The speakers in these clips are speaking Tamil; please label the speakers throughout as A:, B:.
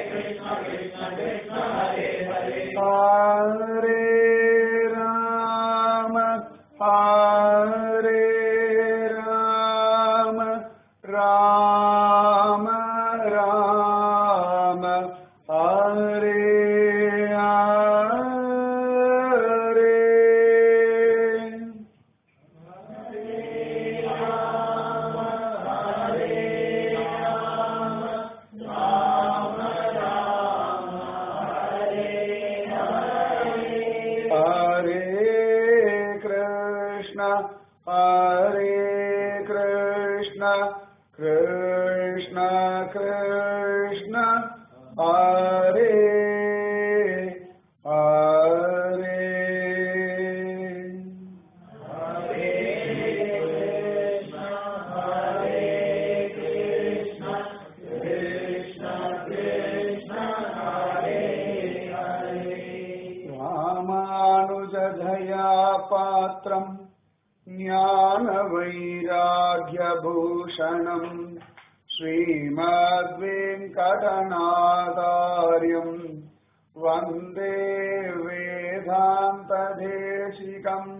A: हरे राम हरे राम राम राम हरे हरे Hare Krishna, Hare Krishna, Krishna Krishna, Hare Hare. रामानुजधया पात्रम् ज्ञानवैराग्यभूषणम् श्रीमद्वेङ्कटनादार्यम् वन्दे वेदान्तदेशिकम्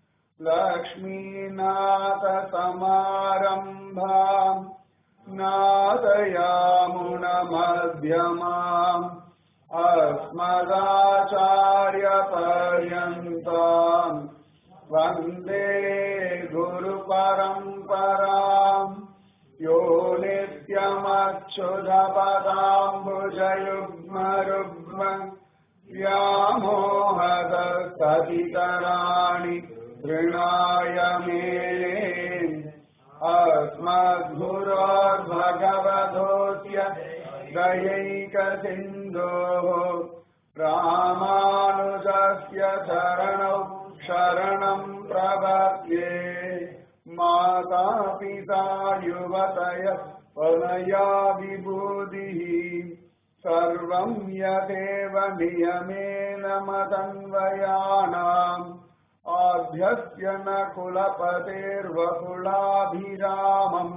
A: लक्ष्मीनाथसमारम्भाम् नादयामुनमध्यमाम् अस्मदाचार्यपर्यन्ताम् वन्दे गुरुपरम्पराम् यो नित्यमच्युतपदाम्बुजयुग्मरुग्म व्यामोहदस्तदितराणि तृणाय मेने अस्मद्गुरोर्भगवधोऽस्य दयैकसिन्धोः रामानुजस्य चरणौ शरणम् प्रपद्ये माता पिता युवतय वनया विभूतिः सर्वम् यदेव नियमेन मदन्वयानाम् आद्यस्य न कुलपतेर्वकुलाभिरामम्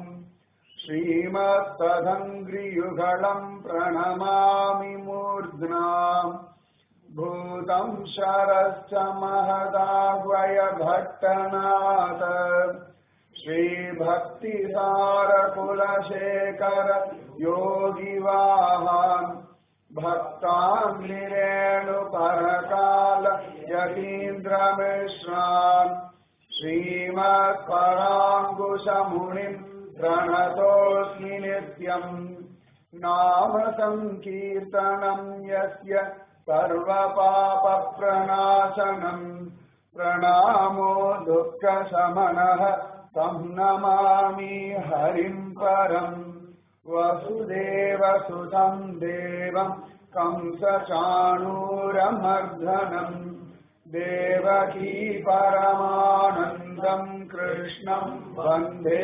A: श्रीमत्तदङ्घ्रियुगलम् प्रणमामि मूर्ध्ना भूतम् शरश्च महदाह्वय भट्टनाथ श्रीभक्तिसारकुलशेखर योगिवाहान् भक्ताङ्गिरेणुपरकाल यतीन्द्रमिश्रान् श्रीमत्पराङ्कुशमुनिम् प्रणतोऽस्मि नित्यम् नाम सङ्कीर्तनम् यस्य सर्वपापप्रणाशनम् प्रणामो दुःखशमनः तं नमामि हरिम् परम् वसुदेवसुतं देवं कंसचाणूरमर्दनम् देवकी परमानन्दम् कृष्णम् वन्दे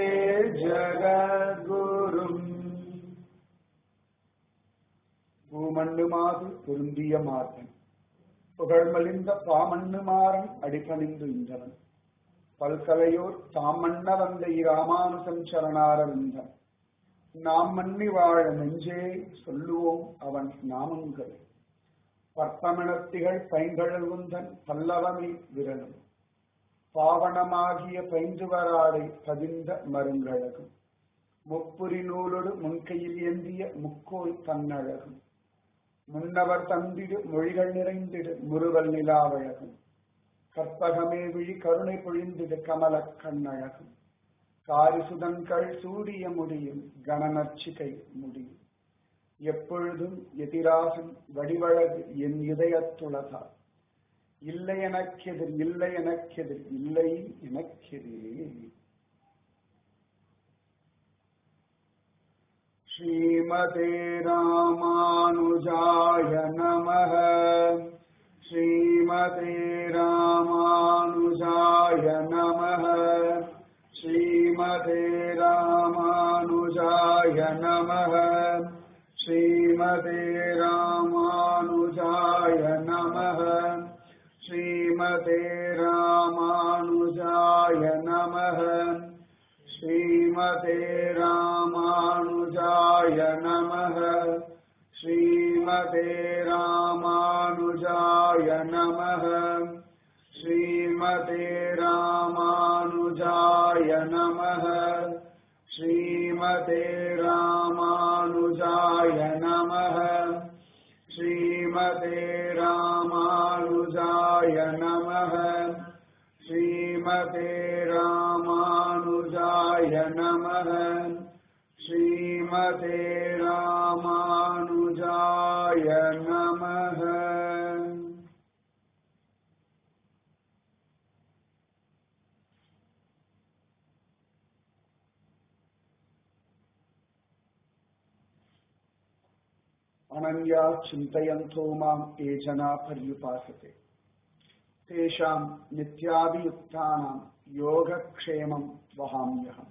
A: ஜகத்குரும் பூமண்ணுமாது பொருந்திய மார்பன் புகழ்மலிந்த பாமண்ணுமாறன் அடிபணிந்து இன்றவன் பல்கலையோர் தாமண்ண வந்த இராமானுசம் சரணாரவிந்தம் நாம் மன்னி வாழ நெஞ்சே சொல்லுவோம் அவன் நாமங்களை பற்பமணத்திகள் பைங்கழல் உந்தன் பல்லவமை விரலும் பாவனமாகிய பைந்துவராடை பதிந்த மருங்கழகும் முப்புரி நூலோடு முன்கையில் ஏந்திய முக்கோல் தன்னழகும் முன்னவர் தந்திடு மொழிகள் நிறைந்திடு முறுவல் நிலாவழகும் கற்பகமே விழி கருணை பொழிந்திடு கமல கண்ணழகும் காரிசுதன்கள் சூரிய முடியும் கணநர்ச்சிகை முடியும் எப்பொழுதும் எதிராகும் வடிவழகு என் இதயத்துளதா இல்லை எனக்கெதிர் இல்லை எனக்கெதிர் இல்லை எனக்கெதிரே ஸ்ரீமதே ராமானுஜாய நமः ஸ்ரீமதே ராமானுஜாய நமः ஸ்ரீமதே ராமானுஜாய நமः श्रीमते रामानुजाय नमः श्रीमते रामानुजाय नमः श्रीमते रामानुजाय नमः श्रीमते रामानुजाय नमः श्रीमते रामानुजाय नमः श्रीमते रामानुजाय नमः श्रीमते रामानुजाय नमः श्रीमते रामानुजाय नमः श्रीमते रामानुजाय नमः अनन्या चिन्तयन्तो माम् ये जना पर्युपासते तेषां नित्याभियुक्तानां योगक्षेमं वहाम्यहम्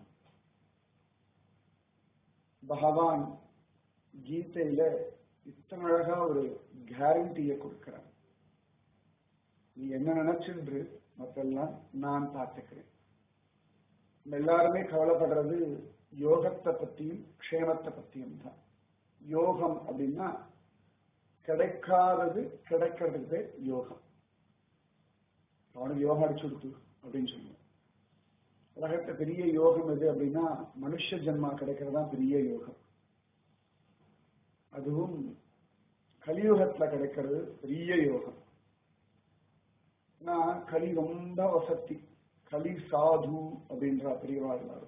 A: பகவான் கீதையில இத்தனை அழகா ஒரு கேரண்டியை கொடுக்கிறான் நீ என்ன நினைச்சுன்று மத்தெல்லாம் நான் பார்த்துக்கிறேன் நம்ம எல்லாருமே கவலைப்படுறது யோகத்தை பத்தியும் க்ஷேமத்தை பத்தியும் தான் யோகம் அப்படின்னா கிடைக்காதது கிடைக்கிறதுக்கு பேர் யோகம் அவனுக்கு யோகா அடிச்சு கொடுத்து அப்படின்னு சொல்லுவோம் உலகத்தை பெரிய யோகம் எது அப்படின்னா மனுஷ ஜென்மா கிடைக்கிறது தான் பெரிய யோகம் அதுவும் கலியுகத்துல கிடைக்கிறது பெரிய யோகம் ஏன்னா கலி ரொம்ப வசதி கலி சாது அப்படின்ற பெரியவா எல்லாரும்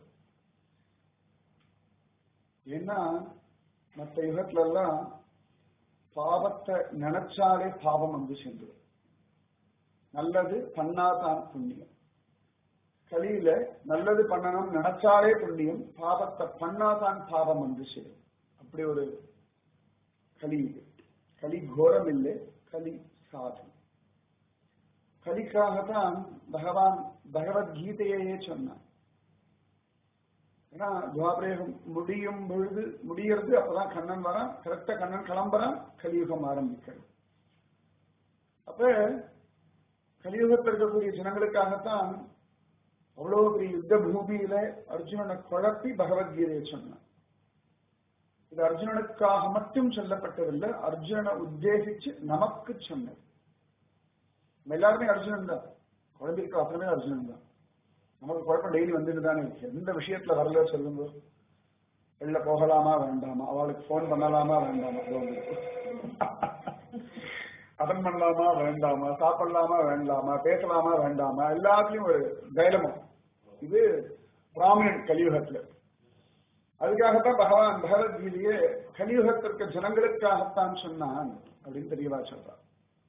A: ஏன்னா மற்ற யுகத்துல எல்லாம் பாவத்தை நினைச்சாலே பாவம் வந்து சென்று நல்லது பண்ணாதான் புண்ணியம் கலியில நல்லது பண்ணணும் நினைச்சாலே புண்ணியம் பாவத்தை பண்ணாதான் பாவம் வந்து சேரும் அப்படி ஒரு கலி இது கலி கோரம் இல்லை கலி சாது கலிக்காகத்தான் பகவான் பகவத்கீதையே சொன்னான் ஏன்னா துவாபரேகம் முடியும் பொழுது முடியறது அப்பதான் கண்ணன் வரான் கரெக்டா கண்ணன் கிளம்புறான் கலியுகம் ஆரம்பிக்கிறது அப்ப கலியுகத்தில் இருக்கக்கூடிய ஜனங்களுக்காகத்தான் அவ்வளவு பெரிய யுத்த பூமியில அர்ஜுனனை குழப்பி பகவத்கீதையை சொன்னான் இது அர்ஜுனனுக்காக மட்டும் சொல்லப்பட்டதில்லை அர்ஜுனனை உத்தேசிச்சு நமக்கு சொன்னது நம்ம எல்லாருமே அர்ஜுனன் தான் குழந்தைக்கு அப்புறமே அர்ஜுனன் தான் நமக்கு குழப்பம் டெய்லி வந்துட்டு தானே இருக்கு எந்த விஷயத்துல வரல சொல்லுங்க வெளில போகலாமா வேண்டாமா அவளுக்கு போன் பண்ணலாமா வேண்டாமா அட்டன் பண்ணலாமா வேண்டாமா சாப்பிடலாமா வேண்டாமா பேசலாமா வேண்டாமா எல்லாத்துலயும் ஒரு தைலமும் இது பிராமணன் கலியுகத்துல அதுக்காகத்தான் பகவான் பகவத்கீதையே கலியுகத்திற்கு ஜனங்களுக்காகத்தான் சொன்னான் அப்படின்னு தெரியவா சொல்றான்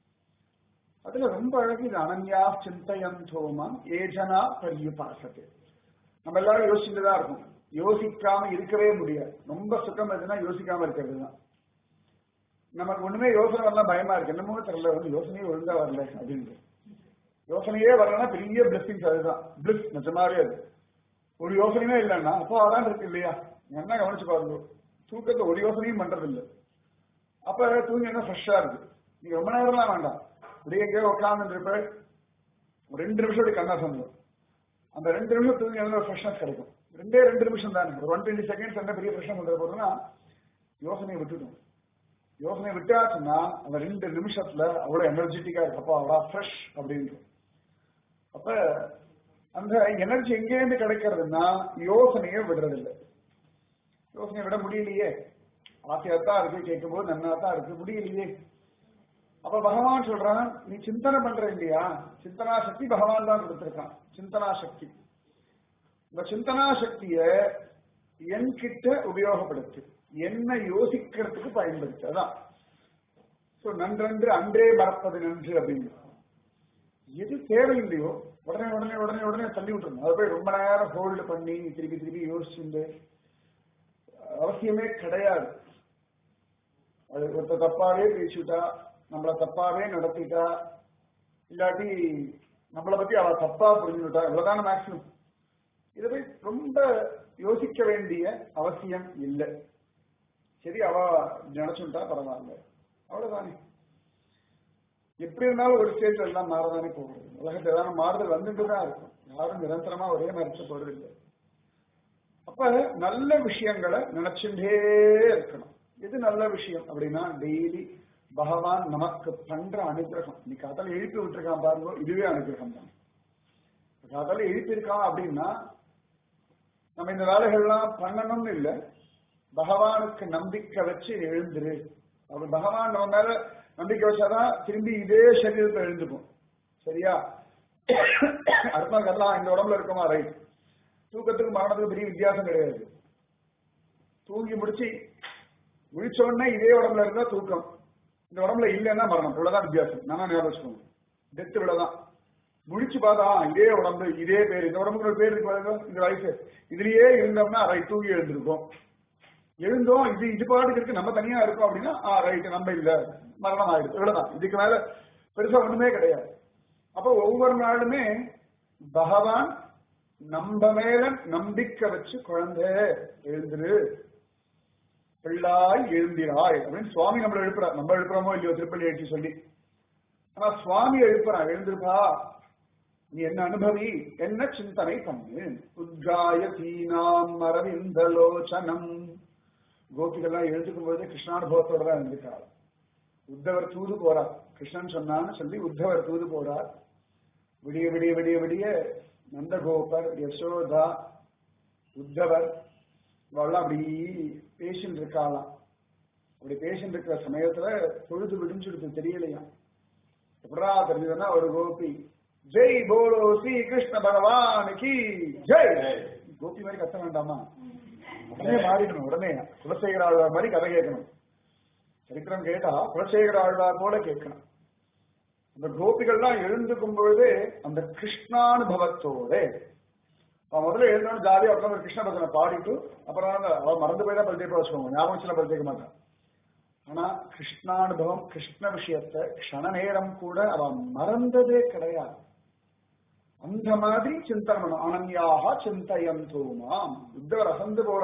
A: அதுல ரொம்ப அழகு இது அனன்யா சிந்தையந்தோமாம் ஏஜனா பரியுபாசத்து நம்ம எல்லாரும் யோசிச்சுட்டு தான் இருக்கும் யோசிக்காம இருக்கவே முடியாது ரொம்ப சுகம் எதுனா யோசிக்காம இருக்கிறது தான் நமக்கு ஒண்ணுமே யோசனை வரலாம் பயமா இருக்கு என்னமோ தெரியல வந்து யோசனையே ஒழுங்கா வரல அப்படின்னு யோசனையே வரலன்னா பெரிய பிளஸிங்ஸ் அதுதான் பிளஸ் நிஜமாவே அது ஒரு யோசனையுமே இல்லைன்னா அப்போ அதான் இருக்கு இல்லையா என்ன கவனிச்சு பாருங்க தூக்கத்தை ஒரு யோசனையும் பண்றது இல்லை அப்ப தூங்கி என்ன ஃப்ரெஷ்ஷா இருக்கு நீங்க ரொம்ப நேரம்லாம் வேண்டாம் அப்படியே எங்கேயோ உட்கார்ந்து இருப்ப ஒரு ரெண்டு நிமிஷம் அப்படி கண்ணா சொந்தம் அந்த ரெண்டு நிமிஷம் தூங்கி ஒரு ஃப்ரெஷ்னஸ் கிடைக்கும் ரெண்டே ரெண்டு நிமிஷம் தானே ஒரு ஒன் டுவெண்ட்டி செகண்ட்ஸ் என்ன பெரிய ஃப்ரெஷ்னஸ் வந்துட போதுன்னா யோசனையை விட்டுடும் யோசனை விட்டாச்சுன்னா அந்த ரெண்டு நிமிஷத்துல அவ்வளவு எனர்ஜெட்டிக்கா இருக்கு அப்போ அவ்வளோ ஃப்ரெஷ் அப்படின்னு அப்ப அந்த எனர்ஜி எங்கேருந்து கிடைக்கிறதுனா யோசனையை விடுறதில்லை யோசனையை விட முடியலையே ஆசையாத்தான் இருக்கு கேட்கும் போது நன்னா தான் இருக்கு முடியலையே அப்ப பகவான் சொல்றான் நீ சிந்தனை பண்ற இல்லையா சிந்தனா சக்தி பகவான் தான் கொடுத்திருக்கான் சிந்தனா சக்தி இந்த சிந்தனா சக்திய என்கிட்ட உபயோகப்படுத்து என்ன யோசிக்கிறதுக்கு பயன்படுத்து அதான் சோ நன்றன்று அன்றே மறப்பது நன்று அப்படின்னு எது தேவையில்லையோ உடனே உடனே உடனே உடனே தள்ளி விட்டுருணும் அதை போய் ரொம்ப நேரம் ஹோல்டு பண்ணி திருப்பி திருப்பி யோசிச்சுட்டு அவசியமே கிடையாது அது ஒருத்தர் தப்பாவே பேசிவிட்டா நம்மள தப்பாவே நடத்திட்டா இல்லாட்டி நம்மளை பத்தி அவ தப்பா புரிஞ்சுட்டா இவ்வளவுதான மேக்சிமம் இதை போய் ரொம்ப யோசிக்க வேண்டிய அவசியம் இல்லை சரி அவ நினைச்சுட்டா பரவாயில்ல அவ்வளவுதானே எப்படி இருந்தாலும் ஒரு ஸ்டேஜ் எல்லாம் மாறதானே போகுது உலகத்துல ஏதாவது மாறுதல் வந்துட்டு தான் இருக்கும் யாரும் நிரந்தரமா ஒரே மாதிரி போறது இல்லை அப்ப நல்ல விஷயங்களை நினைச்சுட்டே இருக்கணும் எது நல்ல விஷயம் அப்படின்னா டெய்லி பகவான் நமக்கு பண்ற அனுகிரகம் நீ காத்தால எழுப்பி விட்டுருக்கான் பாருங்க இதுவே அனுகிரகம் தான் காத்தால எழுப்பி இருக்கான் அப்படின்னா நம்ம இந்த வேலைகள்லாம் பண்ணணும்னு இல்லை பகவானுக்கு நம்பிக்கை வச்சு எழுந்துரு அப்படி பகவான் நம்ம மேல நம்பிக்கை வச்சாதான் திரும்பி இதே சரீரத்தை எழுந்துக்கும் சரியா அடுத்த கல்லாம் இந்த உடம்புல இருக்கோமா ரைட் தூக்கத்துக்கு மரணத்துக்கு பெரிய வித்தியாசம் கிடையாது தூங்கி முடிச்சு முடிச்ச உடனே இதே உடம்புல இருந்தா தூக்கம் இந்த உடம்புல இல்லைன்னா மரணம் இவ்வளவுதான் வித்தியாசம் நானா ஞாபகம் வச்சுக்கோங்க டெத் இவ்வளவுதான் முடிச்சு பார்த்தா இதே உடம்பு இதே பேர் இந்த உடம்புக்கு ஒரு பேர் இருக்கு பாருங்க இந்த வயசு இதுலயே இருந்தோம்னா ரைட் தூங்கி எழுந்திருக்கோம் எழுந்தோம் இது இது பாட்டுக்கு இருக்கு நம்ம தனியா இருக்கோம் அப்படின்னா ஆ ரைட் நம்ம இல்ல மரணம் ஆயிடுது இவ்வளவுதான் இதுக்கு மேல பெருசா ஒண்ணுமே கிடையாது அப்போ ஒவ்வொரு நாளுமே பகவான் நம்ம மேல நம்பிக்கை வச்சு குழந்தை எழுந்துரு பிள்ளாய் எழுந்திராய் அப்படின்னு சுவாமி நம்மள எழுப்புறார் நம்ம எழுப்புறோமோ இல்லையோ திருப்பள்ளி எழுச்சி சொல்லி ஆனா சுவாமி எழுப்புறான் எழுந்திருப்பா நீ என்ன அனுபவி என்ன சிந்தனை பண்ணு உத்காய தீனாம் அரவிந்தலோச்சனம் கோபிகள்லாம் எழுந்துக்கும் போது கிருஷ்ணானுபவத்தோட தான் இருந்திருக்காள் உத்தவர் தூது போறார் கிருஷ்ணன் சொன்னான்னு சொல்லி உத்தவர் தூது போறார் விடிய விடிய விடிய விடிய நந்தகோபர் யசோதா உத்தவர் இவெல்லாம் அப்படி பேசிட்டு இருக்காளாம் அப்படி பேசிட்டு இருக்கிற சமயத்துல பொழுது விடிஞ்சுடுத்து தெரியலையா எப்படா தெரிஞ்சதுன்னா ஒரு கோபி ஜெய் போலோ ஸ்ரீ கிருஷ்ண பகவான் கி ஜெய் கோபி மாதிரி கத்த வேண்டாமா உடனே மாறிடணும் உடனே குலசேகர ஆழ்வார் மாதிரி கதை கேட்கணும் சரித்திரம் கேட்டா குலசேகர ஆழ்வார் போல கேட்கணும் அந்த கோபிகள்லாம் எழுந்துக்கும் பொழுதே அந்த கிருஷ்ணானுபவத்தோட அவன் முதல்ல எழுந்தோன்னு ஜாலியா உட்காந்து கிருஷ்ண பஜனை பாடிட்டு அப்புறம் வந்து அவன் மறந்து போய் தான் பரிச்சயப்பா வச்சுக்கோங்க ஞாபகம் சில பரிச்சயிக்க மாட்டான் ஆனா கிருஷ்ணானுபவம் கிருஷ்ண விஷயத்தை க்ஷண நேரம் கூட அவன் மறந்ததே கிடையாது அந்த மாதிரி சிந்தனை பண்ணும் அனன்யாக சிந்தயம் தோமாம் உத்தவர் அசந்து போற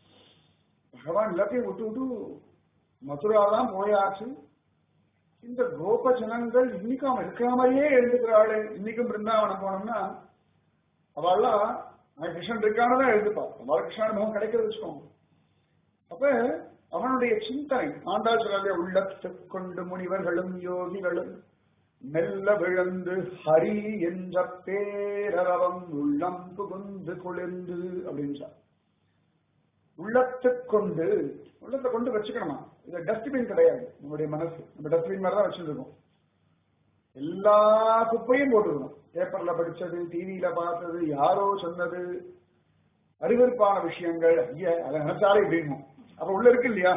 A: பகவான் எல்லாத்தையும் விட்டு விட்டு மதுராலாம் போயாச்சு இந்த கோப ஜனங்கள் இன்னைக்கும் அவன் இருக்கிற மாதிரியே எழுந்துக்கிறாளே இன்னைக்கும் பிருந்தாவனம் போனோம்னா அவள்லாம் அவன் கிருஷ்ணன் இருக்கானதான் எழுதுப்பா அவள் கிருஷ்ணானுபவம் கிடைக்கிறது வச்சுக்கோங்க அப்ப அவனுடைய சிந்தனை ஆண்டாள் சொல்றாங்க உள்ளத்துக் கொண்டு முனிவர்களும் யோகிகளும் மெல்ல விழுந்து ஹரி என்ற பேரரவம் உள்ளம் புகுந்து குளிர்ந்து அப்படின்றார் உள்ளத்துக் கொண்டு உள்ளத்தை கொண்டு வச்சுக்கணுமா இது டஸ்ட்பின் கிடையாது நம்முடைய மனசு நம்ம டஸ்ட்பின் மாதிரி தான் வச்சிருக்கோம் எல்லா குப்பையும் போட்டுக்கணும் பேப்பர்ல படிச்சது டிவியில பார்த்தது யாரோ சொன்னது அறிவிற்பான விஷயங்கள் ஐயா அதை நினைச்சாலே இப்படின்னு அப்ப உள்ள இருக்கு இல்லையா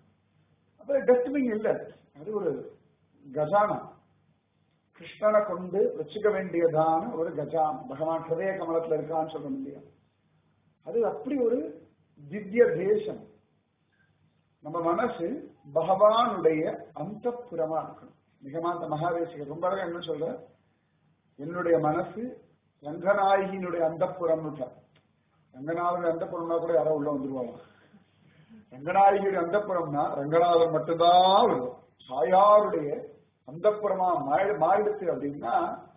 A: அப்ப டஸ்ட்பின் இல்ல அது ஒரு கஜானா கிருஷ்ணனை கொண்டு வச்சுக்க வேண்டியதான ஒரு கஜான் பகவான் ஹிருதய கமலத்துல இருக்கான்னு சொல்ல முடியும் அது அப்படி ஒரு திவ்ய தேசம் நம்ம மனசு பகவானுடைய அந்த புறமா இருக்கணும் நிகமாந்த மகாதேசிகர் ரொம்ப அழகா என்ன சொல்ற என்னுடைய மனசு ரங்கநாயகியினுடைய அந்த புறம் ரங்கநாதனுடைய அந்த புறம்னா கூட யாரோ உள்ள வந்துருவாங்க ரங்கநாயகியுடைய அந்த புறம்னா ரங்கநாதன் மட்டும்தான் வரும் தாயாருடைய அந்த புறமா மாறிடுச்சு அப்படின்னா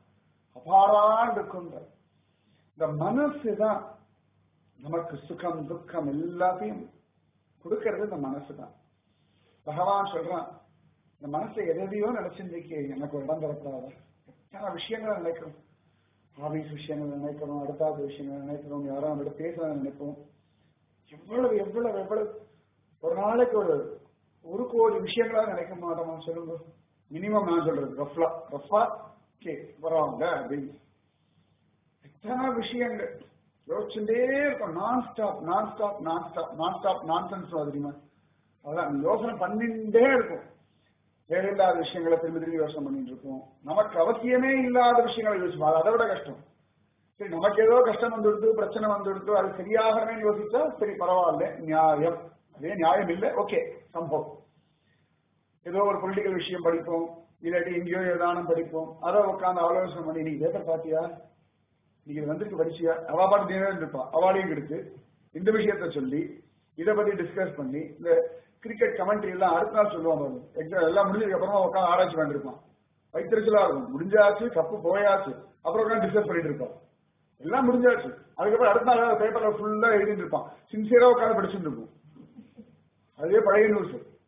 A: அபாரான் இருக்குன்ற இந்த மனசு தான் நமக்கு சுகம் துக்கம் எல்லாத்தையும் கொடுக்கறது இந்த மனசு தான் பகவான் சொல்றான் இந்த மனசை எதையோ நினைச்சிருந்துக்கு எனக்கு ஒரு இடம் தரப்படாத எத்தனை விஷயங்களை நினைக்கிறோம் ஆபீஸ் விஷயங்கள் நினைக்கிறோம் அடுத்தாத விஷயங்கள் நினைக்கிறோம் யாரோ அவங்கள்ட்ட பேச நினைப்போம் எவ்வளவு எவ்வளவு எவ்வளவு ஒரு நாளைக்கு ஒரு ஒரு கோடி விஷயங்களா நினைக்க மாட்டோமா சொல்லுங்க மினிமம் நான் சொல்றது ரஃபா ரஃபா கே பரவாயில்ல அப்படின்னு எத்தனை விஷயங்கள் யோசிச்சுட்டே இருக்கும் நான் ஸ்டாப் நான் ஸ்டாப் நான் ஸ்டாப் நான் ஸ்டாப் நான் சென்ஸ் தெரியுமா அதான் யோசனை பண்ணிட்டே இருக்கும் தேவையில்லாத விஷயங்களை திரும்பி திரும்பி யோசனை பண்ணிட்டு இருக்கோம் நமக்கு அவசியமே இல்லாத விஷயங்களை யோசிப்போம் அது அதை விட கஷ்டம் சரி நமக்கு ஏதோ கஷ்டம் வந்துடுது பிரச்சனை வந்துடுது அது சரியாகவே யோசிச்சா சரி பரவாயில்ல நியாயம் அதே நியாயம் இல்லை ஓகே சம்பவம் ஏதோ ஒரு பொலிட்டிக்கல் விஷயம் படிப்போம் இல்லாட்டி எங்கேயோ ஏதானும் படிப்போம் அதை உட்காந்து ஆலோசனை பண்ணி நீ பேப்பர் பாத்தியா நீங்க வந்திருக்கு படிச்சியா அவா பாட்டு நேரம் இருப்பா அவாளையும் எடுத்து இந்த விஷயத்த சொல்லி இதை பத்தி டிஸ்கஸ் பண்ணி இந்த கிரிக்கெட் கமெண்ட்ரி எல்லாம் அடுத்த நாள் சொல்லுவாங்க எக்ஸாம் எல்லாம் முடிஞ்சதுக்கு அப்புறமா உட்காந்து ஆராய்ச்சி பண்ணிருப்பான் வைத்திருச்சலா இருக்கும் முடிஞ்சாச்சு கப்பு போயாச்சு அப்புறம் உட்காந்து டிஸ்கஸ் பண்ணிட்டு இருப்பான் எல்லாம் முடிஞ்சாச்சு அதுக்கப்புறம் அடுத்த நாள் பேப்பர்ல ஃபுல்லா எழுதிட்டு இருப்பான் சின்சியரா உட்காந்து படிச்சுட்டு இருக்கும் அதுவே பழைய நியூஸ்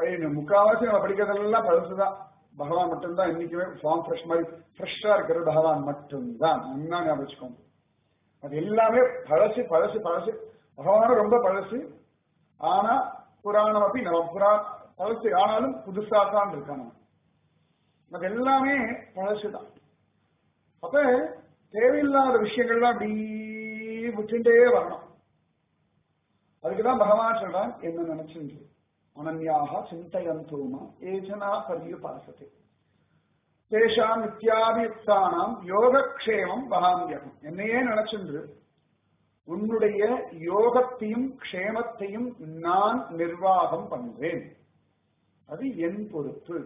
A: பழைய முக்காவாசி நம்ம படிக்கிறதெல்லாம் பழசுதான் பகவான் மட்டும்தான் இன்னைக்குமே ஃபார்ம் ஃப்ரெஷ் மாதிரி ஃப்ரெஷ்ஷா இருக்கிறது பகவான் மட்டும்தான் என்ன ஞாபகம் வச்சுக்கோங்க அது எல்லாமே பழசு பழசு பழசு பகவானும் ரொம்ப பழசு ஆனா புராணம் அப்படி நம்ம புரா பழசு ஆனாலும் புதுசா தான் இருக்கான் அது எல்லாமே பழசுதான் அப்ப தேவையில்லாத விஷயங்கள்லாம் அப்படி விட்டுட்டே வரணும் அதுக்குதான் பகவான் சொல்றான் என்ன நினைச்சுட்டு அனன்யாக சிந்தையந்தோமா ஏஜனா பரியுபாசத்தை தேஷாம் நித்யாபியுக்தானாம் யோகக்ஷேமம் வகாமியகம் என்னையே நினைச்சுன்று உன்னுடைய யோகத்தையும் க்ஷேமத்தையும் நான் நிர்வாகம் பண்ணுவேன் அது என் பொறுப்பு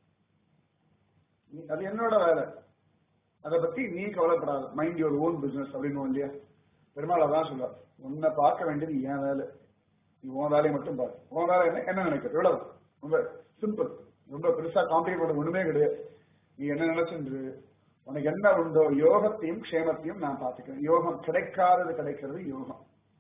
A: அது என்னோட வேலை அதை பத்தி நீ கவலைப்படாத மைண்ட் யுவர் ஓன் பிசினஸ் அப்படின்னு இல்லையா பெருமாள் அதான் சொல்றாரு உன்னை பார்க்க வேண்டியது என் வேலை நீ உன் வேலையை மட்டும் பாரு உன் வேலை என்ன என்ன நினைக்கிற எவ்வளவு ரொம்ப சிம்பிள் ரொம்ப பெருசா காம்ப்ளிகேட் பண்ண ஒண்ணுமே கிடையாது நீ என்ன நினைச்சுன்று உனக்கு என்ன உண்டோ யோகத்தையும் க்ஷேமத்தையும் நான் பார்த்துக்கிறேன் யோகம் கிடைக்காதது கிடைக்கிறது யோகம்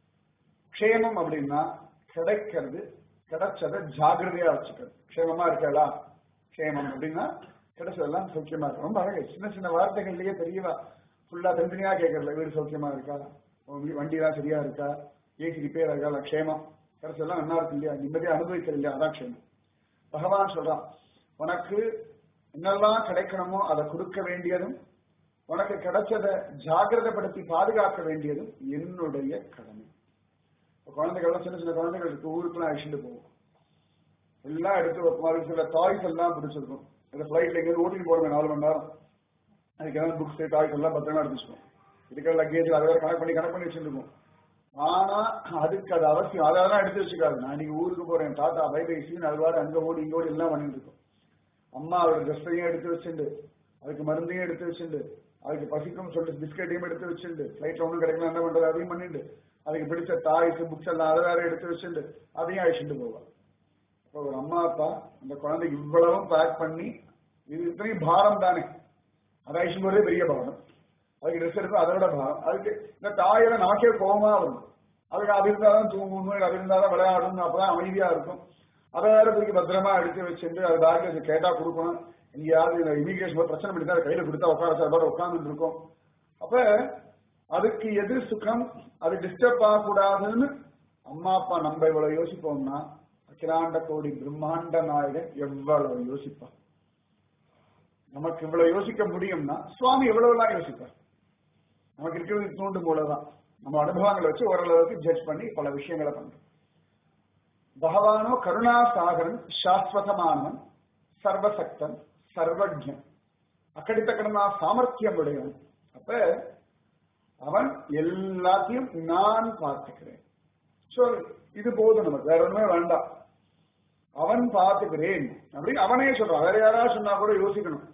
A: க்ஷேமம் அப்படின்னா கிடைக்கிறது கிடைச்சதை ஜாகிரதையா வச்சுக்கிறது க்ஷேமமா இருக்கலா க்ஷேமம் அப்படின்னா கிடைச்சதெல்லாம் சௌக்கியமா இருக்கு ரொம்ப அழகு சின்ன சின்ன வார்த்தைகள்லயே தெரியவா ஃபுல்லா தனித்தனியா கேட்கறல வீடு சௌக்கியமா இருக்கா வண்டி எல்லாம் சரியா இருக்கா ஏசி ரிப்பேர் இருக்கா க்ஷேமம் கிடைச்சதெல்லாம் நல்லா இருக்கு இல்லையா நிம்மதியா அனுபவிக்கிறது இல்லையா அதான் க்ஷேமம் பகவான் சொல்றான் உனக்கு என்னெல்லாம் கிடைக்கணுமோ அதை கொடுக்க வேண்டியதும் உனக்கு கிடைச்சதை ஜாகிரதப்படுத்தி பாதுகாக்க வேண்டியதும் என்னுடைய கடமை குழந்தைகள் சின்ன சின்ன குழந்தைகள் இருக்கு ஊருக்குலாம் அழிச்சுட்டு போவோம் எல்லாம் எடுத்து வைப்போம் சில டாய்ஸ் எல்லாம் பிடிச்சிருக்கும் இந்த ஃபிளைட்ல எங்கேயும் ஓட்டிட்டு போறோம் நாலு மணி நேரம் அதுக்கு ஏதாவது புக்ஸ் டாய்ஸ் எல்லாம் பத்திரமா எடுத்துச்சுக்கோம் இருக்கிற லக்கேஜ் அதை வேற கணக்கு பண்ணி கணக்கு பண்ணி வச்சிருக்கோம் ஆனா அதுக்கு அது அவசியம் அதெல்லாம் எடுத்து வச்சுக்காது நான் இன்னைக்கு ஊருக்கு போறேன் டாட்டா பை பை சீன் அது வாடு அங்க ஓடி இங்க ஓடி எல்லாம் பண்ணிட்டு இருக்கோம் அம்மா அவரோட ட்ரெஸ்ஸையும் எடுத்து வச்சுண்டு அதுக்கு மருந்தையும் எடுத்து வச்சுண்டு அதுக்கு பசிக்கும் சொல்லிட்டு பிஸ்கெட்டையும் எடுத்து வச்சுண்டு ஃபிளைட்ல ஒன்றும் கிடைக்கல என்ன பண்றது அதையும் பண்ணிட்டு அதுக்கு பிடிச்ச டாய்ஸ் புக்ஸ் எல்லாம் அதை வேற எடுத்து வச்சுண்டு அதையும் அழிச்சுட்டு போவாள் இப்போ ஒரு அம்மா அப்பா அந்த குழந்தைக்கு இவ்வளவும் பேக் பண்ணி இது இத்தனையும் பாரம் தானே அதை அழிச்சும் போதே பெரிய பாரம் அதுக்கு ட்ரெஸ் எடுக்கும் அதை விட பாரம் அதுக்கு இந்த தாயில நமக்கே கோபமா வரும் அதுக்கு அது இருந்தாதான் தூங்கணும் அது இருந்தாதான் விளையாடணும் அப்பதான் அமைதியா இருக்கும் அதை வேற தூக்கி பத்திரமா எடுத்து வச்சுட்டு அது பேக்ல கேட்டா கொடுக்கணும் எங்கேயாவது இந்த இமிகிரேஷன் பிரச்சனை பண்ணி அதை கையில கொடுத்தா உட்கார சார் உட்கார்ந்து இருக்கும் அப்ப அதுக்கு எது சுகம் அது டிஸ்டர்ப் ஆகக்கூடாதுன்னு அம்மா அப்பா நம்ம இவ்வளவு யோசிப்போம்னா அகிலாண்ட கோடி பிரம்மாண்ட நாயகன் எவ்வளவு யோசிப்பான் நமக்கு இவ்வளவு யோசிக்க முடியும்னா சுவாமி எவ்வளவு எல்லாம் யோசிப்பார் நமக்கு இருக்கிறது தூண்டு போலதான் நம்ம அனுபவங்களை வச்சு ஓரளவுக்கு ஜட்ஜ் பண்ணி பல விஷயங்களை பண்றோம் பகவானோ கருணா சாகரன் சாஸ்வதமானவன் சர்வசக்தன் சர்வஜன் அக்கடித்த கடனா சாமர்த்தியம் உடையவன் அப்ப அவன் எல்லாத்தையும் நான் பார்த்துக்கிறேன் சோ இது போதும் நமக்கு வேற ஒண்ணுமே வேண்டாம் அவன் பார்த்துக்கிறேன் அப்படின்னு அவனே சொல்றான் வேற யாராவது சொன்னா கூட யோசிக்கணும்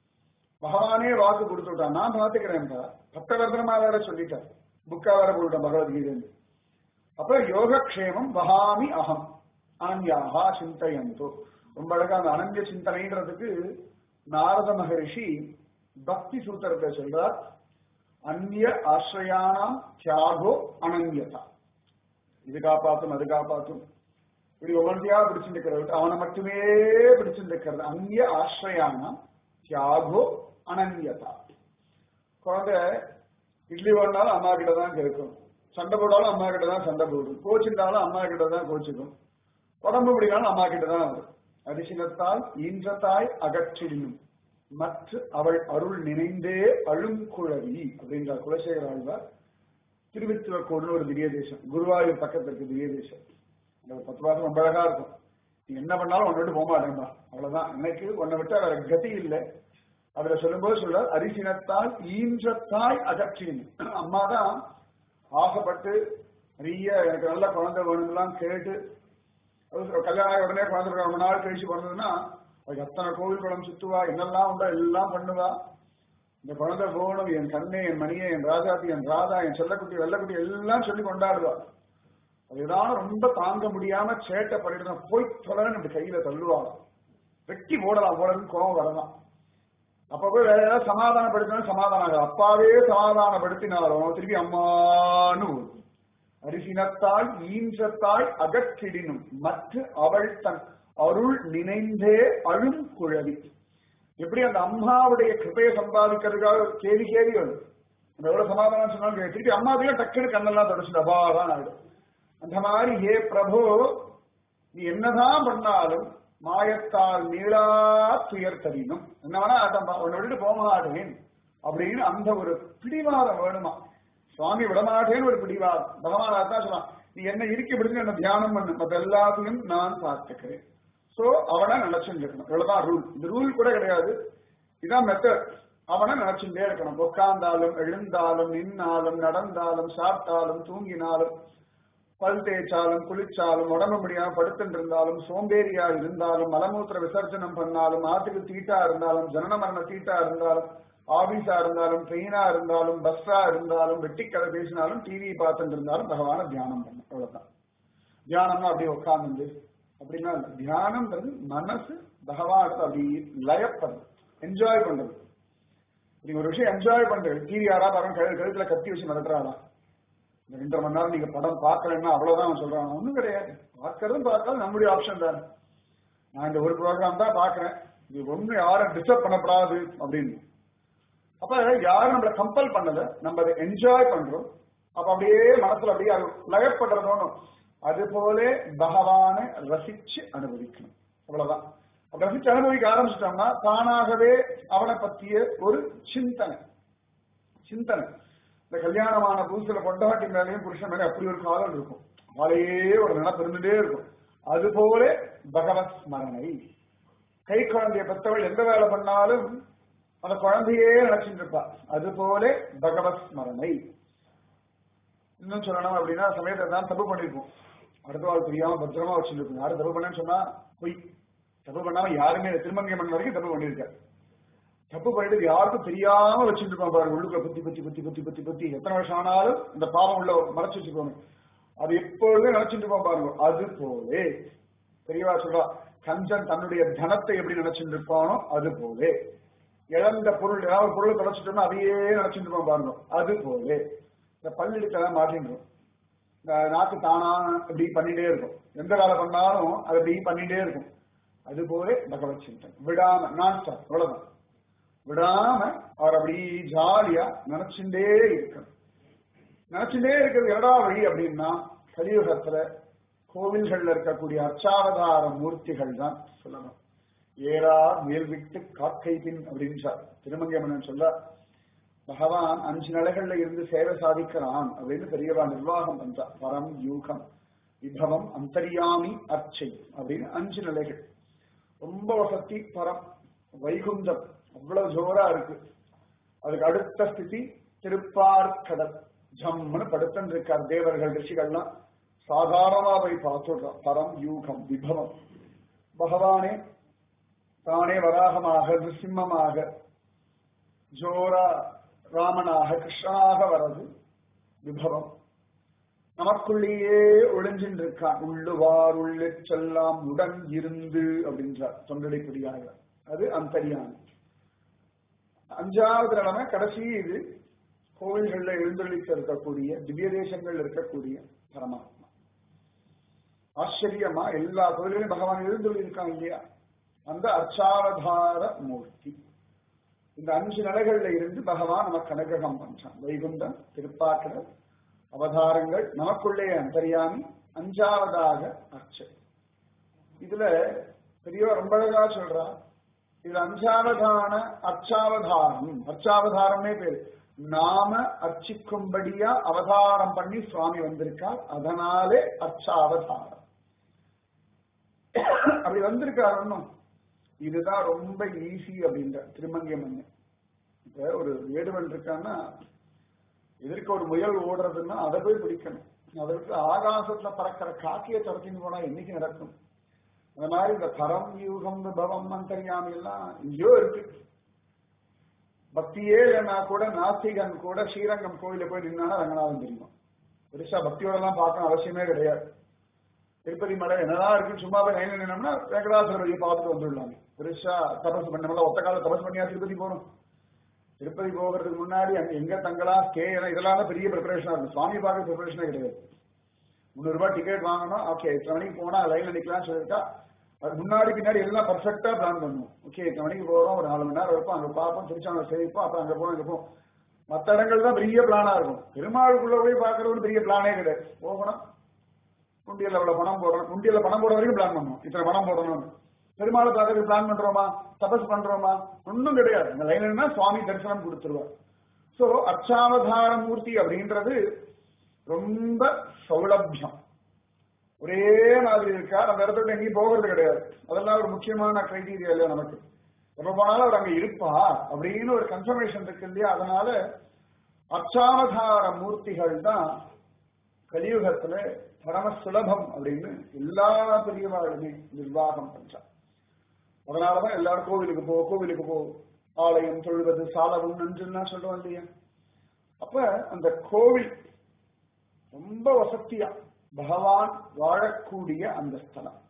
A: பகவானே வாக்கு கொடுத்துட்டான் நான் பார்த்துக்கிறேன் பக்தவர்தனமா வேற சொல்லிட்டார் புக்கா வேற போட்டுட்டான் பகவத்கீதை அப்ப யோகக்ஷேமம் வகாமி அகம் அனன்யாகா சிந்தையந்தோ ரொம்ப அழகா அந்த அனன்ய சிந்தனைன்றதுக்கு நாரத மகரிஷி பக்தி சூத்திரத்தை சொல்றார் அந்நிய ஆசிரயானாம் தியாகோ அனன்யதா இது காப்பாத்தும் அது காப்பாத்தும் இப்படி ஒவ்வொன்றையா பிடிச்சிருக்கிறது அவனை மட்டுமே பிடிச்சிருக்கிறது அந்நிய ஆசிரயானாம் தியாகோ அனன்யதா குழந்தை இட்லி போடனாலும் அம்மா கிட்ட தான் கேட்கும் சண்டை போட்டாலும் அம்மா கிட்ட தான் சண்டை போடும் கோச்சிருந்தாலும் அம்மா கிட்ட தான் கோச்சிக்கும் உடம்பு முடினாலும் அம்மா கிட்ட தான் வரும் அரிசினத்தால் ஈன்றத்தாய் அகற்றினும் மற்ற அவள் அருள் நினைந்தே அழுங்குழவி அப்படின்றார் குலசேகர ஆழ்வார் திருவித்துவக்கோடுன்னு ஒரு திவ்ய தேசம் குருவாயூர் பக்கத்துல இருக்கு திவ்ய தேசம் அந்த ஒரு பத்து மாசம் ரொம்ப அழகா இருக்கும் நீ என்ன பண்ணாலும் உன்னை விட்டு போக மாட்டேன்பா அவ்வளவுதான் எனக்கு உன்னை விட்டு வேற கதி இல்லை அதுல சொல்லும்போது சொல்ற அரிசினத்தால் ஈன்றத்தாய் அகற்றின் அம்மா தான் ஆசைப்பட்டு நிறைய எனக்கு நல்ல குழந்தை வேணும்லாம் கேட்டு கல்யாணம் ஆகி உடனே குழந்தை ரொம்ப நாள் கழிச்சு பிறந்ததுன்னா அதுக்கு அத்தனை கோவில் குளம் சுத்துவா என்னெல்லாம் உண்டோ எல்லாம் பண்ணுவா இந்த குழந்தை போகணும் என் கண்ணே என் மணியே என் ராஜாத்தி என் ராதா என் செல்லக்குட்டி வெள்ளக்குட்டி எல்லாம் சொல்லி கொண்டாடுவா அதுதான் ரொம்ப தாங்க முடியாம சேட்டை பண்ணிட்டு போய் தொலைன்னு இப்படி கையில தள்ளுவாங்க வெட்டி போடலாம் போடணும் கோபம் வரலாம் அப்ப போய் வேற ஏதாவது சமாதானப்படுத்தினாலும் சமாதானம் ஆகாது அப்பாவே சமாதானப்படுத்தினாலும் திருப்பி அம்மான்னு வரும். அரிசினத்தால் ஈன்றத்தாய் அகற்றிடினும் மற்ற அவள் தன் அருள் நினைந்தே அழும் குழவி எப்படி அந்த அம்மாவுடைய கிருபையை சம்பாதிக்கிறதுக்காக கேள்வி கேள்வி வருது நம்ம எவ்வளவு சமாதானம் சொன்னாலும் கேள்வி. திருப்பி அம்மாவுக்கு டக்குனு கண்ணெல்லாம் தொடச்சு அபாதான் ஆயிடும் அந்த மாதிரி ஹே பிரபு நீ என்னதான் பண்ணாலும் மாயத்தால் நீளா துயர் தரினும் என்ன வேணா ஆட்டம் உன்னை விட்டுட்டு போக மாட்டேன் அப்படின்னு அந்த ஒரு பிடிவாதம் வேணுமா சுவாமி விடமாட்டேன்னு ஒரு பிடிவாதம் பகவான் அதான் சொல்லுவான் நீ என்ன இறுக்கி விடுங்க என்ன தியானம் பண்ணு மத்த எல்லாத்தையும் நான் பார்த்துக்கிறேன் சோ அவனை நினைச்சுட்டு இருக்கணும் இவ்வளவுதான் ரூல் இந்த ரூல் கூட கிடையாது இதான் மெத்தட் அவனை நினைச்சுட்டே இருக்கணும் உட்கார்ந்தாலும் எழுந்தாலும் நின்னாலும் நடந்தாலும் சாப்பிட்டாலும் தூங்கினாலும் பல் தேய்ச்சாலும் குளிச்சாலும் உடம்பு முடியாம படுத்துட்டு இருந்தாலும் சோம்பேறியா இருந்தாலும் மலமூத்திர விசர்ஜனம் பண்ணாலும் ஆத்துக்கு தீட்டா இருந்தாலும் ஜனன மரண தீட்டா இருந்தாலும் ஆபீஸா இருந்தாலும் ட்ரெயினா இருந்தாலும் பஸ்ஸா இருந்தாலும் வெட்டிக்கதை பேசினாலும் டிவி பார்த்துட்டு இருந்தாலும் பகவான தியானம் பண்ணும் அவ்வளவுதான் தியானம்னா அப்படியே உட்கார்ந்து அப்படின்னா இல்ல. தியானம்ன்றது மனசு பகவானுக்கு அப்படி லயப்படுறது என்ஜாய் பண்றது நீங்க ஒரு விஷயம் என்ஜாய் பண்றது டிவி யாரா பாருங்க கழு கழுத்துல கத்தி வச்சு மிரட்டுறாளா இந்த ரெண்டரை மணி நேரம் நீங்க படம் பார்க்கலன்னா அவ்வளவுதான் அவன் சொல்றான் ஒண்ணும் கிடையாது பார்க்கறதும் பார்க்காது நம்முடைய ஆப்ஷன் தானே நான் இந்த ஒரு ப்ரோக்ராம் தான் பாக்குறேன் இது ஒண்ணு யாரும் டிஸ்டர்ப் பண்ணப்படாது அப்படின்னு அப்ப யாரும் நம்மள கம்பல் பண்ணல நம்ம அதை என்ஜாய் பண்றோம் அப்ப அப்படியே மனசுல அப்படியே அது லயப்படுறதோனும் அது போல பகவானை ரசிச்சு அனுபவிக்கணும் அவ்வளவுதான் அப்ப ரசிச்சு அனுபவிக்க ஆரம்பிச்சிட்டோம்னா தானாகவே அவனை பத்திய ஒரு சிந்தனை சிந்தனை இந்த கல்யாணமான புதுசுல கொண்டாட்டி மேலேயும் புருஷன் மேலே அப்படி ஒரு காலம் இருக்கும் அவளையே ஒரு நினைப்பு இருந்துட்டே இருக்கும் அது போல பகவத் ஸ்மரணை கை குழந்தைய பெற்றவள் எந்த வேலை பண்ணாலும் அந்த குழந்தையே நினைச்சிட்டு இருப்பா அது போல பகவத் ஸ்மரணை இன்னும் சொல்லணும் அப்படின்னா சமயத்தை தான் தப்பு பண்ணிருப்போம் அடுத்த வாழ் தெரியாம பத்திரமா வச்சிருக்கோம் யாரும் தப்பு பண்ணேன்னு சொன்னா பொய் தப்பு பண்ணாம யாருமே இல்லை. திருமங்கை மண் வரைக்கும் தப்பு பண்ணிருக்காரு தப்பு பண்ணிட்டு யாருக்கும் தெரியாம வச்சுட்டு இருப்பான் பாருங்க உள்ளுக்குள்ள புத்தி புத்தி புத்தி புத்தி புத்தி புத்தி எத்தனை வருஷம் ஆனாலும் இந்த பாவம் உள்ள மறைச்சு வச்சுக்கோங்க அது எப்பொழுதும் நினைச்சிட்டு இருப்பான் பாருங்க அது போலே பெரியவா சொல்றா கஞ்சன் தன்னுடைய தனத்தை எப்படி நினைச்சிட்டு இருப்பானோ அது போலே இழந்த பொருள் ஏதாவது பொருளை தொலைச்சிட்டோம்னா அதையே நினைச்சிட்டு இருப்பான் பாருங்க அது போலே இந்த பல்லிடித்தெல்லாம் மாட்டின்றோம் இந்த நாக்கு தானா இப்படி பண்ணிட்டே இருக்கும் எந்த வேலை பண்ணாலும் அது இப்படி பண்ணிட்டே இருக்கும் அது போல பகவத் சிந்தன் விடாம நான் ஸ்டாப் அவ்வளவுதான் விடாம அவர் அப்படி ஜாலியா நினைச்சுட்டே இருக்கணும் நினைச்சுட்டே இருக்கிறது இரடா வழி அப்படின்னா கலியுகத்துல கோவில்கள்ல இருக்கக்கூடிய அர்ச்சாவதார மூர்த்திகள் தான் சொல்லணும் ஏறா மேல் விட்டு காக்கை பின் அப்படின்னு சொல் திருமங்கை மன்னன் சொல்ல பகவான் அஞ்சு நிலைகள்ல இருந்து சேவை சாதிக்கிறான் அப்படின்னு பெரியவா நிர்வாகம் பண்றா பரம் யூகம் விபவம் அந்தரியாமி அர்ச்சை அப்படின்னு அஞ்சு நிலைகள் ரொம்ப வசதி பரம் வைகுந்தம் அவ்வளவு ஜோரா இருக்கு அதுக்கு அடுத்த ஸ்திதி திருப்பார்கடல் ஜம்முன்னு படுத்தன் இருக்கார் தேவர்கள் ரிஷிகள்லாம் சாதாரணமா போய் பார்த்துடுறான் பரம் யூகம் விபவம் பகவானே தானே வராகமாக நிருசிம்மமாக ஜோரா ராமனாக கிருஷ்ணனாக வரது விபவம் நமக்குள்ளேயே ஒளிஞ்சின்னு இருக்கான் உள்ளுவார் உள்ளே செல்லாம் உடன் இருந்து அப்படின்றார் தொண்டடைப்படியாக அது அந்தரியானி அஞ்சாவது நிலைமை கடைசி இது கோவில்கள்ல எழுந்தொழித்து இருக்கக்கூடிய திவ்ய தேசங்கள் இருக்கக்கூடிய பரமாத்மா ஆச்சரியமா எல்லா கோவில்களையும் பகவான் எழுந்தொழி இருக்கான் இல்லையா அந்த அர்ச்சாவதார மூர்த்தி இந்த அஞ்சு நிலைகள்ல இருந்து பகவான் நமக்கு அனுகிரகம் பண்றான் வைகுண்டம் திருப்பாக்கடல் அவதாரங்கள் நமக்குள்ளே அந்தரியாமி அஞ்சாவதாக அர்ச்சை இதுல பெரியவர் ரொம்ப அழகா சொல்றா இது அஞ்சாவதான அர்ச்சாவதாரம் அர்ச்சாவதாரமே பேரு நாம அர்ச்சிக்கும்படியா அவதாரம் பண்ணி சுவாமி வந்திருக்கார் அதனாலே அர்ச்சாவதாரம் அப்படி வந்திருக்கார் ஒன்னும் இதுதான் ரொம்ப ஈஸி அப்படின்ற திருமங்கிய மன்னன் இப்ப ஒரு வேடுவன் இருக்கான்னா எதிர்க்க ஒரு முயல் ஓடுறதுன்னா அதை போய் பிடிக்கணும் அதற்கு ஆகாசத்துல பறக்கிற காக்கிய துரத்தின்னு போனா என்னைக்கு நடக்கும் அந்த மாதிரி இந்த பரம் யூகம் பவம் அந்தரியாமி எல்லாம் எங்கேயோ இருக்கு பக்தியே இல்லைன்னா கூட நாஸ்திகன் கூட ஸ்ரீரங்கம் கோயில போய் நின்னா ரங்கநாதன் தெரியும் பெருசா பக்தியோட எல்லாம் பார்க்கணும் அவசியமே கிடையாது திருப்பதி மலை என்னதான் இருக்கு சும்மா போய் லைன்ல நின்னோம்னா வெங்கடாசல வழியை பார்த்துட்டு வந்துடலாம் பெருசா தபஸ் பண்ணோம்ல ஒத்த கால தபஸ் பண்ணியா திருப்பதி போகணும் திருப்பதி போகிறதுக்கு முன்னாடி அங்க எங்க தங்கலாம் ஸ்டே இதெல்லாம் தான் பெரிய ப்ரிப்பரேஷனா இருக்கும் சுவாமி பார்க்க ப்ரிப்பரேஷனே கிடையாது முந்நூறு ரூபாய் டிக்கெட் வாங்கணும் ஓகே இத்தனை மணிக்கு போனா லைன்ல நிக்கலாம்னு சொல்லிட்டா அது முன்னாடி பின்னாடி எல்லாம் பர்ஃபெக்டா பிளான் பண்ணுவோம் ஓகே இத்தனை மணிக்கு போறோம் ஒரு நாலு மணி நேரம் இருப்போம் அங்க பார்ப்போம் திருச்சாங்க சேவிப்போம் அப்புறம் அங்க போவோம் இங்க போவோம் மற்ற இடங்கள் தான் பெரிய பிளானா இருக்கும் பெருமாளுக்குள்ள போய் பார்க்கறது ஒரு பெரிய பிளானே கிடையாது போகணும் குண்டியல்ல அவ்வளவு பணம் போடணும் குண்டியல்ல பணம் போடுற வரைக்கும் பிளான் பண்ணுவோம் இத்தனை பணம் போடணும் பெருமாளை பார்க்கறதுக்கு பிளான் பண்றோமா தபஸ் பண்றோமா ஒன்றும் கிடையாது இந்த லைன் சுவாமி தரிசனம் கொடுத்துருவார் சோ அர்ச்சாவதார மூர்த்தி அப்படின்றது ரொம்ப சௌலபியம் ஒரே மாதிரி இருக்கார் அந்த இடத்துல எங்கேயும் போகிறது கிடையாது அதெல்லாம் ஒரு முக்கியமான கிரைடீரியா இல்லையா நமக்கு எப்ப போனாலும் அவர் அங்க இருப்பா அப்படின்னு ஒரு கன்ஃபர்மேஷன் இருக்கு இல்லையா அதனால அர்ச்சாவதார மூர்த்திகள் தான் கலியுகத்துல பரம சுலபம் அப்படின்னு எல்லா பெரியவாளுமே நிர்வாகம் பண்றா அதனாலதான் எல்லாரும் கோவிலுக்கு போ கோவிலுக்கு போ ஆலயம் தொழுவது சாலவும் நன்றுன்னா சொல்றோம் இல்லையா அப்ப அந்த கோவில் ரொம்ப வசதியா பகவான் வாழக்கூடிய அந்த ஸ்தலம்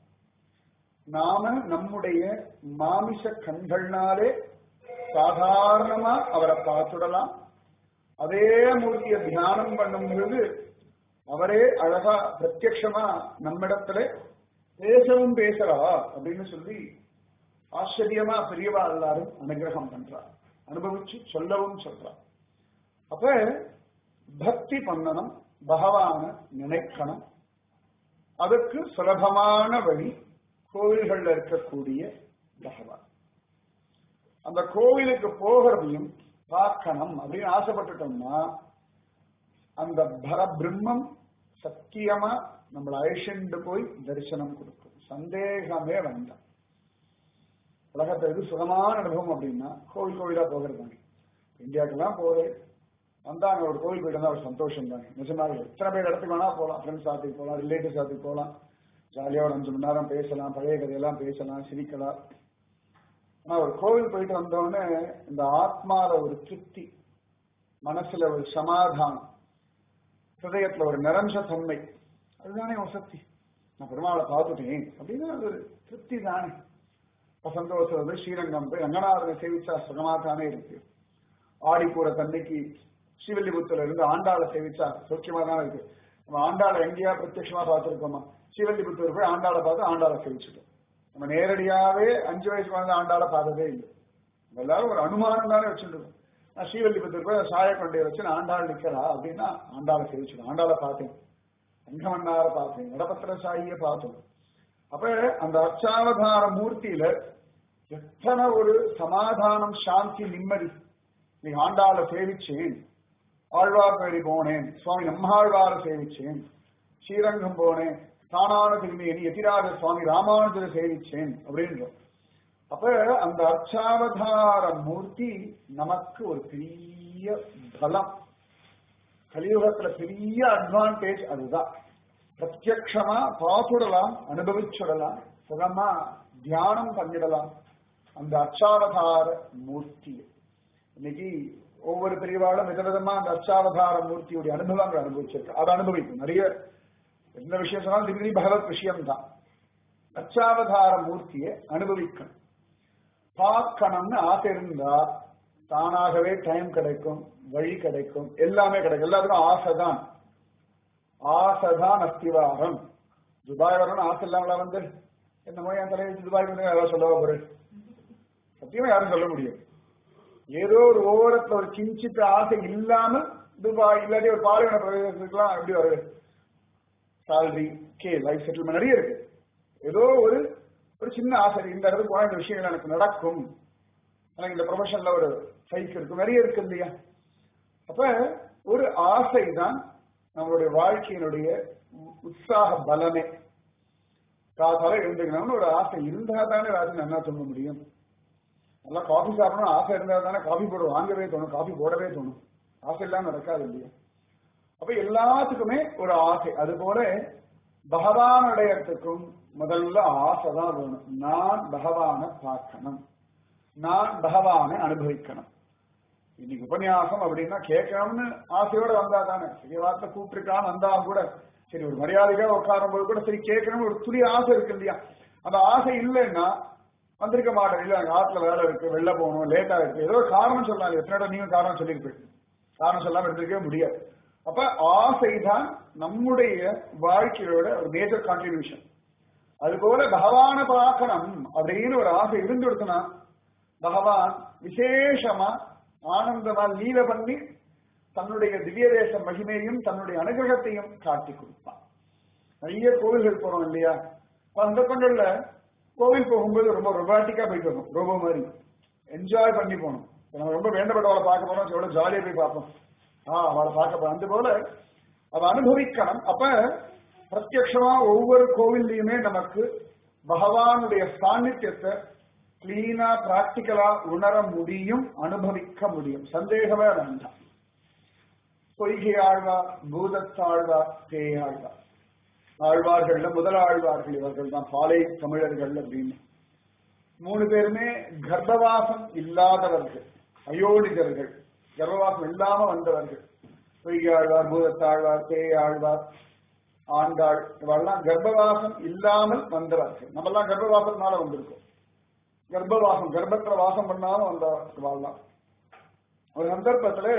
A: நாம நம்முடைய மாமிச கண்கள்னாலே சாதாரணமா அவரை பார்த்துடலாம் அதே மூர்த்தியை தியானம் பண்ணும் பொழுது அவரே அழகா பிரத்யக்ஷமா நம்மிடத்துல பேசவும் பேசுறா அப்படின்னு சொல்லி ஆச்சரியமா பெரியவா எல்லாரும் அனுகிரகம் பண்றார் அனுபவிச்சு சொல்லவும் சொல்றார் அப்ப பக்தி பண்ணணும் பகவான நினைக்கணும் அதுக்கு சுலபமான வழி கோவில்கள்ல இருக்கக்கூடிய பகவான் அந்த கோவிலுக்கு போகிறதையும் பார்க்கணும் அப்படின்னு ஆசைப்பட்டுட்டோம்னா அந்த பரபிரம்மம் சத்தியமா நம்மளை அழைச்சிட்டு போய் தரிசனம் கொடுக்கும் சந்தேகமே வேண்டாம் உலகத்துல எது சுகமான அனுபவம் அப்படின்னா கோவில் கோவிலா போகிறது தானே இந்தியாவுக்கெல்லாம் போறேன் வந்தாங்க ஒரு கோவில் போயிட்டு வந்தா ஒரு சந்தோஷம் தானே நிஜமாக எத்தனை பேர் இடத்துக்கு வேணா போகலாம் ஃப்ரெண்ட்ஸ் ஆத்துக்கு போகலாம் ரிலேட்டிவ்ஸ் ஆத்துக்கு போகலாம் ஜாலியா ஒரு அஞ்சு மணி நேரம் பேசலாம் பழைய கதையெல்லாம் பேசலாம் சிரிக்கலாம் ஆனா ஒரு கோவில் போயிட்டு வந்தோடனே இந்த ஆத்மால ஒரு திருப்தி மனசுல ஒரு சமாதானம் ஹிருதயத்துல ஒரு நிரஞ்ச தன்மை அதுதானே வசதி நான் பெருமாளை பார்த்துட்டேன் அப்படின்னு அது ஒரு திருப்தி தானே இப்ப சந்தோஷம் வந்து ஸ்ரீரங்கம் போய் ரங்கநாதனை சேவிச்சா சுகமா தானே இருக்கு ஆடிப்பூர தன்னைக்கு ஸ்ரீவல்லிபுத்தூர்ல இருந்து ஆண்டாளை சேவிச்சா சௌக்கியமா தான் இருக்கு நம்ம ஆண்டாளை எங்கேயா பிரத்யட்சமா பார்த்திருக்கோமா ஸ்ரீவல்லிபுத்தூர் போய் ஆண்டாளை பார்த்து ஆண்டாளை சேவிச்சுட்டோம் நம்ம நேரடியாவே அஞ்சு வயசு குழந்தை ஆண்டாளை பார்த்ததே இல்லை நம்ம எல்லாரும் ஒரு அனுமானம் தானே வச்சுருக்கோம் நான் ஸ்ரீவல்லிபுத்தூர் போய் சாய கொண்டே வச்சு நான் ஆண்டாள் நிக்கிறா அப்படின்னா ஆண்டாளை சேவிச்சிடும் ஆண்டாளை பார்த்தேன் அங்கமன்னாரை பார்த்தேன் வடபத்திர சாயியை பார்த்தோம் அப்ப அந்த அர்ச்சாவதார மூர்த்தியில எத்தனை ஒரு சமாதானம் சாந்தி நிம்மதி நீ ஆண்டாள சேவிச்சேன் ஆழ்வார்பேரி போனேன் சுவாமி நம்மாழ்வார சேவிச்சேன் ஸ்ரீரங்கம் போனேன் தானான திருமேனி எதிராக சுவாமி ராமானுஜரை சேவிச்சேன் அப்படின்றோம் அப்ப அந்த அர்ச்சாவதார மூர்த்தி நமக்கு ஒரு பெரிய பலம் கலியுகத்துல பெரிய அட்வான்டேஜ் அதுதான் பிரத்யக்ஷமா பார்த்துடலாம் அனுபவிச்சுடலாம் சுகமா தியானம் பண்ணிடலாம் அந்த அச்சாவதார மூர்த்தி இன்னைக்கு ஒவ்வொரு பிரிவாலும் விதவிதமா அந்த அச்சாவதார மூர்த்தியுடைய அனுபவங்கள் அனுபவிச்சிருக்கு அதை அனுபவிக்கும் நிறைய எந்த விஷயம் சொன்னாலும் திடீர் பகவத் விஷயம்தான் அச்சாவதார மூர்த்தியை அனுபவிக்கணும் பார்க்கணும்னு ஆசை இருந்தா தானாகவே டைம் கிடைக்கும் வழி கிடைக்கும் எல்லாமே கிடைக்கும் எல்லாத்துக்கும் ஆசைதான் ஆசைதான் அஸ்திவாரம் துபாய் வரணும்னு ஆசை இல்லாமலா வந்து என்னமோ என் தலையை துபாய்க்கு வந்து யாராவது சொல்லவா போரு சத்தியமா யாரும் சொல்ல முடியும் ஏதோ ஒரு ஓரத்துல ஒரு கிஞ்சித்த ஆசை இல்லாம துபாய் இல்லாட்டி ஒரு பாலைவன பிரதேசத்துக்குலாம் எப்படி வருது சாலரி கே லைஃப் செட்டில்மெண்ட் நிறைய இருக்கு ஏதோ ஒரு ஒரு சின்ன ஆசை இந்த இடத்துக்கு போன இந்த விஷயங்கள் எனக்கு நடக்கும் எனக்கு இந்த ப்ரொஃபஷன்ல ஒரு சைக் இருக்கும் நிறைய இருக்கு இல்லையா அப்ப ஒரு ஆசை தான் நம்மளுடைய வாழ்க்கையினுடைய உற்சாக பலமே காசால எழுந்துக்கணும்னு ஒரு ஆசை இருந்தா தானே ராத்திரி நல்லா தூங்க முடியும் நல்லா காஃபி சாப்பிடணும் ஆசை இருந்தா தானே காஃபி போட வாங்கவே தோணும் காஃபி போடவே தோணும் ஆசை இல்லாம நடக்காது இல்லையா அப்ப எல்லாத்துக்குமே ஒரு ஆசை அது போல பகவான் அடையறதுக்கும் முதல்ல ஆசை தான் வேணும் நான் பகவானை பார்க்கணும் நான் பகவானை அனுபவிக்கணும் இன்னைக்கு உபன்யாசம் அப்படின்னா கேட்கணும்னு ஆசையோட வந்தா தானே சரி வார்த்தை கூப்பிட்டுருக்கான்னு வந்தா கூட சரி ஒரு மரியாதைக்காக உட்காரும் போது கூட சரி கேட்கணும்னு ஒரு துளி ஆசை இருக்கு இல்லையா அந்த ஆசை இல்லைன்னா வந்திருக்க மாட்டேன் இல்ல எனக்கு ஆத்துல வேலை இருக்கு வெளில போகணும் லேட்டா இருக்கு ஏதோ ஒரு காரணம் சொல்லலாம் எத்தனை நீங்க காரணம் சொல்லியிருப்பீங்க காரணம் சொல்லாம எடுத்துக்கவே முடியாது அப்ப ஆசை தான் நம்முடைய வாழ்க்கையோட ஒரு மேஜர் கான்ட்ரிபியூஷன் அது போல பகவான பார்க்கணும் அப்படின்னு ஒரு ஆசை இருந்துடுத்துனா பகவான் விசேஷமா ஆனந்தமா லீல பண்ணி தன்னுடைய திவ்ய தேச மகிமையும் தன்னுடைய அனுகிரகத்தையும் காட்டி கொடுப்பான் நிறைய கோவில்கள் போறோம் இல்லையா சந்தர்ப்பங்கள்ல கோவில் போகும்போது ரொம்ப ரொபாட்டிக்கா போயிட்டு வரும் ரோபோ மாதிரி என்ஜாய் பண்ணி போகணும் நம்ம ரொம்ப வேண்டப்பட்டவளை பார்க்க போறோம் எவ்வளவு ஜாலியா போய் பார்ப்போம் ஆ அவளை பார்க்க போறோம் அது போல அதை அனுபவிக்கணும் அப்ப பிரத்யட்சமா ஒவ்வொரு கோவில்லையுமே நமக்கு பகவானுடைய சாநித்தியத்தை கிளீனா பிராக்டிக்கலா உணர முடியும் அனுபவிக்க முடியும் சந்தேகமே வேண்டாம் பொய்கை ஆழ்வார் பூதத்தாழ்வார் பேயாழ்வார் ஆழ்வார்கள்ல முதல் ஆழ்வார்கள் இவர்கள் தான் பாலை தமிழர்கள் அப்படின்னு மூணு பேருமே கர்ப்பவாசம் இல்லாதவர்கள் அயோனிகர்கள் கர்ப்பவாசம் இல்லாம வந்தவர்கள் பொய்கை ஆழ்வார் பூதத்தாழ்வார் பேயாழ்வார் ஆண்டாள் இவெல்லாம் கர்ப்பவாசம் இல்லாமல் வந்தவர்கள் நம்மெல்லாம் கர்ப்பவாசத்தினால வந்திருக்கோம் கர்ப்பவாசம் கர்ப்பத்துல வாசம் பண்ணாலும் வந்தவர்கள்லாம் ஒரு சந்தர்ப்பத்துல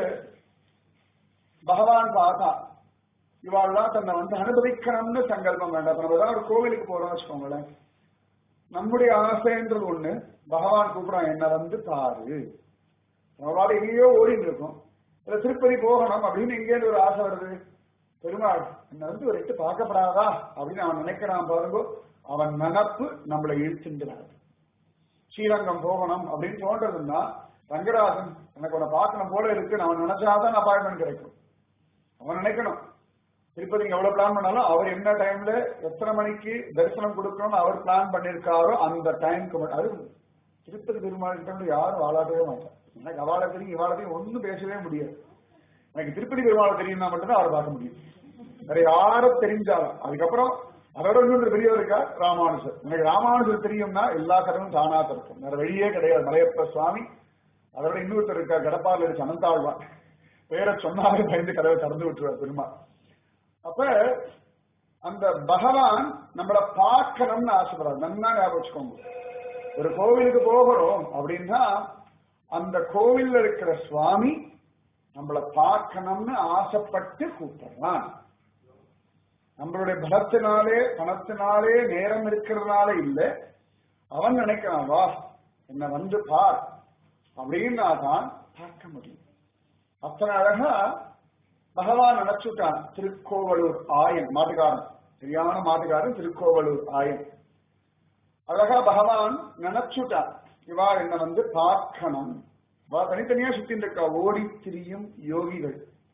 A: பகவான் பார்த்தா இவாள்லாம் தன்னை வந்து அனுபவிக்கணும்னு சங்கல்பம் வேண்டாம் இப்ப நம்ம ஏதாவது ஒரு கோவிலுக்கு போறோம்னு வச்சுக்கோங்களேன் நம்முடைய ஆசைன்றது ஒண்ணு பகவான் கூப்பிடான் என்ன வந்து பாரு நம்மளால எங்கேயோ ஓடிட்டு இருக்கோம் இல்ல திருப்பதி போகணும் அப்படின்னு எங்கேயிருந்து ஒரு ஆசை வருது பெருமாள் என்ன வந்து ஒரு எட்டு பார்க்கப்படாதா அப்படின்னு அவன் நினைக்கிறான் பாருங்க அவன் நினப்பு நம்மளை இழுத்துங்கிறார் ஸ்ரீரங்கம் போகணும் அப்படின்னு தோன்றதுன்னா ரங்கராஜன் எனக்கு உன்னை பார்க்கணும் போல இருக்கு அவன் நினைச்சாதான் அப்பாயின்மெண்ட் கிடைக்கும் அவன் நினைக்கணும் திருப்பதி எவ்வளவு பிளான் பண்ணாலும் அவர் என்ன டைம்ல எத்தனை மணிக்கு தரிசனம் கொடுக்கணும்னு அவர் பிளான் பண்ணிருக்காரோ அந்த டைம்க்கு அது திருப்பதி பெருமாள் யாரும் வாழாட்டவே மாட்டார் எனக்கு அவளை தெரியும் இவாளை தெரியும் ஒன்றும் பேசவே முடியாது எனக்கு திருப்பதி பெருமாளை தெரியும்னா மட்டும்தான் அவரை பார்க்க முடியும் வேற யாரும் தெரிஞ்சாலும் அதுக்கப்புறம் அதோட இன்னொரு பெரியவர் இருக்கா ராமானுஜர் எனக்கு ராமானுஜர் தெரியும்னா எல்லா கதவும் தானா திறக்கும் வேற வழியே கிடையாது மலையப்ப சுவாமி அதோட இன்னொருத்தர் இருக்கா கடப்பாரில் இருக்கு அனந்தாழ்வான் பேரை சொன்னாலே பயந்து கதவை திறந்து விட்டுருவார் பெருமாள் அப்ப அந்த பகவான் நம்மளை பார்க்கணும்னு ஆசைப்படுறாரு நன்னா ஞாபகம் வச்சுக்கோங்க ஒரு கோவிலுக்கு போகிறோம் அப்படின்னா அந்த கோவில்ல இருக்கிற சுவாமி நம்மளை பார்க்கணும்னு ஆசைப்பட்டு கூப்பிடுறான் நம்மளுடைய பலத்தினாலே பணத்தினாலே நேரம் இருக்கிறதுனால இல்ல அவன் நினைக்கிறான் வா என்ன வந்து பார் அப்படின்னா தான் பார்க்க முடியும் அத்தனை அழகா பகவான் நினைச்சுட்டான் திருக்கோவலூர் ஆயன் மாட்டுக்காரன் சரியான மாட்டுக்காரன் திருக்கோவலூர் ஆயன் அழகா பகவான் நினைச்சுட்டான் இவா என்ன வந்து பார்க்கணும் வா தனித்தனியா சுத்தின்னு இருக்கா ஓடி திரியும் யோகிகள்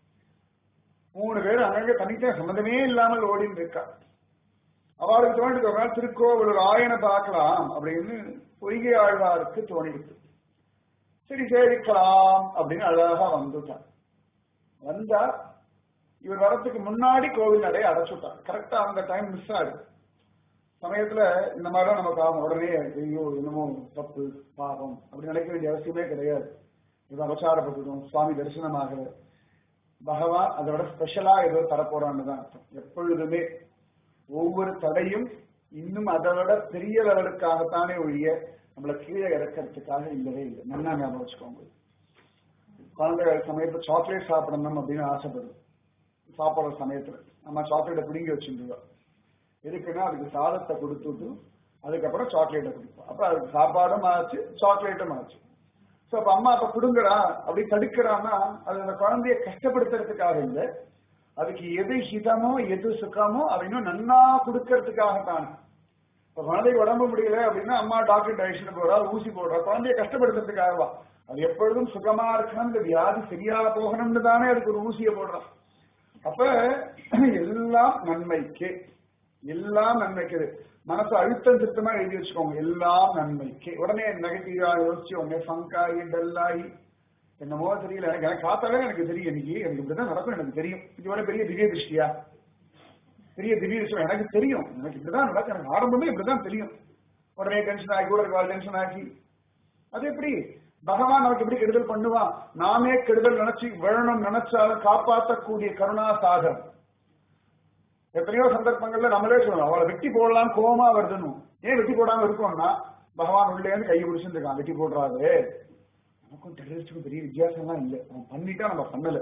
A: மூணு பேர் அங்கங்க தனித்தனி சம்மந்தமே இல்லாமல் ஓடின்னு இருக்கா அவளுக்கு தோணிட்டு ஒரு நாள் திருக்கோவலூர் ஆயனை பார்க்கலாம் அப்படின்னு பொய்கை ஆழ்வாருக்கு தோணிடுச்சு சரி சேவிக்கலாம் அப்படின்னு அழகா வந்துட்டான் வந்தா இவர் வரத்துக்கு முன்னாடி கோவில் நடைய அடைச்சுட்டான் கரெக்டா அந்த டைம் மிஸ் ஆகுது சமயத்துல இந்த மாதிரிலாம் நமக்கு ஆகும் உடனே ஐயோ என்னமோ தப்பு பாவம் அப்படி நினைக்க வேண்டிய அவசியமே கிடையாது இது அபசாரப்பட்டுடும் சுவாமி தரிசனமாக பகவான் அதோட ஸ்பெஷலா ஏதோ தரப்போறான்னு தான் அர்த்தம் எப்பொழுதுமே ஒவ்வொரு தடையும் இன்னும் அதை விட பெரிய லெவலுக்காகத்தானே ஒழிய நம்மளை கீழே இறக்கிறதுக்காக இல்லவே இல்லை நல்லா ஞாபகம் வச்சுக்கோங்க குழந்தைகள் சமயத்துல சாக்லேட் சாப்பிடணும் அப்படின்னு ஆசைப்படும் சாப்பிடுற சமயத்துல நம்ம சாக்லேட்டை பிடிங்கி வச்சுருவோம் எதுக்குன்னா அதுக்கு சாதத்தை கொடுத்துட்டு அதுக்கப்புறம் சாக்லேட்டை கொடுப்போம் அப்ப அதுக்கு சாப்பாடும் ஆச்சு சாக்லேட்டும் ஆச்சு சோ அப்ப அம்மா அப்ப கொடுங்கடா அப்படி தடுக்கிறான்னா அது அந்த குழந்தைய கஷ்டப்படுத்துறதுக்காக இல்லை அதுக்கு எது ஹிதமோ எது சுகமோ அதை இன்னும் நன்னா கொடுக்கறதுக்காக தான் இப்ப குழந்தைக்கு உடம்பு முடியல அப்படின்னா அம்மா டாக்டர் டைஷன் போறா ஊசி போடுறா குழந்தைய கஷ்டப்படுத்துறதுக்காகவா அது எப்பொழுதும் சுகமா இருக்கணும் இந்த வியாதி சரியா போகணும்னு தானே அதுக்கு ஒரு ஊசியை போடுறான் அப்ப எல்லாம் நன்மைக்கு எல்லாம் நன்மைக்கு மனசு அழுத்தம் திருத்தமா எழுதி வச்சுக்கோங்க எல்லாம் நன்மைக்கு உடனே நெகட்டிவா யோசிச்சோங்க ஃபங்காயி டல்லாயி என்னமோ தெரியல எனக்கு எனக்கு பார்த்தாலே எனக்கு தெரியும் இன்னைக்கு எனக்கு இப்படிதான் நடக்கும் எனக்கு தெரியும் இது வரை பெரிய திவ்ய திருஷ்டியா பெரிய திவ்ய திருஷ்டி எனக்கு தெரியும் எனக்கு இப்படிதான் நடக்கும் எனக்கு ஆரம்பமே இப்படிதான் தெரியும் உடனே டென்ஷன் ஆகி கூட இருக்கா டென்ஷன் ஆகி அது எப்படி பகவான் நமக்கு எப்படி கெடுதல் பண்ணுவான் நாமே கெடுதல் நினைச்சு விழணும் நினைச்சாலும் காப்பாற்றக்கூடிய கருணா சாகரம் எத்தனையோ சந்தர்ப்பங்கள்ல நம்மளே சொல்லணும் அவளை வெட்டி போடலாம் கோமா வருதுன்னு ஏன் வெட்டி போடாம இருக்கோம்னா பகவான் உள்ளே இருந்து கையை பிடிச்சிட்டு இருக்கான் வெட்டி போடுறாரு நமக்கும் டெரரிஸ்டுக்கும் பெரிய வித்தியாசம்லாம் இல்லை அவன் பண்ணிட்டா நம்ம பண்ணல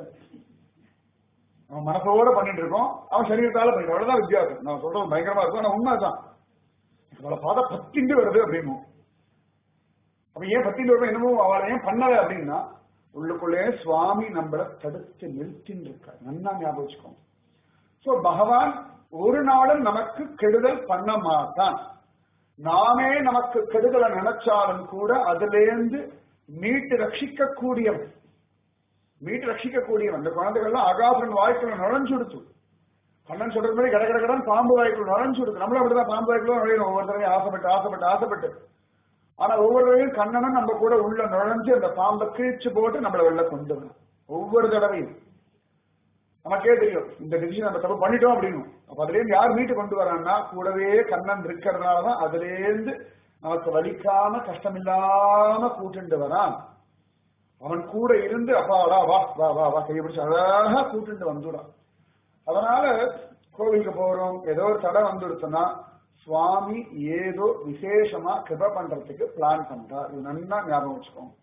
A: அவன் மனசோட பண்ணிட்டு இருக்கோம் அவன் சரீரத்தால பண்ணிட்டு அவ்வளவுதான் வித்தியாசம் நான் சொல்றது பயங்கரமா இருக்கும் ஆனா உண்மைதான் அவளை பார்த்தா பத்திண்டு வருது அப்படின்னு அப்ப ஏன் பத்திண்டு வருது என்னமோ அவளை ஏன் பண்ணல அப்படின்னா உள்ளுக்குள்ளே சுவாமி நம்மளை தடுத்து நிறுத்தின்னு இருக்கார் நன்னா ஞாபகம் வச்சுக்கோங்க சோ பகவான் ஒரு நாளும் நமக்கு கெடுதல் பண்ண மாட்டான் நாமே நமக்கு கெடுதலை நினைச்சாலும் கூட அதிலேருந்து மீட்டு ரட்சிக்க கூடியவன் மீட்டு ரட்சிக்க கூடியவன் இந்த குழந்தைகள்லாம் அகாசுரன் வாய்க்குள்ள நுழைஞ்சு கொடுத்து கண்ணன் சொல்றது மாதிரி கட கட கடன் பாம்பு வாய்க்குள்ள நுழைஞ்சு கொடுத்து நம்மளும் அப்படிதான் பாம்பு வாய்க்குள்ள நுழையணும் ஒவ்வொரு தடவையும் ஆசைப்பட்டு ஆசைப்பட்டு ஆசைப்பட்டு ஆனா ஒவ்வொரு தடவையும் கண்ணனும் நம்ம கூட உள்ள நுழைஞ்சு அந்த பாம்பை கிழிச்சு போட்டு நம்மளை வெளில கொண்டு வரணும் ஒவ்வொரு தடவையும் நமக்கே தெரியும் இந்த டிசிஷன் நம்ம தப்பு பண்ணிட்டோம் அப்படின்னு அப்ப அதுல இருந்து யார் மீட்டு கொண்டு வரான்னா கூடவே கண்ணன் இருக்கிறதுனாலதான் அதுல இருந்து நமக்கு வலிக்காம கஷ்டம் இல்லாம கூட்டுண்டு வரான் அவன் கூட இருந்து அப்பாடா வா வா வா வா கையை பிடிச்சு அழகா கூட்டுண்டு வந்துடான் அதனால கோவிலுக்கு போறோம் ஏதோ ஒரு தடை வந்துடுச்சுன்னா சுவாமி ஏதோ விசேஷமா கிருப பண்றதுக்கு பிளான் பண்றார் இது நல்லா ஞாபகம் வச்சுக்கோங்க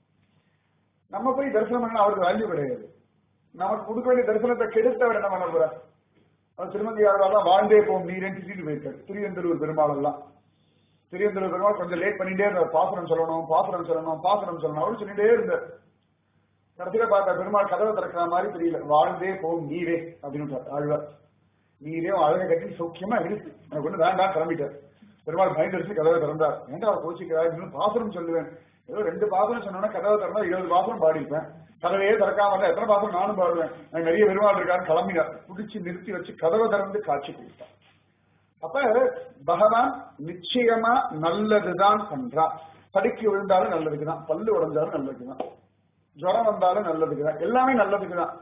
A: நம்ம போய் தரிசனம் பண்ணா அவருக்கு வேல்யூ கிடையாது நமக்கு கொடுக்க வேண்டிய தரிசனத்தை கெடுத்தவர் என்ன பண்ண போறார் அவர் திருமதி யாரெல்லாம் வாழ்ந்தே போகும் நீரேன் திட்டிட்டு போயிருக்காரு திருவெந்தலூர் பெருமாள் எல்லாம் திருவெந்தலூர் பெருமாள் கொஞ்சம் லேட் பண்ணிட்டே இருந்தார் பாசுரம் சொல்லணும் பாசுரம் சொல்லணும் பாசுரம் சொல்லணும் அவரு சொல்லிட்டே இருந்தார் கடைசியில பார்த்தா பெருமாள் கதவை திறக்கிற மாதிரி தெரியல வாழ்ந்தே போகும் நீரே அப்படின்னு ஆழ்வார் நீரே அழகை கட்டி சௌக்கியமா இருக்கு எனக்கு ஒண்ணு வேண்டாம் கிளம்பிட்டார் பெருமாள் பயந்துருச்சு கதவை திறந்தார் ஏன்டா அவர் கோச்சிக்கிறார் இன்னும் பாசுரம் சொல்லுவேன் ஏதோ ரெண்டு பாசுரம் சொன்னோன்னா கதவை திறந்தா இருபது பாசுரம் பாடிப்பேன் கதவையே திறக்காம இருந்தா எத்தனை பாசுரம் நானும் பாடுவேன் எனக்கு நிறைய பெருமாள் இருக்காரு கிளம்பினார் பிடிச்சி நிறுத்தி வச்சு கதவை திறந்து காட்சி கொடுத்தார் அப்ப பகவான் நிச்சயமா நல்லதுதான் பண்றான் தடுக்கி விழுந்தாலும் நல்லதுக்குதான் பல்லு உடைஞ்சாலும் நல்லதுக்குதான் ஜுரம் வந்தாலும் நல்லதுக்குதான் எல்லாமே நல்லதுக்குதான்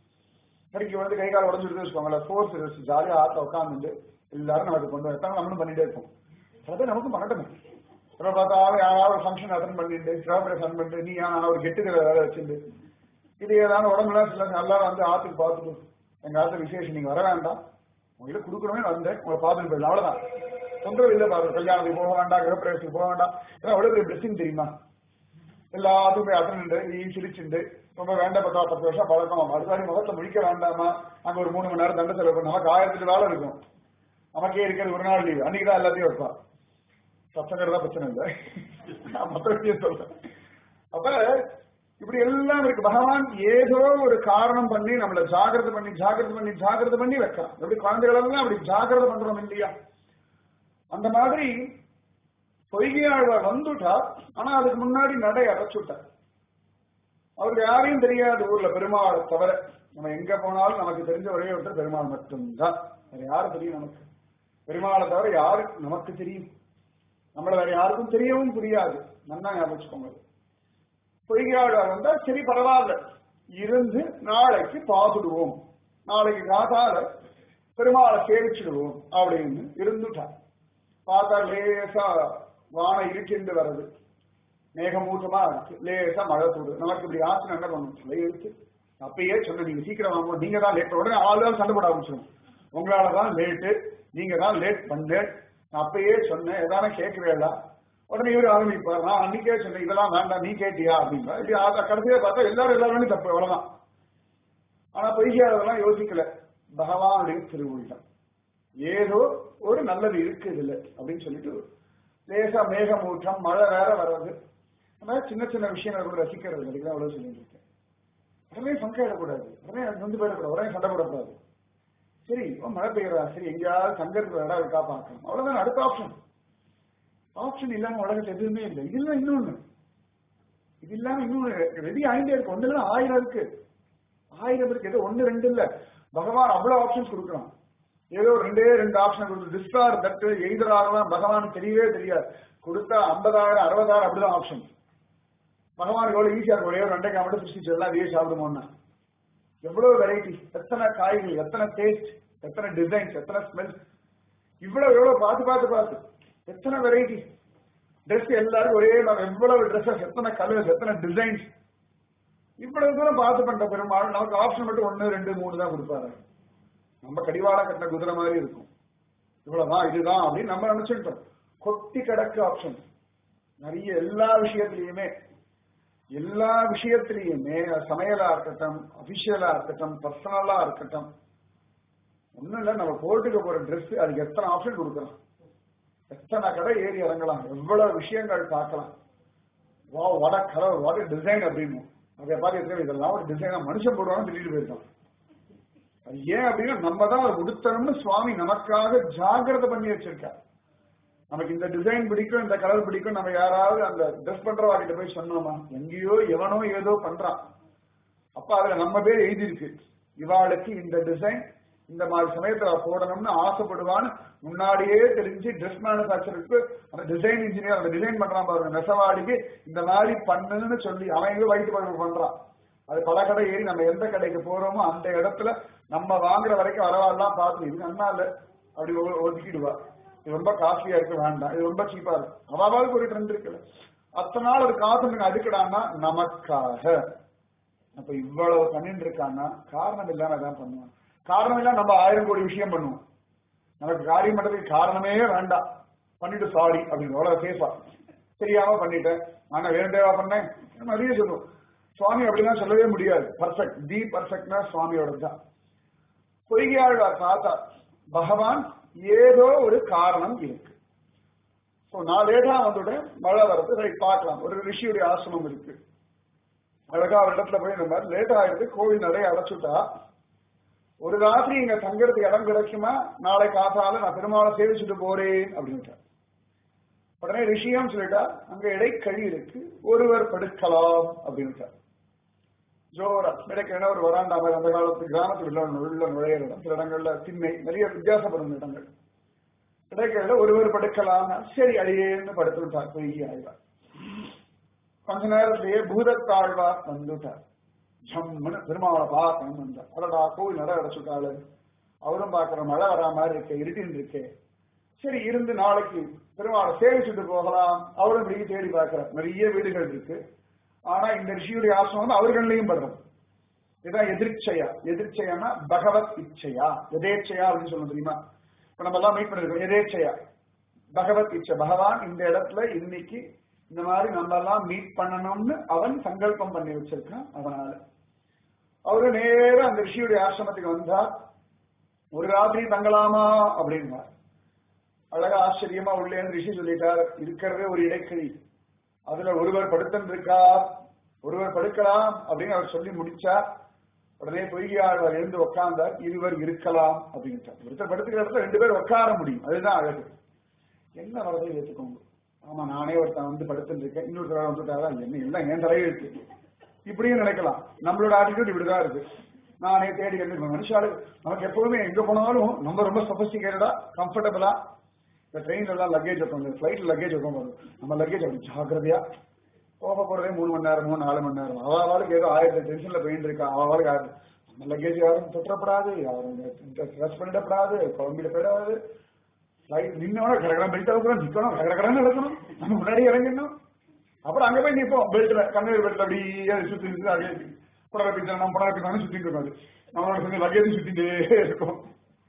A: தடுக்கி விழுந்து கை கால் உடஞ்சிருக்கு வச்சுக்கோங்களேன் ஃபோர்ஸ் வச்சு ஜாலியா ஆத்த உட்காந்துட்டு எல்லாரும் நமக்கு கொண்டு வரத்தாங்க நம்மளும் பண்ணிட்டே இருப்போம் அதை நமக்கும் பண்ணட்டுமே இப்ப பார்த்தாலும் யாராவது ஃபங்க்ஷன் அட்டன் பண்ணிட்டு சிவபுரை ஃபன் பண்ணிட்டு நீ நான் ஒரு கெட்டுக்கிற வேலை வச்சுட்டு இது ஏதாவது உடம்புலாம் சில எல்லாரும் வந்து ஆத்துக்கு பார்த்துட்டு எங்க ஆத்து விசேஷம் நீங்க வர வேண்டாம் உங்களுக்கு கொடுக்கணுமே வந்தேன் உங்களை பார்த்துட்டு போயிடலாம் அவ்வளவுதான் தொந்தரவு இல்லை பாரு கல்யாணத்துக்கு போக வேண்டாம் கிரகப்பிரவேசத்துக்கு போக வேண்டாம் ஏன்னா அவ்வளவு பெரிய பிளஸிங் தெரியுமா எல்லாத்துக்கும் போய் அட்டன் நீ சிரிச்சுண்டு ரொம்ப வேண்டப்பட்டா பத்து வருஷம் பழக்கம் அடுத்தாடி முகத்துல முடிக்க வேண்டாமா அங்க ஒரு மூணு மணி நேரம் தண்டை செலவு பண்ண நமக்கு ஆயிரத்துக்கு வேலை இருக்கும் நமக்கே இருக்கிறது ஒரு நாள் லீவு அன்னைக்கு தான் எல்லாத்தையும் வைப்பான் சத்தங்கிறதா பிரச்சனை இல்லை நான் மற்ற விஷயம் சொல்றேன் அப்ப இப்படி எல்லாம் இருக்கு பகவான் ஏதோ ஒரு காரணம் பண்ணி நம்மள ஜாகிரதை பண்ணி ஜாகிரதை பண்ணி ஜாகிரதை பண்ணி வைக்கிறான் எப்படி குழந்தைகள் எல்லாம் அப்படி ஜாகிரதை பண்றோம் இல்லையா அந்த மாதிரி பொய்கையாழ்வார் வந்துட்டார் ஆனா அதுக்கு முன்னாடி நடை அடைச்சுட்டார் அவருக்கு யாரையும் தெரியாது ஊர்ல பெருமாளை தவிர நம்ம எங்க போனாலும் நமக்கு தெரிஞ்ச ஒரே ஒருத்தர் பெருமாள் மட்டும்தான் வேற யாரு தெரியும் நமக்கு பெருமாளை தவிர யாரு நமக்கு தெரியும் நம்மள வேற யாருக்கும் தெரியவும் புரியாது நன்னா ஞாபகம் வச்சுக்கோங்க பொய்கையாளர் வந்தா சரி பரவாயில்ல இருந்து நாளைக்கு பார்த்துடுவோம் நாளைக்கு காத்தால பெருமாளை சேவிச்சிடுவோம் அப்படின்னு இருந்துட்டார் பார்த்தா லேசா வானம் இருக்கிண்டு வருது மேகமூட்டமா இருக்கு லேசா மழை தூடுது நமக்கு இப்படி ஆசை என்ன பண்ணும் இருக்கு அப்பயே சொன்ன நீங்க சீக்கிரம் வாங்க நீங்க தான் லேட் உடனே ஆள் தான் சண்டை போட ஆரம்பிச்சிடும் உங்களால தான் லேட்டு நீங்க தான் லேட் பண்ணு நான் அப்பயே சொன்னேன் எதான கேட்கிறேடா உடனே இவரு ஆரம்பிப்பார் நான் அன்னைக்கே சொன்னேன் இதெல்லாம் வேண்டாம் நீ கேட்டியா அப்படின்னா இப்படி ஆ- கடைசியா பார்த்தா எல்லாரும் எல்லாரும் தப்பு அவ்வளவுதான் ஆனா பொய்யாதெல்லாம் யோசிக்கல பகவானுடைய திருவுள்ளம் ஏதோ ஒரு நல்லது இருக்கு இதுல அப்படின்னு சொல்லிட்டு லேசா மேகமூட்டம் மழை வேற வர்றது அந்த மாதிரி சின்ன சின்ன விஷயங்களை கூட ரசிக்கிறது அதுக்கு தான் அவ்வளவு சொல்லிட்டு இருக்கேன் உடனே பங்க இடக்கூடாது உடனே வந்து போயிடக்கூடாது உடனே சண்டை போடக்கூடாது சரி இப்ப மழை பெய்யறா சரி எங்கேயாவது தங்கறதுக்கு இடம் இருக்கா பார்க்கணும் அவ்வளவுதான் அடுத்த ஆப்ஷன் ஆப்ஷன் இல்லாம உலகத்துல எதுவுமே இல்லை இது இல்ல இன்னொன்னு இது இல்லாம இன்னொன்னு ரெடி ஆயிட்டே இருக்கு ஒண்ணு இல்ல ஆயிரம் இருக்கு ஆயிரம் இருக்கு ஏதோ ஒண்ணு ரெண்டு இல்ல பகவான் அவ்வளவு ஆப்ஷன்ஸ் கொடுக்குறான் ஏதோ ரெண்டே ரெண்டு ஆப்ஷன் கொடுத்து திஸ்டார் தட்டு எய்தராகலாம் பகவான் தெரியவே தெரியாது கொடுத்தா ஐம்பதாயிரம் அறுபதாயிரம் அப்படிதான் ஆப்ஷன் பகவானுக்கு எவ்வளவு ஈஸியா இருக்கும் ஒரே ஒரு ரெண்டைக்காய் மட்டும் சிருஷ்டிச்சு எல்லாம் அதையே சாப்பிடுமோன்னா எவ்வளவு வெரைட்டி எத்தனை காய்கள் எத்தனை டேஸ்ட் எத்தனை டிசைன்ஸ் எத்தனை ஸ்மெல்ஸ் இவ்வளவு எவ்வளவு பார்த்து பார்த்து பார்த்து எத்தனை வெரைட்டி ட்ரெஸ் எல்லாரும் ஒரே மாதிரி எவ்வளவு ட்ரெஸ்ஸஸ் எத்தனை கலர்ஸ் எத்தனை டிசைன்ஸ் இவ்வளவு தூரம் பார்த்து பண்ற பெருமாள் நமக்கு ஆப்ஷன் மட்டும் ஒன்னு ரெண்டு மூணு தான் கொடுப்பாரு நம்ம கடிவாள கட்டின குதிரை மாதிரி இருக்கும் இவ்வளவுதான் இதுதான் அப்படின்னு நம்ம நினைச்சுட்டோம் கொட்டி கிடக்கு ஆப்ஷன் நிறைய எல்லா விஷயத்திலயுமே எல்லா விஷயத்திலயுமே சமையலா இருக்கட்டும் அபிஷியலா இருக்கட்டும் பர்சனலா இருக்கட்டும் ஒண்ணும் இல்ல நம்ம போட்டுக்க போற Dress அதுக்கு எத்தனை ஆப்ஷன் கொடுக்குறோம் எத்தனை கடை ஏறி இறங்கலாம் எவ்வளவு விஷயங்கள் பார்க்கலாம் வா வட கலர் வாட டிசைன் அப்படின்னு அதை பார்த்து எத்தனை இதெல்லாம் ஒரு டிசைனா மனுஷன் போடுவாங்க திடீர்னு போயிருக்கான் அது ஏன் அப்படின்னா நம்ம தான் அதை உடுத்தணும்னு சுவாமி நமக்காக ஜாகிரதை பண்ணி வச்சிருக்கார் நமக்கு இந்த டிசைன் பிடிக்கும் இந்த கலர் பிடிக்கும் நம்ம யாராவது அந்த ட்ரெஸ் பண்றவா கிட்ட போய் சொன்னோமா எங்கேயோ எவனோ ஏதோ பண்றான் அப்ப அதுல நம்ம பேர் எழுதியிருக்கு இவாளுக்கு இந்த டிசைன் இந்த மாதிரி சமயத்துல போடணும்னு ஆசைப்படுவான்னு முன்னாடியே தெரிஞ்சு ட்ரெஸ் மேனுஃபேக்சருக்கு அந்த டிசைன் இன்ஜினியர் அந்த டிசைன் பண்றான் பாருங்க நெசவாடிக்கு இந்த மாதிரி பண்ணுன்னு சொல்லி அவன் எங்க வயிற்று பழக்கம் பண்றான் அது பல கடை ஏறி நம்ம எந்த கடைக்கு போறோமோ அந்த இடத்துல நம்ம வாங்குற வரைக்கும் வரவாடலாம் பார்த்து இது நல்லா இல்ல அப்படி ஒ- ஒதுக்கிடுவா இது ரொம்ப காஸ்ட்லியா இருக்கு வேண்டாம் இது ரொம்ப சீப்பா இருக்கு அவாவாளுக்கு ஒரு ட்ரெண்ட் இருக்குல்ல அத்தனை நாள் ஒரு காசு அதுக்குடான்னா நமக்காக அப்ப இவ்வளவு பண்ணிட்டு இருக்கான்னா காரணம் இல்லாம தான் பண்ணுவான் காரணம் இல்லாம நம்ம ஆயிரம் கோடி விஷயம் பண்ணுவோம் நமக்கு காரியம் பண்றதுக்கு காரணமே வேண்டாம் பண்ணிட்டு சாரி அப்படின்னு அவ்வளவு சேஃபா தெரியாம பண்ணிட்டேன் ஆனா வேண்டேவா பண்ணேன் நிறைய சொல்லுவோம் சுவாமி அப்படிலாம் சொல்லவே முடியாது பர்ஃபெக்ட் தி பர்ஃபெக்ட்னா சுவாமியோட தான் பொய்கையாழ்வார் பார்த்தா பகவான் ஏதோ ஒரு காரணம் இருக்கு So, நான் லேட்டா வந்துட்டேன் மழை வரது ரைட் பார்க்கலாம் ஒரு ரிஷியுடைய ஆசிரமம் இருக்கு அழகா ஒரு இடத்துல போய் இந்த மாதிரி லேட் ஆயிடுது கோவில் நிறைய அடைச்சுட்டா ஒரு ராத்திரி இங்க தங்கறதுக்கு இடம் கிடைக்குமா நாளை காத்தால நான் பெருமாளை சேவிச்சுட்டு போறேன் அப்படின்ட்டார் உடனே ரிஷியம் சொல்லிட்டா அங்க இடைக்கழி இருக்கு ஒருவர் படுக்கலாம் அப்படின்ட்டார் ஜோரா இடைக்கிழமை ஒரு வராண்டா மாதிரி அந்த காலத்து கிராமத்து உள்ள உள்ள நுழையிற இடம் சில இடங்கள்ல திண்ணை நிறைய வித்தியாசப்படும் இடங்கள் இடைக்கிழமை ஒருவர் படுக்கலாம் சரி அடியேன்னு படுத்து விட்டார் பொய்கி ஆய்வார் கொஞ்ச நேரத்திலேயே பூதத்தாழ்வார் வந்துட்டார் ஜம்முன்னு பெருமாளை பார்க்கணும் வந்தார் அடடா கோவில் நட அடைச்சுட்டாளு அவரும் பார்க்கிற மழை வரா மாதிரி இருக்கே இருட்டின்னு இருக்கே சரி இருந்து நாளைக்கு பெருமாளை சேவிச்சுட்டு போகலாம் அவரும் இப்படி தேடி பார்க்கிறார் நிறைய வீடுகள் இருக்கு ஆனா இந்த ரிஷியுடைய ஆசிரமம் வந்து அவர்களையும் படுறது இதுதான் எதிர்ச்சையா எதிர்ச்சையானா பகவத் இச்சையா எதேச்சையா அப்படின்னு சொல்ல தெரியுமா இப்ப நம்ம எல்லாம் மீட் பண்ணிருக்கோம் எதேச்சையா பகவத் இச்சை பகவான் இந்த இடத்துல இன்னைக்கு இந்த மாதிரி நம்ம எல்லாம் மீட் பண்ணணும்னு அவன் சங்கல்பம் பண்ணி வச்சிருக்கான் அதனால அவரு நேரா அந்த ரிஷியுடைய ஆசிரமத்துக்கு வந்தா ஒரு ராத்திரி தங்கலாமா அப்படின்னார் அழகா ஆச்சரியமா உள்ளே ரிஷி சொல்லிட்டார் இருக்கிறதே ஒரு இடைக்கழி அதுல ஒருவர் படுத்தன் இருக்கா ஒருவர் படுக்கலாம் அப்படின்னு அவர் சொல்லி முடிச்சார் உடனே பொய்யாளர் எழுந்து உட்கார்ந்தார் இருவர் இருக்கலாம் அப்படின்ட்டார் ஒருத்தர் படுத்துக்கிற இடத்துல ரெண்டு பேர் உட்கார முடியும் அதுதான் அழகு என்ன வரதை ஏத்துக்கோங்க ஆமா நானே ஒருத்தன் வந்து படுத்துட்டு இருக்கேன் இன்னொருத்தர் வந்துட்டாரா என்ன எல்லாம் என் தலையெழுத்து இப்படியும் நினைக்கலாம் நம்மளோட ஆட்டிடியூட் இப்படிதான் இருக்கு நானே தேடி கண்டு மனுஷாலு நமக்கு எப்பவுமே எங்க போனாலும் நம்ம ரொம்ப சொபஸ்டிகேட்டடா கம்ஃபர்டபுளா இந்த ட்ரெயின்ல எல்லாம் லக்கேஜ் வைப்போம் ஃபிளைட்ல லக்கேஜ் வைப்போம் பாருங்க. நம்ம லக்கேஜ் அப்படி ஜாக்கிரதையா போக போறதே மூணு மணி நேரமோ நாலு மணி நேரம் அவளுக்கு ஏதோ ஆயிரத்தி டென்ஷன்ல போயிட்டு இருக்கா அவளுக்கு யாரும் நம்ம லக்கேஜ் யாரும் தொற்றப்படாது யாரும் ட்ரெஸ் பண்ணிடப்படாது குழம்பிடப்படாது ஃபிளைட் நின்னோட கடகடம் பெல்ட் அவுக்கணும் நிக்கணும் கடகடன்னு நடக்கணும் நம்ம முன்னாடி இறங்கிடணும் அப்புறம் அங்க போய் நிப்போம் பெல்ட்ல கண்ணீர் பெல்ட்ல அப்படியே சுத்தி சுத்தி அப்படியே புடவை பிடிச்சா புடவை பிடிச்சாலும் சுத்திட்டு இருக்கோம் அது நம்மளோட கொஞ்சம் லக்கேஜ் சுத்திட்டே இருக்கும்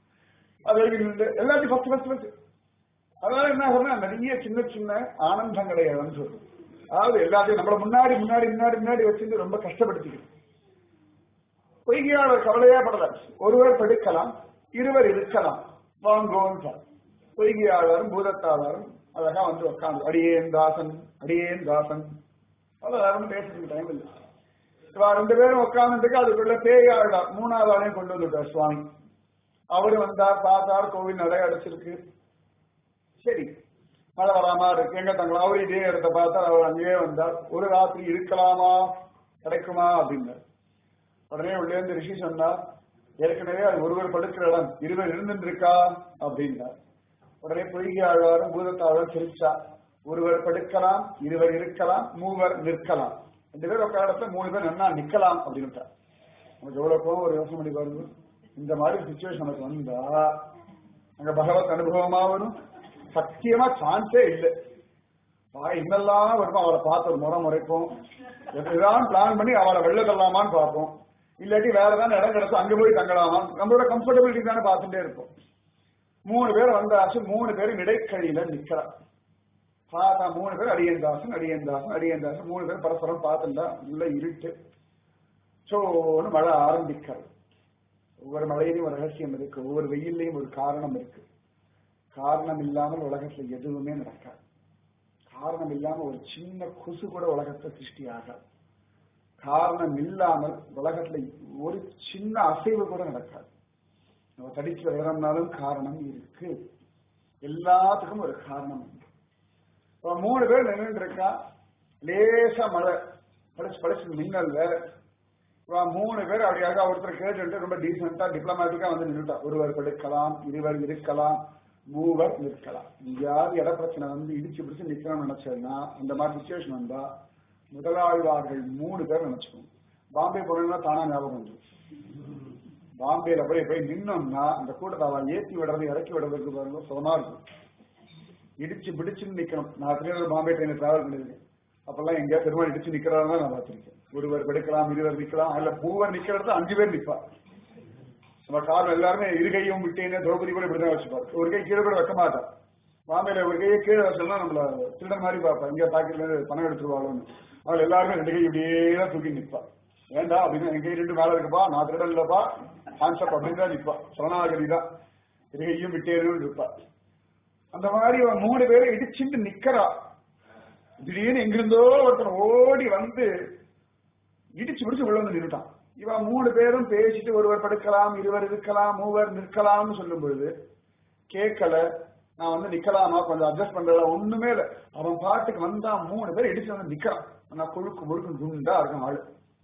A: அது வரைக்கும் நின்று எல்லாத்தையும் ஃபர்ஸ்ட் ஃபர்ஸ்ட் ஃபர்ஸ்ட் அதனால என்ன ஆகும்னா நிறைய சின்ன சின்ன ஆனந்தங்களை வந்து சொல்லும் அதாவது எல்லாத்தையும் நம்மள முன்னாடி முன்னாடி முன்னாடி முன்னாடி வச்சிருந்து ரொம்ப கஷ்டப்படுத்திக்கணும் பொய்கையாளர் கவலையா படல ஒருவர் படுக்கலாம் இருவர் இருக்கலாம் வாங்கோன்னு சார் பொய்கையாளரும் பூதத்தாளரும் அழகா வந்து உட்காந்து அடியேன் தாசன் அடியேன் தாசன் அவ்வளவு யாரும் பேசுறதுக்கு டைம் இல்லை இவா ரெண்டு பேரும் உட்காந்துட்டு அதுக்குள்ள பேயாளர் மூணாவது ஆளையும் கொண்டு வந்துட்டார் சுவாமி அவரு வந்தார் பார்த்தார் கோவில் நடை அடைச்சிருக்கு சரி மழை வராம இருக்கு எங்க தங்கலாம் அவர் இதே இடத்த பார்த்தா அவர் அங்கேயே வந்தார் ஒரு ராத்திரி இருக்கலாமா கிடைக்குமா அப்படின்னார் உடனே உள்ளே இருந்து ரிஷி சொன்னார் ஏற்கனவே அது ஒருவர் படுக்கிற இடம் இருவர் இருந்துருக்கா அப்படின்னார் உடனே பொய்கை ஆழ்வாரும் பூதத்தாழ்வாரும் சிரிச்சா ஒருவர் படுக்கலாம் இருவர் இருக்கலாம் மூவர் நிற்கலாம் ரெண்டு பேர் உட்கார இடத்துல மூணு பேர் என்ன நிக்கலாம் அப்படின்ட்டார் நமக்கு எவ்வளவு கோவம் ஒரு யோசனை பண்ணி பாருங்க இந்த மாதிரி சுச்சுவேஷன் நமக்கு வந்தா அங்க பகவத் அனுபவமா வரும் சத்தியமா சான்ஸே இல்லை என்னெல்லாம் வருமோ அவளை பார்த்து ஒரு முறை முறைப்போம் எப்படிதான் பிளான் பண்ணி அவளை வெளில தள்ளலாமான்னு பார்ப்போம் இல்லாட்டி வேற ஏதாவது இடம் கிடைச்சா அங்க போய் தங்கலாமா நம்மளோட கம்ஃபர்டபிலிட்டி தானே பார்த்துட்டே இருப்போம் மூணு பேர் வந்தாச்சு மூணு பேரும் இடைக்கழியில நிக்கிறா பார்த்தா மூணு பேர் அடியந்தாசன் அடியந்தாசன் அடியந்தாசன் மூணு பேர் பரஸ்பரம் பார்த்துட்டா உள்ள இருட்டு சோன்னு மழை ஆரம்பிக்கிறது ஒவ்வொரு மழையிலையும் ஒரு ரகசியம் இருக்கு ஒவ்வொரு வெயில்லையும் ஒரு காரணம் இருக்கு காரணம் இல்லாமல் உலகத்துல எதுவுமே நடக்காது காரணம் இல்லாம ஒரு சின்ன கொசு கூட உலகத்தை சிருஷ்டி ஆகாது காரணம் இல்லாமல் உலகத்துல ஒரு சின்ன அசைவு கூட நடக்காது நம்ம தடிச்சு விளையாடனாலும் காரணம் இருக்கு எல்லாத்துக்கும் ஒரு காரணம் உண்டு இப்ப மூணு பேர் நின்றுட்டு இருக்கா லேசா மழை பளிச்சு பளிச்சு மின்னல் வேற இவன் மூணு பேர் அப்படியாக ஒருத்தர் கேட்டு ரொம்ப டீசெண்டா டிப்ளமேட்டிக்கா வந்து நின்றுட்டா ஒருவர் படுக்கலாம் இருவர் இருக்கலாம் மூவர் நிற்கலாம் எங்கேயாவது இட பிரச்சனை வந்து இடிச்சு பிடிச்சு நிக்கணும்னு நினைச்சதுன்னா அந்த மாதிரி சுச்சுவேஷன் வந்தா முதலாளிவார்கள் மூணு பேர் நினைச்சுக்கணும் பாம்பே போனோம்னா தானா ஞாபகம் வந்துடும் பாம்பேல போய் போய் நின்னோம்னா அந்த கூட்டத்தை அவன் ஏத்தி விடுறது இறக்கி விடுறதுக்கு பாருங்க சுகமா இருக்கும் இடிச்சு பிடிச்சுன்னு நிக்கணும் நான் எத்தனையோ பாம்பே ட்ரெயினில் டிராவல் பண்ணிருக்கேன் அப்பெல்லாம் எங்கேயா பெருமாள் இடிச்சு நிக்கிறதா நான் பார்த்திருக்கேன் ஒருவர் படுக்கலாம் இருவர் நிக்கலாம் இல்ல மூவர் நிக்கிறது அஞ்சு பேர் நிப்பா நம்ம காலம் எல்லாருமே இருகையும் விட்டேன்னு திரௌபதி கூட இப்படிதான் வச்சுப்பாரு ஒரு கை கீழே கூட வைக்க மாட்டா பாம்பேல ஒரு கையை கீழே வச்சோம்னா நம்மள திருடன் மாதிரி பார்ப்பா இங்க பாக்கெட்ல இருந்து பணம் எடுத்துருவாளோன்னு அவள் எல்லாருமே ரெண்டு கை இப்படியே தான் தூக்கி நிப்பா வேண்டாம் அப்படின்னு என் கை ரெண்டு மேல இருக்குப்பா நான் திருடன் இல்லப்பா ஹேண்ட்ஸ் அப் அப்படின்னு தான் நிப்பா சரணாகதி தான் இருகையும் விட்டேன்னு இருப்பா அந்த மாதிரி அவன் மூணு பேரை இடிச்சுட்டு நிக்கிறா திடீர்னு எங்கிருந்தோ ஒருத்தன் ஓடி வந்து இடிச்சு பிடிச்சு உள்ள வந்து நின்றுட்டான் இவன் மூணு பேரும் பேசிட்டு ஒருவர் படுக்கலாம் இருவர் இருக்கலாம் மூவர் நிற்கலாம்னு சொல்லும் பொழுது கேட்கல நான் வந்து நிக்கலாமா கொஞ்சம் அட்ஜஸ்ட் பண்றதா ஒண்ணுமே இல்ல அவன் பாட்டுக்கு வந்தா மூணு பேர் இடிச்சு வந்து நிக்கிறான் நான் கொழுக்கு முழுக்கு குண்டா இருக்கான் ஆளு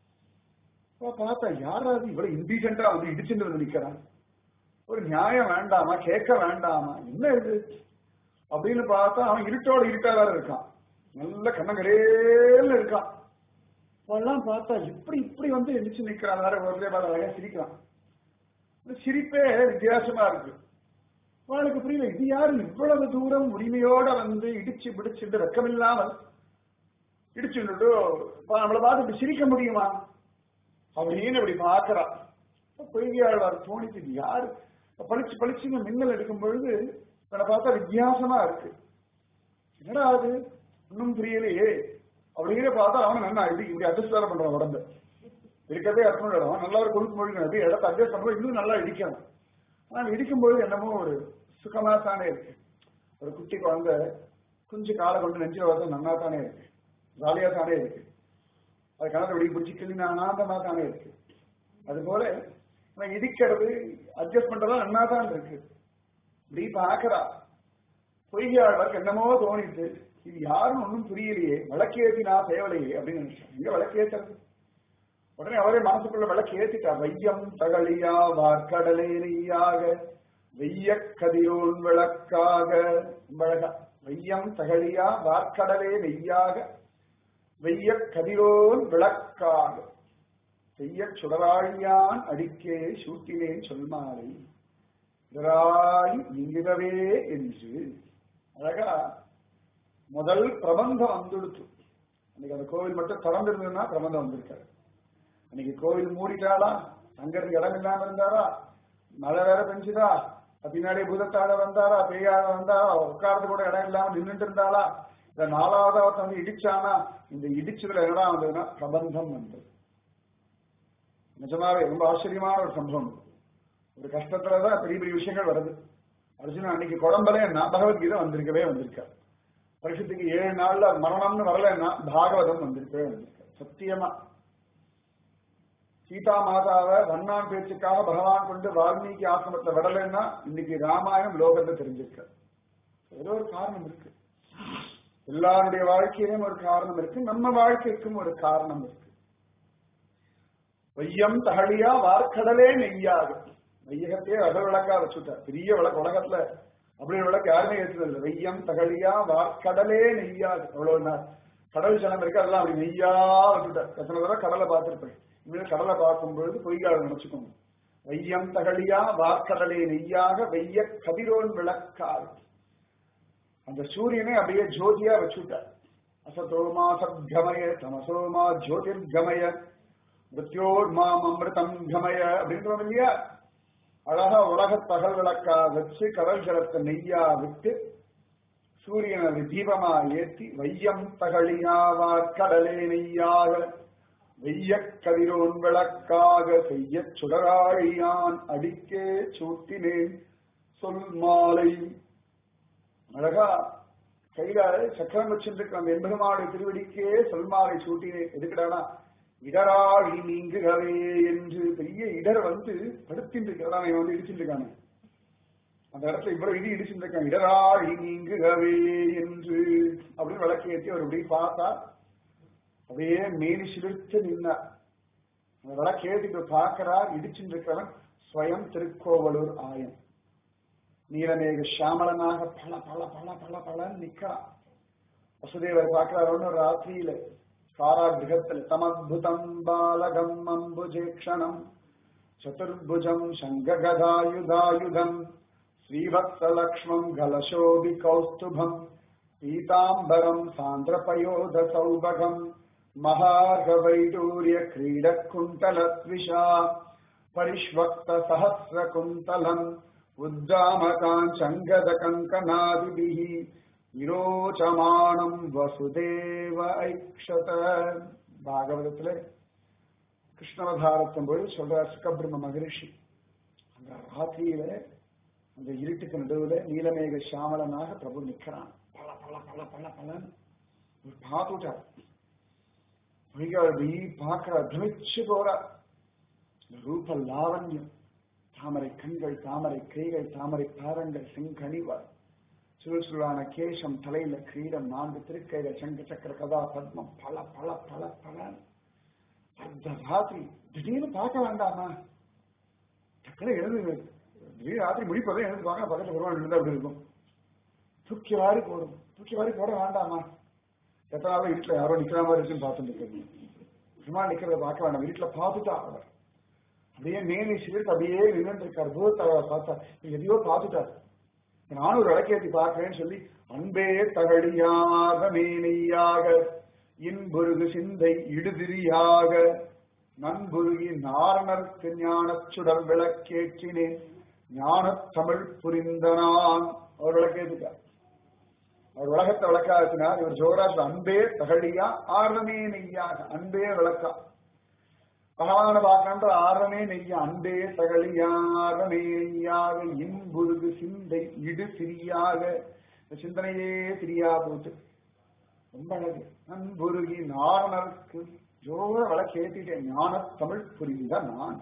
A: அப்ப பார்த்தா யாராவது இவ்வளவு இன்டீசென்டா வந்து இடிச்சுட்டு வந்து நிக்கிறான் ஒரு நியாயம் வேண்டாமா கேட்க வேண்டாமா என்ன இது அப்படின்னு பார்த்தா அவன் இருட்டோட இருட்டா வேற இருக்கான் நல்ல கண்ணங்கரேல இருக்கான் அவெல்லாம் பார்த்தா இப்படி இப்படி வந்து எந்திரிச்சு நிக்கிறான் வேற ஒரே வேலை அழகா சிரிக்கிறான் இந்த சிரிப்பே வித்தியாசமா இருக்கு அவளுக்கு புரியல இது யாரு இவ்வளவு தூரம் உரிமையோட வந்து இடிச்சு பிடிச்சிட்டு வெக்கமில்லாமல் இடிச்சுட்டு நம்மளை பார்த்து இப்படி சிரிக்க முடியுமா அப்படின்னு இப்படி பாக்குறா பொய்கையாழ்வார் தோணிச்சு இது யாரு பளிச்சு பளிச்சுங்க மின்னல் எடுக்கும் பொழுது இவனை பார்த்தா வித்தியாசமா இருக்கு என்னடா அது இன்னும் புரியலையே அப்படிங்கிற பார்த்தா அவன் நல்லா இப்படி இப்படி அட்ஜஸ்ட் வேலை பண்றான் உடம்பு இருக்கதே அர்த்தம் இடம் நல்லா ஒரு கொழுப்பு மொழி அப்படி இடத்த அட்ஜஸ்ட் பண்ணும்போது இன்னும் நல்லா இடிக்கணும் ஆனால் இடிக்கும்போது என்னமோ ஒரு சுகமா தானே இருக்கு ஒரு குட்டி குழந்தை குஞ்சு காலை கொண்டு நெஞ்சில வரது நல்லா தானே இருக்கு ஜாலியா தானே இருக்கு அது கணத்தை வெளியே பிடிச்சி கிளி ஆனந்தமா தானே இருக்கு அது போல இவன் இடிக்கிறது அட்ஜஸ்ட் பண்றதா நல்லா தான் இருக்கு இப்படி பாக்குறா பொய்யாளருக்கு என்னமோ தோணிட்டு இது யாரும் ஒன்றும் புரியலையே விளக்கேற்றினா தேவலையே அப்படின்னு நினைச்சேன் எங்க விளக்கேற்றுறது உடனே அவரே மனசுக்குள்ள விளக்கு ஏத்திட்டா வையம் தகழியா வார்க்கடலே நெய்யாக வெய்ய கதிரோன் விளக்காக அழகா வையம் தகழியா வார்க்கடலே நெய்யாக வெய்ய கதிரோன் விளக்காக செய்ய சுடராழியான் அடிக்கே சூட்டினேன் சொல்மாலை இதராய் இங்கிரவே என்று அழகா முதல் பிரபந்தம் வந்துடுத்து அன்னைக்கு அந்த கோவில் மட்டும் திறந்திருந்ததுன்னா பிரபந்தம் வந்திருக்காரு அன்னைக்கு கோவில் மூடிட்டாளா தங்கறதுக்கு இடம் இல்லாம இருந்தாரா மழை வேற பெஞ்சுதா பின்னாடி பூதத்தாட வந்தாரா பெய்யாத வந்தாரா உட்கார்றது கூட இடம் இல்லாம நின்றுட்டு இருந்தாளா இந்த நாலாவது அவர்த்த வந்து இடிச்சானா இந்த இடிச்சதுல என்னடா வந்ததுன்னா பிரபந்தம் வந்தது நிஜமாவே ரொம்ப ஆச்சரியமான ஒரு சம்பவம் ஒரு கஷ்டத்துலதான் பெரிய பெரிய விஷயங்கள் வருது அர்ஜுனன் அன்னைக்கு குழம்பலேன்னா பகவத்கீதை வந்திருக்கவே வந்திருக்காரு வருஷத்துக்கு ஏழு நாள்ல மரணம்னு வரலன்னா பாகவதம் வந்திருக்கவே வந்திருக்காரு சத்தியமா சீதா மாதாவை வண்ணான் பேச்சுக்காக பகவான் கொண்டு வால்மீகி ஆசிரமத்துல விடலைன்னா இன்னைக்கு ராமாயணம் லோகத்தை தெரிஞ்சிருக்க ஏதோ ஒரு காரணம் இருக்கு எல்லாருடைய வாழ்க்கையிலும் ஒரு காரணம் இருக்கு நம்ம வாழ்க்கைக்கும் ஒரு காரணம் இருக்கு வையம் தகழியா வார்க்கடலே நெய்யாக வையகத்தையே அக விளக்கா வச்சுட்டார் பெரிய விளக்கு உலகத்துல அப்படி ஒரு விளக்கு யாருமே ஏற்றுறது இல்லை வையம் தகழியா வார்க்கடலே நெய்யாது அவ்வளவு கடல் ஜனம் இருக்கு அதெல்லாம் அப்படி நெய்யா வச்சுட்டார் எத்தனை தடவை கடலை பார்த்திருப்பேன் இனிமேல் கடலை பார்க்கும் பொழுது பொய்யாள நினைச்சுக்கோங்க வையம் தகழியா வார்க்கடலே நெய்யாக வெய்ய கதிரோன் விளக்கால் அந்த சூரியனை அப்படியே ஜோதியா வச்சுட்டார் அசதோமா சத்கமய தமசோமா ஜோதிர்கமய மிருத்யோர்மாம் அமிர்தம் கமய அப்படின்றோம் இல்லையா அழகா உலக பகல் விளக்கா வச்சு கடல் ஜலத்தை நெய்யா விட்டு சூரியனை தீபமா ஏற்றி வையம் தகழியாவார் கடலே நெய்யாக வெய்ய கதிரோன் விளக்காக செய்ய சுடராழியான் அடிக்கே சூட்டினேன் சொல் மாலை அழகா கையில சக்கரம் வச்சிருக்க அந்த எம்பெருமானுடைய திருவடிக்கே சொல்மாலை சூட்டினேன் எதுக்குடானா இடராழி நீங்குகவே என்று பெரிய இடர் வந்து படுத்திட்டு இருக்கிறதா இவன் வந்து இடிச்சுட்டு இருக்கானே அந்த இடத்துல இவ்வளவு இடி இடிச்சுட்டு இருக்கான் இடராழி நீங்குகவே என்று அப்படின்னு விளக்கேற்றி அவர் இப்படி பார்த்தா அப்படியே மேலி சிலிர்த்து நின்னார் அந்த விளக்கேற்றிட்டு பார்க்கிறார் இடிச்சுட்டு இருக்கிறவன் ஸ்வயம் திருக்கோவலூர் ஆயன் நீலமேக ஷாமலனாக பல பல பல பல பலன்னு நிக்கிறான் வசுதேவர் பார்க்கிறார் ஒன்று ராத்திரியில காராகிரகத்தில் தமத்புதம் பாலகம் அம்புஜேக்ஷணம் சதுர்புஜம் சங்ககதாயுதாயுதம் ஸ்ரீவத்சலக்ஷ்மம் கலசோபி கௌஸ்துபம் பீதாம்பரம் சாந்திரபயோத சௌபகம் மகார்கவைடூரிய क्रीडकुण्टलत्विषा परिष्वक्तसहस्रकुन्तलम् उद्दामकाञ्चङ्गदकङ्कनादिभिः விரோச்சமானம் வசுதேவ ஐக்ஷத பாகவதத்துல கிருஷ்ணவதாரத்தின் போது சொல்றார் சுகபிரம்ம மகரிஷி அந்த ராத்திரியில அந்த இருட்டுக்கு நடுவுல நீலமேக சாமலனாக பிரபு நிக்கிறான் பல பல பல பல பலன் பார்த்துட்டார் அப்படி பார்க்கிற பிரமிச்சு போறார் ரூப லாவண்யம் தாமரை கண்கள் தாமரை கைகள் தாமரை பாதங்கள் செங்கனிவார் சுருள் சுருளான கேசம் தலையில கிரீடம் நான்கு திருக்கையில சங்க சக்கர கதா பத்மம் பல பல பல பல அந்த ராத்திரி திடீர்னு பார்க்க வேண்டாமா டக்குனு எழுந்து திடீர்னு ராத்திரி முடிப்பதை எழுந்து பார்க்க பக்கத்துல பெருமாள் இருந்தா அப்படி இருக்கும் தூக்கி வாரி போடும் தூக்கி வாரி போட வேண்டாமா எத்தனை நாள் வீட்டுல யாரோ நிக்கிற மாதிரி இருக்குன்னு பார்த்துட்டு இருக்கிறது பெருமாள் நிக்கிறத பார்க்க வேண்டாம் வீட்டுல பார்த்துட்டா அவர் அப்படியே மேனி சிலிர்த்து அப்படியே நின்று இருக்கார் பூதத்தலைவர் பார்த்தா எதையோ பார்த்துட்டார் நானும் ஒரு விளக்கேற்றி பார்க்கிறேன்னு சொல்லி அன்பே தகழியாக மேனையாக இன்புருகு சிந்தை இடுதிரியாக நண்புருகி நாரணர்க்கு ஞானச் சுடர் விளக்கேற்றினேன் ஞானத் தமிழ் புரிந்தனான் அவர் விளக்கேற்றிட்டார் அவர் உலகத்தை விளக்காத்தினார் இவர் ஜோராஜ் அன்பே தகழியா ஆர்வமே நெய்யாக அன்பே விளக்கா பகவான பார்க்கணுன்ற ஆரமே நெய்ய அன்பே தகழியாரமே நெய்யாக இன்புருகு சிந்தை இடு சிறியாக இந்த சிந்தனையே சிரியா போச்சு ரொம்ப அழகு அன்புருகி நாரணருக்கு ஜோர விளக்கு ஏத்திட்டேன் ஞான தமிழ் புரிந்த நான்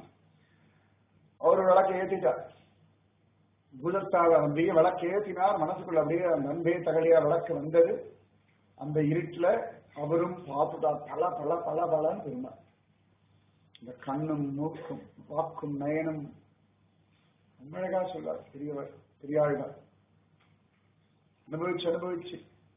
A: அவர் விளக்கு ஏத்திட்டார் பூதத்தாக வந்து விளக்கு ஏத்தினார் மனசுக்குள்ள அப்படியே அந்த அன்பே தகழியா விளக்கு வந்தது அந்த இருட்டுல அவரும் பார்த்துட்டார் பல பல பல பலன்னு இருந்தார் இந்த கண்ணும் மூக்கும் வாக்கும் நயனும் ரொம்ப அழகா சொல்றார் பெரியவர் பெரியாழ்வார் அனுபவிச்சு அனுபவிச்சு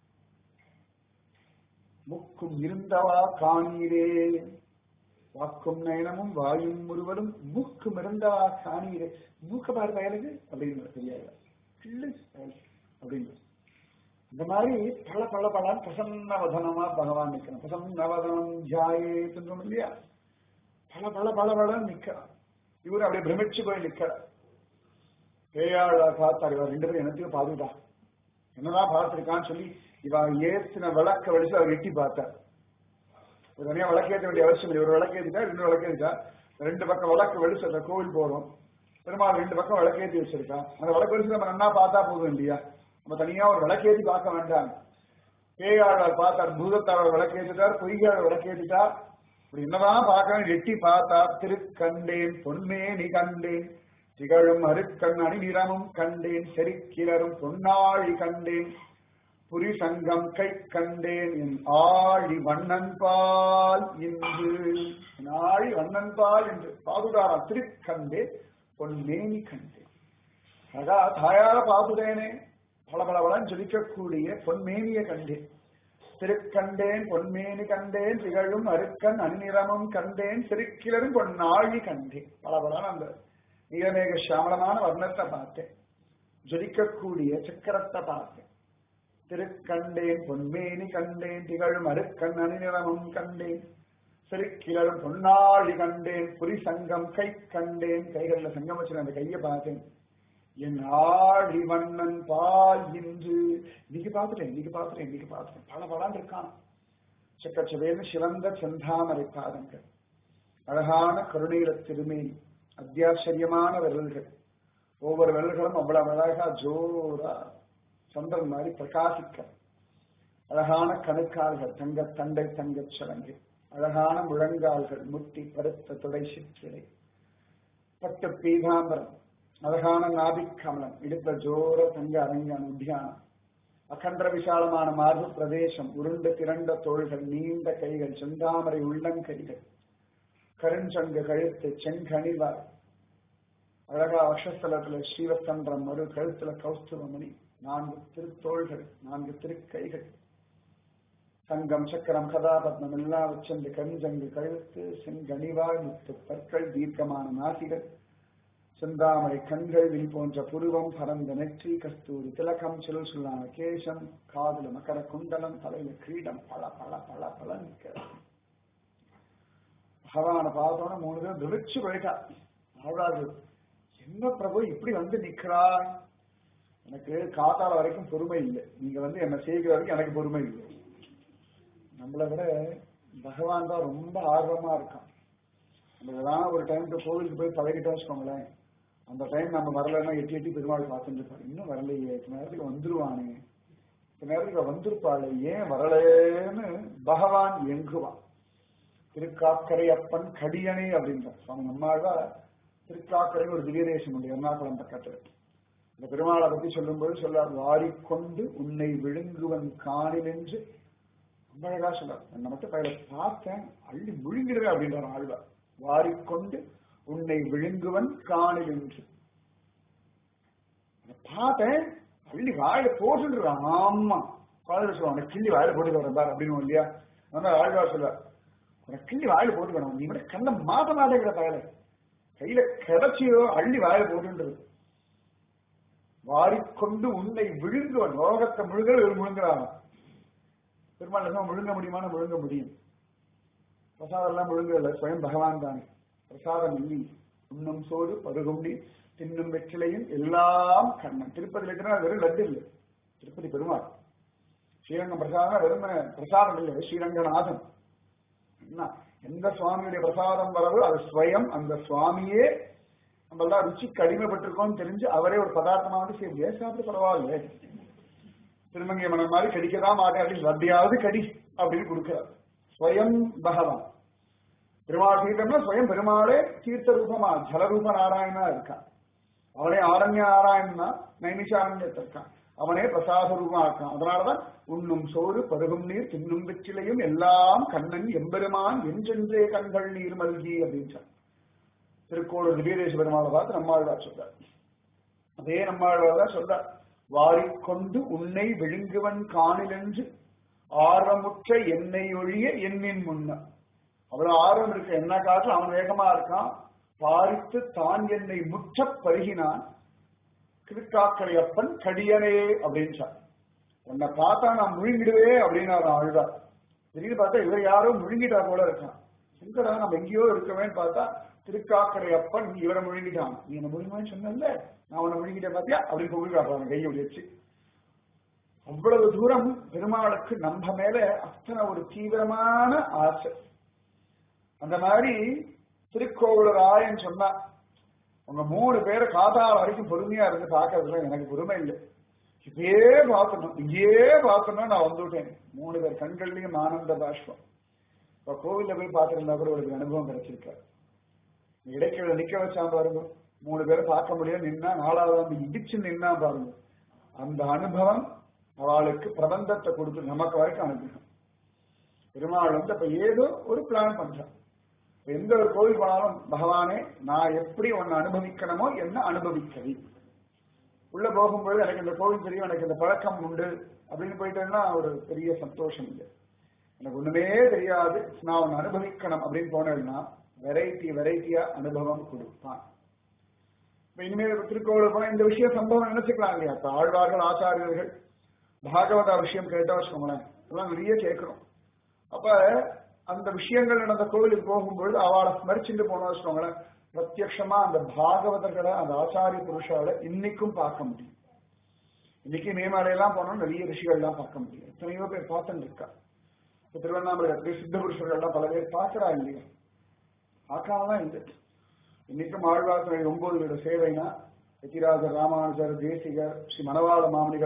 A: முக்கும் இருந்தவா காணீரே வாக்கும் நயனமும் வாயும் முழுவதும் மூக்கும் இருந்தவா காணீரே மூக்க பாரு வயலுக்கு அப்படிங்கிற பெரியாழ்வார் கிள்ளு அப்படிங்கிற இந்த மாதிரி பல பல பல பிரசன்னவதனமா பகவான் நிற்கணும் பிரசன்னவதனம் ஜாயே சொல்றோம் இல்லையா பல பல பல பல நிக்கிறான் இவரு அப்படியே பிரமிச்சு போய் நிக்கிறார் பேயாள பார்த்தார் இவர் ரெண்டு பேரும் எனத்தையும் பாதுட்டா என்னதான் பார்த்திருக்கான்னு சொல்லி இவ ஏத்தின விளக்க வடிச்சு அவர் எட்டி பார்த்தார் ஒரு தனியா விளக்கேற்ற வேண்டிய அவசியம் இல்லை ஒரு விளக்கேற்றிட்டா ரெண்டு விளக்கேற்றிட்டா ரெண்டு பக்கம் விளக்கு வெடிச்சு அந்த கோவில் போறோம் பெருமாள் ரெண்டு பக்கம் விளக்கேற்றி வச்சிருக்கா அந்த விளக்கு வெடிச்சு நம்ம நன்னா பார்த்தா போதும் இல்லையா நம்ம தனியா ஒரு விளக்கேற்றி பார்க்க வேண்டாம் பேயாளர் பார்த்தார் பூதத்தாளர் விளக்கேற்றிட்டார் பொய்யாளர் விளக்கேற்றிட்டார் இப்படி என்னதான் பார்க்கணும் எட்டி பார்த்தா திருக்கண்டேன் பொன்மேனி கண்டேன் திகழும் அருக்கண் அணிநிறமும் கண்டேன் செருக்கிலரும் பொன்னாழி கண்டேன் புரி சங்கம் கை கண்டேன் என் ஆழி வண்ணன் பால் என்று என் ஆழி வண்ணன் பால் என்று பாதுடாரா திருக்கண்டேன் பொன்மேனி கண்டேன் அழகா தாயார பாதுதேனே பல பல பலன் ஜொலிக்கக்கூடிய பொன்மேனிய கண்டேன் திருக்கண்டேன் பொன்மேனி கண்டேன் திகழும் அருக்கன் அணிநிறமும் கண்டேன் திருக்கிலரும் பொன்னாழி கண்டேன் பல பலன் அந்த நீலமேக சாமலமான வர்ணத்தை பார்த்தேன் ஜொலிக்கக்கூடிய சக்கரத்தை பார்த்தேன் திருக்கண்டேன் பொன்மேனி கண்டேன் திகழும் அருக்கன் அணிநிறமும் கண்டேன் சிறுக்கிலரும் பொன்னாழி கண்டேன் புரி சங்கம் கை கண்டேன் கைகள்ல சங்கம் வச்சு அந்த கையை பார்த்தேன் என் ஆழி வண்ணன் பால் இன்று இன்னைக்கு பார்த்துட்டேன் இன்னைக்கு பார்த்துட்டேன் இன்னைக்கு பார்த்துட்டேன் பல பலான் இருக்கான் செக்கச்சவேன்னு சிவந்த செந்தாமரை பாதங்கள் அழகான கருணீர திருமேனி அத்தியாச்சரியமான விரல்கள் ஒவ்வொரு விரல்களும் அவ்வளவு அழகா ஜோரா சந்திரன் மாதிரி பிரகாசிக்க அழகான கணுக்கால்கள் தங்க தண்டை தங்கச் சலங்கை அழகான முழங்கால்கள் முட்டி பருத்த துடை சிற்றிடை பட்டு பீதாம்பரம் அழகான நாபிக்கமலம் இடுத்த ஜோர தங்க அரங்கன் உத்தியானம் அகன்ற விசாலமான மார்பு பிரதேசம் உருண்டு திரண்ட தோள்கள் நீண்ட கைகள் செந்தாமரை உள்ளங்கைகள் கருஞ்சங்கு கழுத்து செங்கனிவார் அழகா வக்ஷஸ்தலத்துல ஸ்ரீவஸ்தன்றம் மறு கழுத்துல கௌஸ்துவமணி நான்கு திருத்தோள்கள் நான்கு திருக்கைகள் சங்கம் சக்கரம் கதாபத்மம் எல்லாம் வச்சிருந்து கஞ்சங்கு கழுத்து செங்கனிவாய் முத்து பற்கள் தீர்க்கமான நாசிகள் செந்தாமரை கண்கள் வில் போன்ற புருவம் பரந்த நெற்றி கஸ்தூரி திலகம் சுல் சுல்லான கேசம் காதுல மகர குண்டலம் தலையில கிரீடம் பல பல பல பல நிற்கிறது பகவான பார்த்தோன்னா மூணு பேரும் துடிச்சு போயிட்டா ஆழ்வார்கள் என்ன பிரபு இப்படி வந்து நிக்கிறாய் எனக்கு காத்தால வரைக்கும் பொறுமை இல்லை நீங்க வந்து என்ன செய்கிற வரைக்கும் எனக்கு பொறுமை இல்லை நம்மளை விட பகவான் தான் ரொம்ப ஆர்வமா இருக்கான் நம்ம ஏதாவது ஒரு டைம்க்கு கோவிலுக்கு போய் பழகிட்டோம் வச்சுக்கோங்களேன் அந்த டைம் நம்ம வரலன்னா எட்டி எட்டி பெருமாள் பார்த்துட்டு இருப்பாரு இன்னும் வரலையே இத்தனை நேரத்துக்கு வந்துருவானே இத்தனை நேரத்துக்கு வந்திருப்பாளே ஏன் வரலேன்னு பகவான் எங்குவான் திருக்காக்கரை அப்பன் கடியணை அப்படின்றார் சுவாமி நம்மாழ்வா திருக்காக்கரை ஒரு திவ்யதேசம் உண்டு எர்ணாகுளம் பக்கத்துல இந்த பெருமாளை பத்தி சொல்லும்போது சொல்லார் வாரிக்கொண்டு உன்னை விழுங்குவன் காணில் என்று ரொம்ப அழகா சொல்லார் என்ன மட்டும் பயில பார்த்தேன் அள்ளி முழுங்கிடுவேன் அப்படின்றார் ஆழ்வார் வாரிக்கொண்டு உன்னை விழுங்குவன் காணில் என்று பார்த்தேன் அள்ளி வாயில போட்டுறான் ஆமா குழந்தை சொல்லுவாங்க கிள்ளி வாயில போட்டு வரேன் பார் அப்படின்னு இல்லையா அதனால ஆழ்வார் சொல்லுவார் உனக்கு கிள்ளி வாயில போட்டு வேணும் நீ மட்டும் கண்ணை மாத்த மாட்டேங்கிற பயல கையில கிடைச்சியோ அள்ளி வாயில போட்டுன்றது வாரிக்கொண்டு உன்னை விழுங்குவன் லோகத்தை முழுங்க ஒரு முழுங்குறான் பெருமாள் என்ன முழுங்க முடியுமான முழுங்க முடியும் பிரசாதம் எல்லாம் முழுங்கல ஸ்வயம் பகவான் தானே பிரசாதம் இல்லை உண்ணும் சோறு பருகுண்டி தின்னும் வெற்றிலையும் எல்லாம் கண்ணன் திருப்பதி லட்டுனா வெறும் லட்டு இல்லை திருப்பதி பெருமாள் ஸ்ரீரங்கம் பிரசாதம் வெறும் பிரசாதம் இல்லை ஸ்ரீரங்கநாதன் என்ன எந்த சுவாமியுடைய பிரசாதம் வரவோ அது ஸ்வயம் அந்த சுவாமியே நம்ம எல்லாம் ருச்சிக்கு அடிமைப்பட்டிருக்கோம்னு தெரிஞ்சு அவரே ஒரு பதார்த்தமாக சரி ஏன் சாப்பிட்டு பரவாயில்ல திருமங்கை மனம் மாதிரி கடிக்கதான் மாட்டேன் அப்படின்னு வட்டியாவது கடி அப்படின்னு கொடுக்கிறார் ஸ்வயம் பகவான் பெருமாள் தீர்த்தம்னா ஸ்வயம் பெருமாளே தீர்த்த ரூபமா ஜலரூப நாராயணா இருக்கான் அவனே ஆரண்ய நாராயணனா நைமிஷாரண்யத்தில் இருக்கான் அவனே பிரசாத ரூபமா இருக்கான் அதனாலதான் உண்ணும் சோறு பருகும் நீர் தின்னும் வெற்றிலையும் எல்லாம் கண்ணன் எம்பெருமான் என்றென்றே கண்கள் நீர் மல்கி அப்படின்றான் திருக்கோளூர் திவ்யதேச பெருமாளை பார்த்து நம்மாழ்வார் சொல்றார் அதே நம்மாழ்வார் தான் சொல்றார் வாரிக்கொண்டு உன்னை விழுங்குவன் காணிலென்று ஆர்வமுற்ற என்னை ஒழிய எண்ணின் முன்ன அவ்வளவு ஆர்வம் இருக்கு என்ன காட்டில் அவன் வேகமா இருக்கான் பாரித்து தான் என்னை முற்ற பருகினான் திருக்காக்கரை அப்பன் கடியனே அப்படின்னு சொன்னான் உன்னை பார்த்தா நான் முழுங்கிடுவே அப்படின்னு அவன் அழுதார் திடீர்னு பார்த்தா இவர் யாரோ முழுங்கிட்டா போல இருக்கான் எங்கடா நம்ம எங்கேயோ இருக்கவேன்னு பார்த்தா திருக்காக்கரை அப்பன் இவரை முழுங்கிட்டான் நீ என்ன முழுங்கன்னு சொன்னல நான் உன்னை முழுங்கிட்டேன் பாத்தியா அப்படின்னு புகுறான் கையை வச்சு அவ்வளவு தூரம் பெருமாளுக்கு நம்ம மேல அத்தனை ஒரு தீவிரமான ஆசை அந்த மாதிரி திருக்கோவிலர் ஆயன் சொன்னா உங்க மூணு பேரை காதால வரைக்கும் பொறுமையா இருந்து பாக்குறதுல எனக்கு பொறுமை இல்லை இதே பார்க்கணும் இங்கேயே பார்க்கணும் நான் வந்துவிட்டேன் மூணு பேர் கண்கள்லயும் ஆனந்த பாஷ்பம் இப்ப கோவில்ல போய் பார்த்திருந்தா கூட ஒரு அனுபவம் கிடைச்சிருக்காரு இடைக்கிழ நிக்க வச்சா பாருங்க மூணு பேரும் பார்க்க முடியும் நின்னா நாலாவது வந்து இடிச்சு நின்னா பாருங்க அந்த அனுபவம் அவளுக்கு பிரபந்தத்தை கொடுத்து நமக்கு வரைக்கும் அனுபவம் பெருமாள் வந்து அப்ப ஏதோ ஒரு பிளான் பண்றான் எந்த ஒரு கோவில் போனாலும் பகவானே நான் எப்படி உன்னை அனுபவிக்கணுமோ என்ன அனுபவிக்கவி உள்ள போகும்போது எனக்கு இந்த கோவில் தெரியும் எனக்கு இந்த பழக்கம் உண்டு அப்படின்னு போயிட்டேன்னா ஒரு பெரிய சந்தோஷம் இல்லை எனக்கு ஒண்ணுமே தெரியாது நான் உன்னை அனுபவிக்கணும் அப்படின்னு போனேன்னா வெரைட்டி வெரைட்டியா அனுபவம் கொடுப்பான் இப்ப இனிமேல் திருக்கோவில் போனா இந்த விஷயம் சம்பவம் நினைச்சுக்கலாம் இல்லையா இப்ப ஆழ்வார்கள் ஆச்சாரியர்கள் பாகவதா விஷயம் கேட்டா வச்சுக்கோங்களேன் இதெல்லாம் நிறைய கேட்கிறோம் அப்ப அந்த விஷயங்கள் நடந்த கோவிலுக்கு போகும்பொழுது அவளை ஸ்மரிச்சுட்டு போனோம் வச்சுக்கோங்களேன் பிரத்யட்சமா அந்த பாகவதர்களை அந்த ஆச்சாரிய புருஷால இன்னைக்கும் பார்க்க முடியும் இன்னைக்கு மேமாலையெல்லாம் போனோம் நிறைய ரிஷிகள்லாம் பார்க்க முடியும் எத்தனையோ பேர் பார்த்துட்டு இருக்கா இப்ப திருவண்ணாமலை சித்த புருஷர்கள்லாம் பல பேர் பார்க்கறா இல்லையா பார்க்காம தான் இல்லை இன்னைக்கும் ஆழ்வார் ஒன்பது வீட சேவைனா எத்திராஜர் ராமானுஜர் தேசிகர் ஸ்ரீ மணவாள மாமனிகள்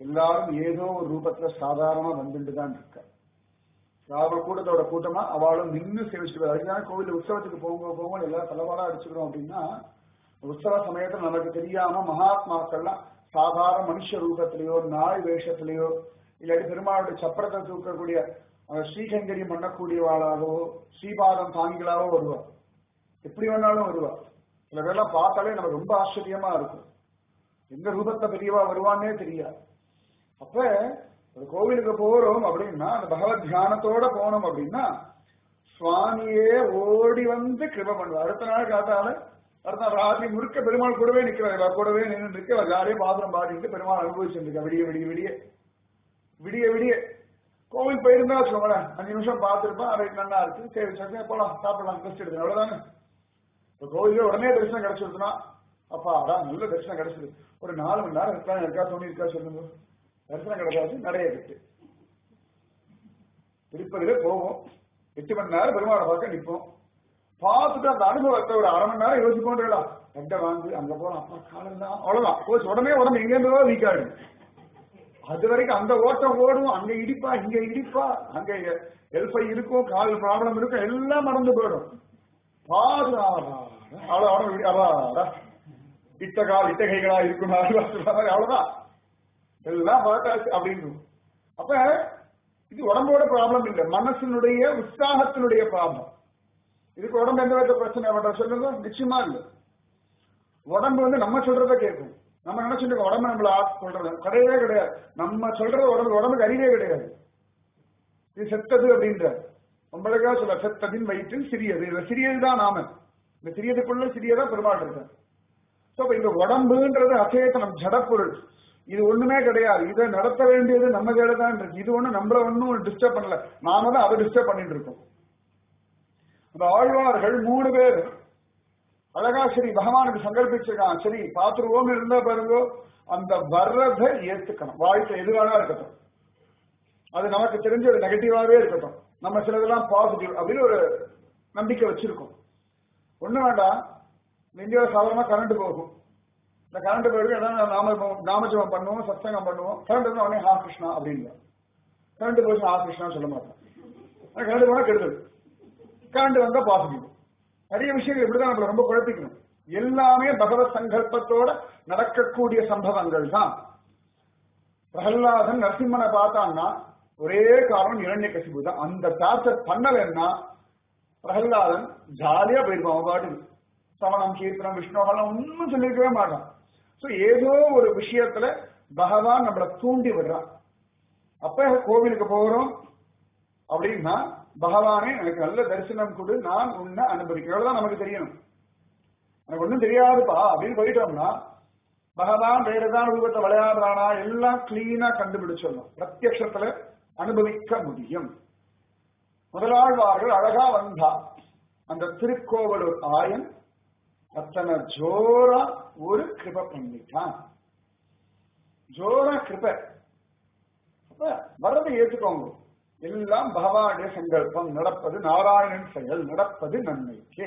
A: எல்லாரும் ஏதோ ஒரு ரூபத்துல சாதாரணமா வந்துட்டு தான் இருக்கா ராவல் கூட்டத்தோட கூட்டமா அவளும் நின்று சேவிச்சுட்டு அதுக்கான கோவில் உற்சவத்துக்கு போங்க போங்க எல்லாரும் தலைவாடா அடிச்சுக்கிறோம் அப்படின்னா உற்சவ சமயத்துல நமக்கு தெரியாம மகாத்மாக்கள்லாம் சாதாரண மனுஷ ரூபத்திலேயோ நாய் வேஷத்திலேயோ இல்லாட்டி பெருமாளுடைய சப்பரத்தை தூக்கக்கூடிய அந்த ஸ்ரீகங்கரியம் பண்ணக்கூடியவாளாகவோ ஸ்ரீபாதம் தாங்கிகளாவோ வருவா எப்படி வேணாலும் வருவா சில பேர்லாம் பார்த்தாலே நமக்கு ரொம்ப ஆச்சரியமா இருக்கும் எந்த ரூபத்துல பெரியவா வருவான்னே தெரியாது அப்ப ஒரு கோவிலுக்கு போறோம் அப்படின்னா அந்த பகவத் தியானத்தோட போனோம் அப்படின்னா சுவாமியே ஓடி வந்து கிருப பண்ணுவார் அடுத்த நாள் காத்தால அடுத்த நாள் ராத்திரி முழுக்க பெருமாள் கூடவே நிக்கிறார் கூடவே நின்று இருக்க ஜாலியே பாத்திரம் பாடிட்டு பெருமாள் அனுபவிச்சுருக்க விடிய விடிய விடிய விடிய விடிய கோவில் போயிருந்தா வச்சுக்கோங்களேன் அஞ்சு நிமிஷம் பார்த்துருப்பேன் அது நல்லா இருக்கு சரி சரி போலாம் சாப்பிடலாம் ரெஸ்ட் எடுக்கணும் அவ்வளவுதானே இப்போ கோவிலே உடனே தரிசனம் கிடைச்சிருச்சுன்னா அப்பா அதான் நல்ல தரிசனம் கிடைச்சது ஒரு நாலு மணி நேரம் இருக்கா இருக்கா தோணி இருக்கா சொல்லுங்க தரிசனம் கிடைக்காது நிறைய இருக்கு திருப்பதியில போவோம் எட்டு மணி நேரம் பெருமாளை பார்க்க நிற்போம் பார்த்துட்டு அந்த அனுபவத்தை ஒரு அரை மணி நேரம் யோசிப்போன்றா ரெட்டை வாங்கி அங்க போலாம் அப்பா காலம் தான் அவ்வளவுதான் போச்சு உடனே உடம்பு எங்க இருந்தோ வீக் ஆயிடும் அது வரைக்கும் அந்த ஓட்டம் ஓடும் அங்க இடிப்பா இங்க இடிப்பா அங்க எல்ஃபை இருக்கும் கால் ப்ராப்ளம் இருக்கும் எல்லாம் மறந்து போயிடும் பாது அவ்வளோ இட்ட கால் இட்ட கைகளா இருக்கும் அவ்வளவுதான் எல்லாம் பார்த்தாச்சு அப்படின்னு அப்ப இது உடம்போட ப்ராப்ளம் இல்லை மனசினுடைய உற்சாகத்தினுடைய ப்ராப்ளம் இதுக்கு உடம்பு எந்த வித பிரச்சனை பண்ற சொல்லுங்க நிச்சயமா இல்லை உடம்பு வந்து நம்ம சொல்றத கேட்கும் நம்ம நினைச்சிட்டு உடம்பு நம்மள சொல்றது கிடையவே கிடையாது நம்ம சொல்றது உடம்பு உடம்புக்கு அறிவே கிடையாது இது செத்தது அப்படின்ற உங்களுக்காக சொல்ல செத்ததின் வயிற்றில் சிறியது இந்த சிறியதுதான் நாம இந்த சிறியதுக்குள்ள சிறியதா பெருமாள் இருக்க சோ இந்த உடம்புன்றது அச்சேதனம் ஜடப்பொருள் இது ஒண்ணுமே கிடையாது இதை நடத்த வேண்டியது நம்ம கையில தான் இருக்கு இது ஒண்ணு நம்மள ஒன்னும் டிஸ்டர்ப் பண்ணல நாம தான் அதை டிஸ்டர்ப் பண்ணிட்டு இருக்கோம் அந்த ஆழ்வார்கள் மூணு பேர் அழகா சரி பகவானுக்கு சங்கல்பிச்சிருக்கான் சரி பாத்துருவோம் இருந்தா பாருங்க அந்த வர்றதை ஏத்துக்கணும் வாழ்க்கை எதுவானா இருக்கட்டும் அது நமக்கு தெரிஞ்ச ஒரு நெகட்டிவாவே இருக்கட்டும் நம்ம சிலதெல்லாம் பாசிட்டிவ் அப்படின்னு ஒரு நம்பிக்கை வச்சிருக்கோம் ஒண்ணு வேண்டாம் இந்தியாவில் சாதாரணமா கரண்ட் போகும் இந்த கரண்ட் போயிருக்கு ஏதாவது நாம நாமஜபம் பண்ணுவோம் சத்சங்கம் பண்ணுவோம் கரண்ட் இருந்தா உடனே ஹா கிருஷ்ணா அப்படின்னு கரண்ட் போச்சு ஹா கிருஷ்ணா சொல்ல மாட்டோம் கரண்ட் போனா கெடுதல் கரண்ட் வந்தா பாசிட்டிவ் நிறைய விஷயங்கள் இப்படிதான் நம்மள ரொம்ப குழப்பிக்கணும் எல்லாமே பகவத் சங்கல்பத்தோட நடக்கக்கூடிய சம்பவங்கள் தான் பிரகல்லாதன் நரசிம்மனை பார்த்தான்னா ஒரே காரணம் இரண்ய கசிப்பு தான் அந்த டார்ச்சர் பண்ணலன்னா பிரகல்லாதன் ஜாலியா போயிருப்பான் அவன் பாட்டுக்கு சவணம் கீர்த்தனம் விஷ்ணுவெல்லாம் ஒன்னும் சொல்லியிருக்கவே மாட்டான் சோ ஏதோ ஒரு விஷயத்துல பகவான் நம்மளை தூண்டி விடுறான் அப்ப கோவிலுக்கு போறோம் அப்படின்னா பகவானே எனக்கு நல்ல தரிசனம் கொடு நான் உன்னை அனுபவிக்கிறேன் தான் நமக்கு தெரியணும் எனக்கு ஒன்றும் தெரியாதுப்பா அப்படின்னு போயிட்டோம்னா பகவான் வேற ஏதாவது ரூபத்தை விளையாடுறானா எல்லாம் கிளீனா கண்டுபிடிச்சிடணும் பிரத்யக்ஷத்துல அனுபவிக்க முடியும் முதலாழ்வார்கள் அழகா வந்தா அந்த திருக்கோவலூர் ஆயன் அத்தனை ஜோரா ஒரு கிருப பண்ணிட்டான் ஜோரா கிருப அப்ப வரதை ஏற்றுக்கோங்க எல்லாம் பகவானுடைய சங்கல்பம் நடப்பது நாராயணன் செயல் நடப்பது நன்மைக்கே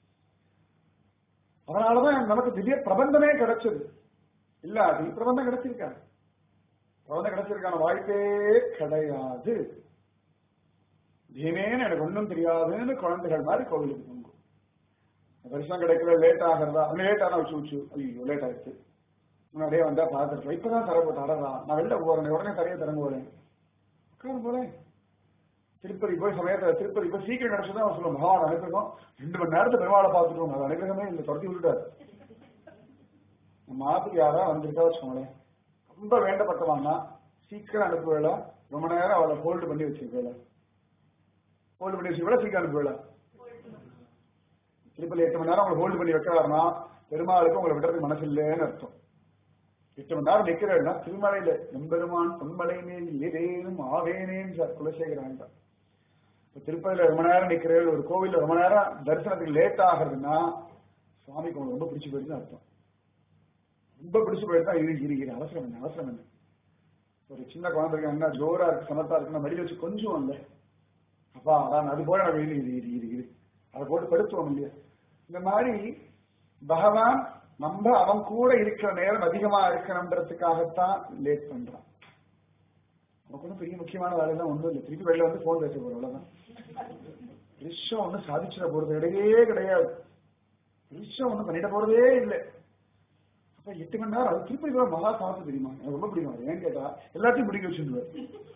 A: அதனாலதான் நமக்கு திடீர் பிரபந்தமே கிடைச்சது இல்லாது பிரபந்தம் கிடைச்சிருக்காது பிரபந்தம் கிடைச்சிருக்கான வாய்ப்பே கிடையாது தீமேன்னு எனக்கு ஒன்றும் தெரியாதுன்னு குழந்தைகள் மாதிரி கோவிலுக்கு போங்க தரிசனம் கிடைக்கல லேட் ஆகிறதா லேட் ஆனா வச்சு வச்சு ஐயோ லேட் ஆயிடுச்சு முன்னாடியே வந்தா பார்த்துருக்கோம் இப்பதான் தர போட்டு அடறா நான் வெளில போறேன் உடனே தரைய திறங்க போறேன் உட்கார போறேன் திருப்பதி போய் சமயத்துல திருப்பதி போய் சீக்கிரம் கிடைச்சதான் அவன் சொல்லுவோம் பகவான் அனுப்பிருக்கோம் ரெண்டு மணி நேரத்தை பெருமாளை பார்த்துட்டோம் அது அனுகிரகமே இல்லை துரத்தி விட்டுட்டாரு நம்ம ஆத்துக்கு யாரா வந்திருக்கா வச்சுக்கோங்களேன் ரொம்ப வேண்டப்பட்டவான்னா சீக்கிரம் அனுப்புவேல ரொம்ப நேரம் அவளை ஹோல்டு பண்ணி வச்சிருக்கல ஹோல்டு பண்ணி வச்சிருக்கல சீக்கிரம் அனுப்புவேல திருப்பதி எட்டு மணி நேரம் உங்களை ஹோல்டு பண்ணி வைக்கிறாருன்னா பெருமாளுக்கு உங்களை விடுறதுக்கு மனசு இல்லைன்னு அர்த்தம் எட்டு மணி நேரம் நிக்கிறேன்னா திருமலையில எம்பெருமான் பொன்மலை மேல் ஏதேனும் ஆவேனேன்னு சார் குலசேகரன் இப்ப திருப்பதியில ரொம்ப நேரம் நிக்கிறேன் ஒரு கோவில்ல ரொம்ப நேரம் தரிசனத்துக்கு லேட் ஆகுறதுன்னா சுவாமிக்கு உங்களுக்கு ரொம்ப பிடிச்சு போயிடுதுன்னு அர்த்தம் ரொம்ப பிடிச்சு போயிட்டா இரு இரு இரு அவசரம் என்ன அவசரம் என்ன ஒரு சின்ன குழந்தை இருக்கு என்ன ஜோரா இருக்கு சமத்தா இருக்கு மடியில் வச்சு கொஞ்சம் இல்ல அப்பா அதான் அது போல நம்ம இரு இரு இரு இரு இரு அதை போட்டு படுத்துவோம் இல்லையா இந்த மாதிரி பகவான் நம்ம அவன் கூட இருக்கிற நேரம் அதிகமா இருக்கணும்ன்றதுக்காகத்தான் லேட் பண்றான் நமக்கு ஒன்றும் பெரிய முக்கியமான வேலையெல்லாம் ஒன்றும் இல்லை திருப்பி வெளில வந்து ஃபோன் பேச போறோம் அவ்வளவுதான் ரிஷம் ஒன்றும் சாதிச்சிட போறது கிடையவே கிடையாது ரிஷம் ஒன்றும் பண்ணிட போறதே இல்லை அப்ப எட்டு மணி நேரம் அது திருப்பி இவ்வளவு மகா சாப்பிட்டு தெரியுமா எனக்கு ரொம்ப பிடிக்கும் ஏன் கேட்டா எல்லாத்தையும் பிடிக்க வச்சுருவார்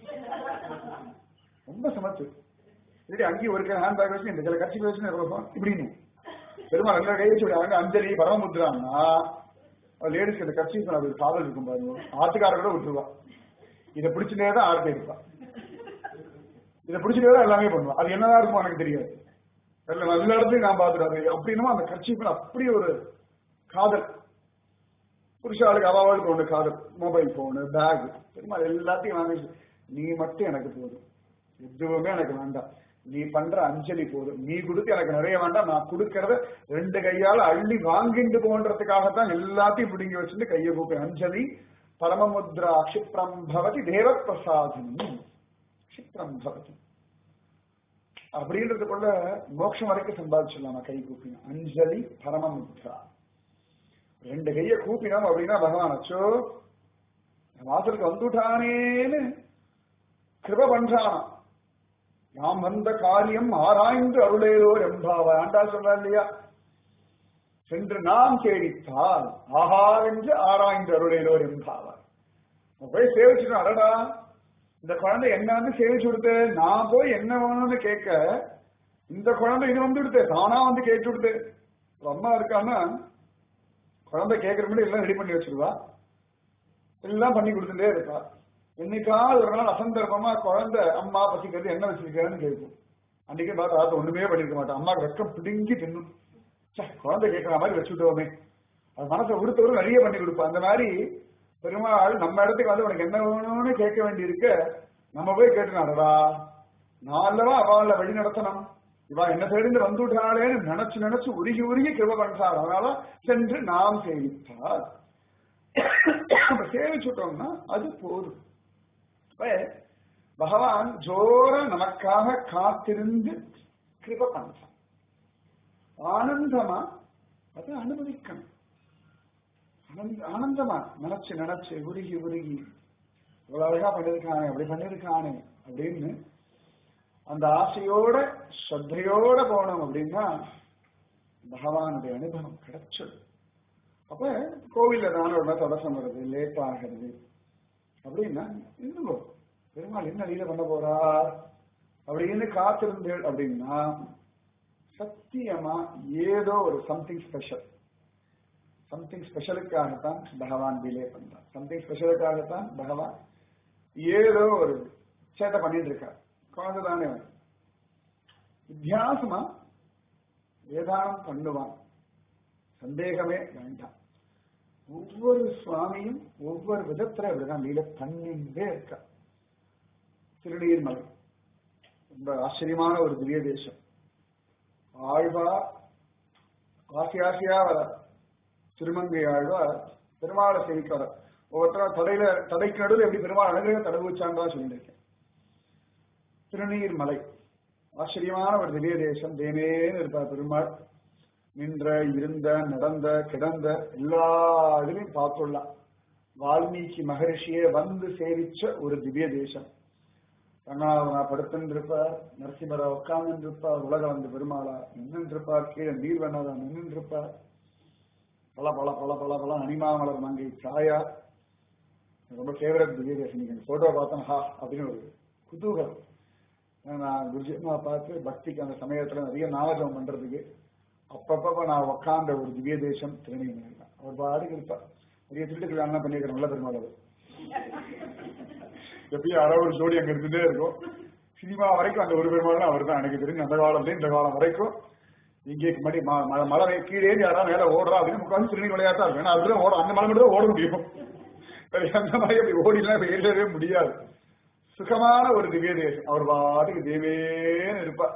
A: ரொம்ப சமத்து சரி அங்கேயும் ஒரு ஹேண்ட் பேக் வச்சு இந்த சில கட்சி வச்சு இப்படின்னு பெருமாள் ரெண்டு கை வச்சு அங்க அஞ்சலி பரமமுத்ரான்னா லேடிஸ்க்கு இந்த கட்சி அப்படி காதல் இருக்கும் பாருங்க ஆத்துக்கார கூட விட்டுருவா இதை பிடிச்சிட்டே தான் ஆர்த்தி எடுப்பா இதை பிடிச்சிட்டே தான் எல்லாமே பண்ணுவா அது என்னதான் இருக்கும் எனக்கு தெரியாது எல்லா எல்லா இடத்துலயும் நான் பார்த்துட்டு அப்படின்னா அந்த கட்சி அப்படி ஒரு காதல் புருஷாளுக்கு அவாவுக்கு ஒண்ணு காதல் மொபைல் போனு பேக் பெருமாள் எல்லாத்தையும் வாங்கி நீ மட்டும் எனக்கு போதும் எதுவுமே எனக்கு வேண்டாம் நீ பண்ற அஞ்சலி போதும் நீ கொடுத்து எனக்கு நிறைய வேண்டாம் நான் கொடுக்கறத ரெண்டு கையால அள்ளி வாங்கிட்டு போன்றதுக்காகத்தான் எல்லாத்தையும் பிடுங்கி வச்சுட்டு கையை கூப்பி அஞ்சலி பரமமுத்ரா க்ஷிப்ரம் பவதி தேவ பிரசாதம் க்ஷிப்ரம் பவதி அப்படின்றதுக்குள்ள மோட்சம் வரைக்கும் சம்பாதிச்சிடலாம் கை கூப்பினா அஞ்சலி பரமமுத்ரா ரெண்டு கைய கூப்பினோம் அப்படின்னா பகவான் அச்சோ வாசலுக்கு வந்துட்டானேன்னு கிருப பண்றானா நாம் வந்த காரியம் ஆராய்ந்து அருளேயோர் எம்பாவ ஆண்டா சொல்றா இல்லையா சென்று நாம் சேவித்தால் ஆஹா என்று ஆராய்ந்து அருளேலோர் எம்பாவார் போய் சேவிச்சுட்டோம் அடடா இந்த குழந்தை என்ன வந்து சேவிச்சு கொடுத்து நான் போய் என்ன வேணும்னு கேட்க இந்த குழந்தை இது வந்து கொடுத்து தானா வந்து கேட்டு கொடுத்து அம்மா இருக்கான்னா குழந்தை கேட்கற முன்னாடி எல்லாம் ரெடி பண்ணி வச்சிருவா எல்லாம் பண்ணி கொடுத்துட்டே இருக்கா என்னைக்காவது ஒரு நாள் அசந்தர்ப்பமா குழந்தை அம்மா பசிக்கிறது என்ன வச்சிருக்கேன்னு கேட்கும் அன்னைக்கு பார்த்து ராத்திரி ஒண்ணுமே பண்ணிருக்க மாட்டேன் அம்மாக்கு வெக்கம் பிடுங்கி தின்னும் குழந்தை கேட்கற மாதிரி வச்சுட்டோமே அது மனசை உடுத்தவரும் நிறைய பண்ணி கொடுப்பா அந்த மாதிரி பெருமாள் நம்ம இடத்துக்கு வந்து உனக்கு என்ன வேணும்னு கேட்க வேண்டி இருக்க நம்ம போய் கேட்டுனாடா நான் அல்லவா அவளை வழி நடத்தணும் இவா என்ன தெரிந்து வந்து விட்டாளேன்னு நினைச்சு நினைச்சு உருகி உருகி கிருப பண்றார் அதனால சென்று நாம் சேவித்தார் சேவிச்சுட்டோம்னா அது போதும் பகவான் ஜோர நமக்காக காத்திருந்து கிருப பண்றான் ஆனந்தமா அது அனுபவிக்கணும் ஆனந்தமா நினைச்சு நினைச்சு உருகி உருகி இவ்வளவு அழகா பண்ணிருக்கானே அப்படி பண்ணிருக்கானே அப்படின்னு அந்த ஆசையோட ஸ்ரத்தையோட போனோம் அப்படின்னா பகவானுடைய அனுபவம் கிடைச்சது அப்ப கோவில்ல தானே உடனே தொடக்கம் வருது லேட் ஆகிறது அப்படின்னா இன்னும் பெருமாள் என்ன லீல பண்ண போறா அப்படின்னு காத்திருந்தேள் அப்படின்னா சத்தியமா ஏதோ ஒரு சம்திங் ஸ்பெஷல் சம்திங் ஸ்பெஷலுக்காகத்தான் பகவான் டிலே பண்றான் சம்திங் ஸ்பெஷலுக்காகத்தான் பகவான் ஏதோ ஒரு சேட்டை பண்ணிட்டு இருக்கார் குழந்தை தானே வித்தியாசமா வேதானம் பண்ணுவான் சந்தேகமே வேண்டாம் ஒவ்வொரு சுவாமியும் ஒவ்வொரு விதத்துல அப்படிதான் லீல பண்ணிட்டே இருக்கா திருநீர்மலை ரொம்ப ஆச்சரியமான ஒரு திவ்ய தேசம் ஆழ்வார் ஆசி ஆசையா வர திருமங்கை ஆழ்வார் பெருமாளை சேவிக்க வர ஒவ்வொருத்தரும் தடையில தடைக்கு நடுவில் எப்படி பெருமாள் அழகாக தடவு வச்சான்னு சொல்லியிருக்கேன் திருநீர்மலை ஆச்சரியமான ஒரு திவ்ய தேசம் தேனேன்னு இருப்பார் பெருமாள் நின்ற இருந்த நடந்த கிடந்த எல்லா இதுலையும் பார்த்துடலாம் வால்மீகி மகரிஷியே வந்து சேவிச்ச ஒரு திவ்ய தேசம் ரங்கநாதனா படுத்துன்னு இருப்பார் நரசிம்மரா உட்கார்ந்து இருப்பார் உலக வந்து பெருமாளா நின்று இருப்பார் கீழே நீர் வண்ணதா நின்று இருப்பார் பல பல பல பல பல அனிமாமலர் மங்கை சாயா ரொம்ப ஃபேவரட் திவ்ய தேசம் நீங்க போட்டோ பார்த்தேன் ஹா அப்படின்னு ஒரு குதூகலம் நான் குருஜிமா பார்த்து பக்திக்கு அந்த சமயத்துல நிறைய நாவகம் பண்றதுக்கு அப்பப்ப நான் உட்காந்த ஒரு திவ்ய தேசம் திருநெல்வேலி தான் அவர் பாடுக்கு இருப்பார் நிறைய திருட்டு கல்யாணம் பண்ணியிருக்கிற நல்ல பெருமாள் அவர் எப்பயும் யாரோ ஒரு ஜோடி அங்க இருந்துட்டே இருக்கும் சினிமா வரைக்கும் அந்த ஒரு பெருமாள் அவர் தான் எனக்கு தெரிஞ்சு அந்த காலத்துல இந்த காலம் வரைக்கும் இங்கே மடி மழை கீழே யாராவது மேல ஓடுறா அப்படின்னு முக்காந்து திருநெல்வேலி விளையாட்டா இருக்கும் ஏன்னா அதுதான் ஓட அந்த மலை மட்டும் தான் ஓட முடியும் வேற எந்த மாதிரி அப்படி ஓடிலாம் ஏறவே முடியாது சுகமான ஒரு திவ்ய தேசம் அவர் பாட்டுக்கு தேவேன்னு இருப்பார்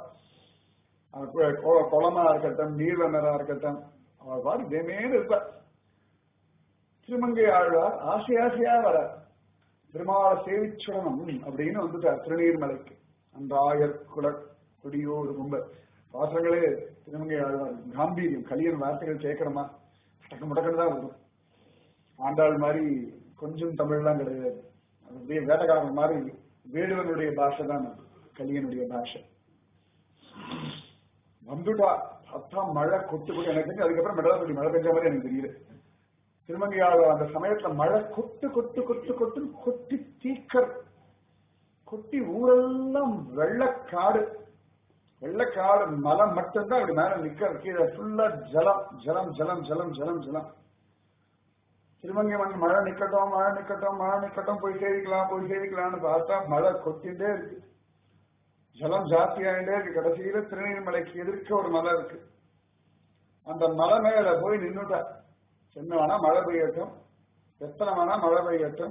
A: குளமா இருக்கட்டும் நீர்வண்ணரா இருக்கட்டும் அவர் பாட்டு தேவேன்னு இருப்பார் திருமங்கை ஆழ்வார் ஆசை ஆசையா வர பெருமாளை சேவிச்சுடணும் அப்படின்னு வந்துட்டார் திருநீர்மலைக்கு அந்த ஆயர் குல குடியோடு ரொம்ப பாசங்களே திருமங்கை ஆழ்வார் காம்பீரியம் கலியன் வார்த்தைகள் கேட்கணுமா டக்கு முடக்கன்னு தான் வரும் ஆண்டாள் மாதிரி கொஞ்சம் தமிழ்லாம் கிடையாது அப்படியே வேட்டக்காரன் மாதிரி வேடுவனுடைய பாஷை தான் அது கலியனுடைய பாஷை வந்துட்டா பார்த்தா மழை கொட்டு கொட்டு எனக்கு தெரிஞ்சு அதுக்கப்புறம் மெடலாப்பட்டி மழை பெஞ்ச மாதிரி எனக்கு தெரியல திருமங்கையாளர் அந்த சமயத்துல மழை கொட்டு கொட்டு கொட்டு கொட்டு கொட்டி தீக்கர் கொட்டி ஊரெல்லாம் வெள்ளக்காடு வெள்ளக்காடு மலை மட்டும்தான் அப்படி மேல நிக்கிற கீழே ஃபுல்லா ஜலம் ஜலம் ஜலம் ஜலம் ஜலம் ஜலம் திருமங்கை மண் மழை நிக்கட்டும் மழை நிக்கட்டும் மழை நிக்கட்டும் போய் சேவிக்கலாம் போய் சேவிக்கலாம்னு பார்த்தா மழை கொட்டிட்டே இருக்கு ஜலம் ஜாஸ்தி ஆகிட்டே இருக்கு கடைசியில திருநெல்மலைக்கு எதிர்க்க ஒரு மலை இருக்கு அந்த மலை மேல போய் நின்னுட்டா என்ன வேணா மழை பெய்யட்டும் எத்தனை வேணா மழை பெய்யட்டும்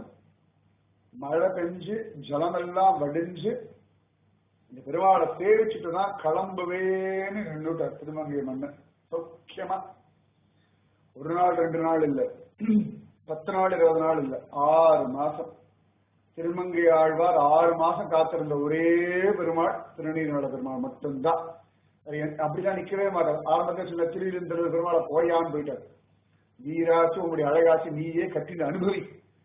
A: மழை பெஞ்சு ஜலமெல்லாம் வடிஞ்சு இந்த பெருமாளை சேவிச்சுட்டு தான் கிளம்புவேன்னு நின்றுட்டார் திருமங்கை மன்னன் சௌக்கியமா ஒரு நாள் ரெண்டு நாள் இல்ல பத்து நாள் இருபது நாள் இல்ல ஆறு மாசம் திருமங்கை ஆழ்வார் ஆறு மாசம் காத்திருந்த ஒரே பெருமாள் திருநீர்மலை பெருமாள் மட்டும்தான் அது என்- அப்படிதான் நிக்கவே மாட்டார் ஆரம்பத்தில் சொன்ன திருவிருந்தர் பெருமாளை போயான்னு போயிட்டார் நீராச்சு உங்களுடைய அழகாச்சு நீயே கட்டின்னு அனுபவி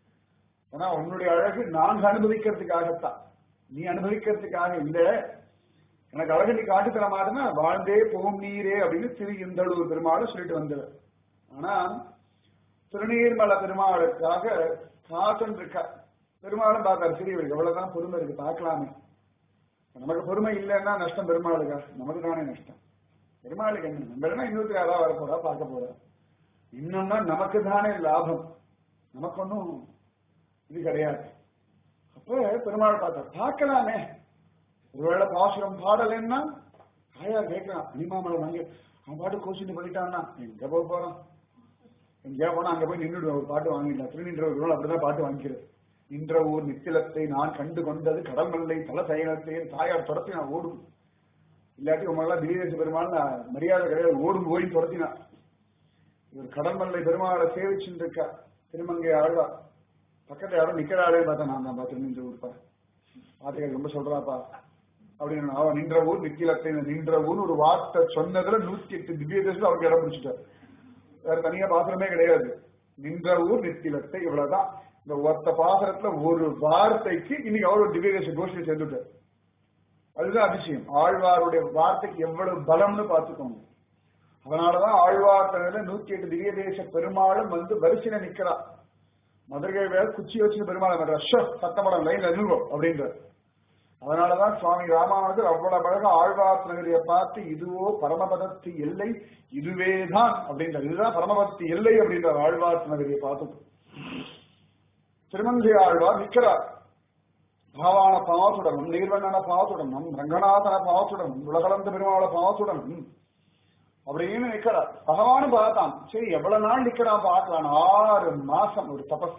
A: ஆனா உன்னுடைய அழகு நாங்க அனுபவிக்கிறதுக்காகத்தான் நீ அனுபவிக்கிறதுக்காக இல்ல எனக்கு அழகு நீ காட்டு தர மாட்டேன்னா வாழ்ந்தே போகும் நீரே அப்படின்னு திரு இந்தளூர் பெருமாளை சொல்லிட்டு வந்தவர் ஆனா திருநீர்மலை பெருமாளுக்காக காத்துன்னு இருக்கா பெருமாளும் பார்த்தாரு சிறியவர் எவ்வளவுதான் பொறுமை இருக்கு பார்க்கலாமே நமக்கு பொறுமை இல்லைன்னா நஷ்டம் பெருமாளுக்கா நமக்கு தானே நஷ்டம் பெருமாளுக்கு என்ன நம்ம என்ன இன்னொருத்தர் யாராவது வர போறா பார்க்க போறா இன்னும்னா நமக்கு தானே லாபம் நமக்கு ஒன்றும் இது கிடையாது அப்ப பெருமாள் பார்த்தா பார்க்கலாமே ஒருவேளை பாசுரம் பாடலைன்னா தாயா கேட்கலாம் அனிமாமலை வாங்கி அவன் பாட்டு கோச்சிட்டு பண்ணிட்டான்னா எங்க போக போறான் எங்கேயா போனா அங்க போய் நின்றுடுவேன் ஒரு பாட்டு வாங்கிடலாம் திருநின்ற ஒரு அப்படிதான் பாட்டு வாங்கிக்கிறேன் நின்ற ஊர் நித்திலத்தை நான் கண்டு கொண்டது கடல் மல்லை தல சயனத்தை தாயார் துரத்தி நான் ஓடும் இல்லாட்டி உங்களெல்லாம் திடீரேச பெருமாள் நான் மரியாதை கிடையாது ஓடும் போய் துரத்தினான் இவர் கடல் மல்லை பெருமாளை சேவிச்சுட்டு இருக்கா திருமங்கை ஆழ்வா பக்கத்துல யாரும் நிக்கிறாளே பார்த்தா நான் தான் பார்த்து நின்ற ஊர்ப்பா பாத்துக்க ரொம்ப சொல்றாப்பா அப்படின்னு அவன் நின்ற ஊர் நித்திலத்தை நின்ற ஊர் ஒரு வார்த்தை சொன்னதுல நூத்தி எட்டு திவ்ய தேசத்துல அவருக்கு இடம் பிடிச்சிட்டார் வேற தனியா பாசுரமே கிடையாது நின்ற ஊர் நித்திலத்தை இவ்வளவுதான் இந்த ஒத்த பாசுரத்துல ஒரு வார்த்தைக்கு இன்னைக்கு அவ்வளவு திவ்ய தேச கோஷ்டி சேர்ந்துட்டார் அதுதான் அதிசயம் ஆழ்வாருடைய வார்த்தைக்கு எவ்வளவு பலம்னு பார்த்துக்கோங்க அதனாலதான் ஆழ்வார் தன்னில நூத்தி எட்டு திவ்ய தேச பெருமாளும் வந்து வரிசையில நிக்கிறா மதுரை வேற குச்சி வச்சு பெருமாளை பண்ற சத்தமடம் லைன் அனுகோ அப்படின்ற அதனாலதான் சுவாமி ராமானுஜர் அவ்வளவு அழகா ஆழ்வார் நகரியை பார்த்து இதுவோ பரமபதத்து எல்லை இதுவேதான் அப்படின்றார் இதுதான் பரமபக்தி எல்லை அப்படின்றார் ஆழ்வார் நகரியை பார்த்து திருமங்கை ஆழ்வார் நிற்கிறார் பாவான பாவத்துடனும் நீர்வண்ணன பாவத்துடனும் ரங்கநாதன பாவத்துடனும் உலகளந்த பெருமாள பாவத்துடனும் அப்படின்னு நிக்கிறார் பகவானும் பார்த்தான் சரி எவ்வளவு நாள் நிக்கிறான் பார்க்கலாம் ஆறு மாசம் ஒரு தபஸ்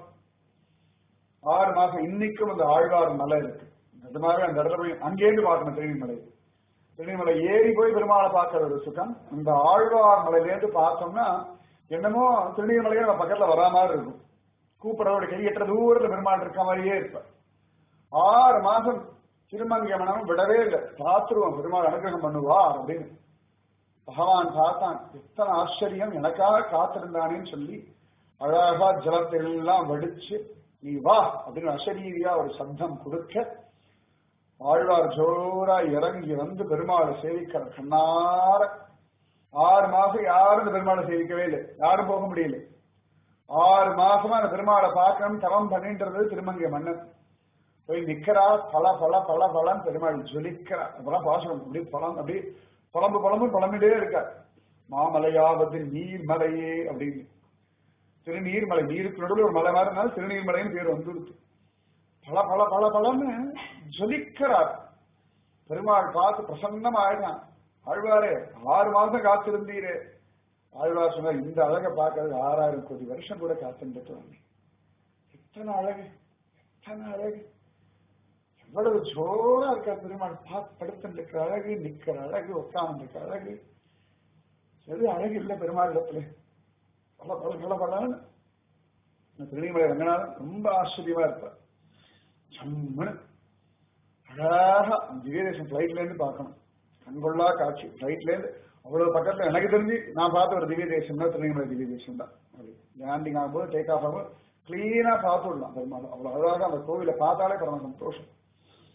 A: ஆறு மாசம் இன்னைக்கும் அந்த ஆழ்வார் மலை இருக்கு அது மாதிரி அந்த இடத்துல போய் அங்கேருந்து பார்க்கணும் திருநெல்மலை திருநெல்மலை ஏறி போய் பெருமாளை பார்க்கிற ஒரு சுகம் இந்த ஆழ்வார் மலையிலேருந்து பார்த்தோம்னா என்னமோ திருநெல்மலையே நம்ம பக்கத்துல வரா மாதிரி இருக்கும் கூப்பிடவோட கையற்ற தூரத்துல பெருமாள் இருக்க மாதிரியே இருப்ப ஆறு மாசம் திருமங்கை மனம் விடவே இல்லை பார்த்துருவோம் பெருமாள் அனுகிரகம் பண்ணுவா அப்படின்னு பகவான் பார்த்தான் எத்தனை ஆச்சரியம் எனக்காக காத்திருந்தானேன்னு சொல்லி அழகா ஜலத்தை எல்லாம் வடிச்சு நீ வா அப்படின்னு அசரீரியா ஒரு சப்தம் கொடுக்க ஆழ்வார் ஜோரா இறங்கி வந்து பெருமாளை சேவிக்கிற கண்ணார ஆறு மாசம் யாரும் இந்த பெருமாளை சேவிக்கவே இல்லை யாரும் போக முடியல ஆறு மாசமா அந்த பெருமாளை பார்க்கணும் தவம் பண்ணின்றது திருமங்கை மன்னன் போய் நிக்கிறா பல பல பல பலன் பெருமாள் ஜொலிக்கிறா அப்பெல்லாம் பாசனம் அப்படி பழம் அப்படி புலம்பு புலம்பு புலம்பிட்டே இருக்கார் மாமலையாவது நீர்மலையே அப்படின்னு திருநீர்மலை நீருக்கு நடுவில் ஒரு மலை மாதிரி இருந்தாலும் திருநீர்மலைன்னு பேர் வந்துடுது பல பல பல பலன்னு ஜொலிக்கிறார் பெருமாள் பார்த்து பிரசன்னம் ஆயிட்டான் ஆழ்வாரே ஆறு மாசம் காத்திருந்தீரே ஆழ்வார் சொன்னார் இந்த அழகை பார்க்கறது ஆறாயிரம் கோடி வருஷம் கூட காத்திருந்துட்டு வந்தேன் எத்தனை அழகு எத்தனை அழகு எவ்வளவு ஜோரா இருக்கா பெருமாள் பார்த்து படுத்துட்டு இருக்கிற அழகு நிக்கிற அழகு உட்கார்ந்து இருக்கிற அழகு எது அழகு இல்லை பெருமாள் இடத்துல பல பல பல பலன்னு இந்த திருநெல்வேலி ரங்கநாதன் ரொம்ப ஆச்சரியமா இருப்பார் சம்மனு அழகா திவ்யதேசம் பிளைட்ல இருந்து பார்க்கணும் கண்கொள்ளா காட்சி பிளைட்ல இருந்து அவ்வளவு பக்கத்துல எனக்கு தெரிஞ்சு நான் பார்த்த ஒரு திவ்ய தேசம்னா திருநெல்வேலி திவ்ய தேசம் தான் அப்படி லேண்டிங் ஆகும்போது டேக் ஆஃப் ஆகும்போது கிளீனா பார்த்து விடலாம் பெருமாள் அவ்வளவு அழகாக அந்த கோவிலை பார்த்தாலே பரம சந்தோஷம்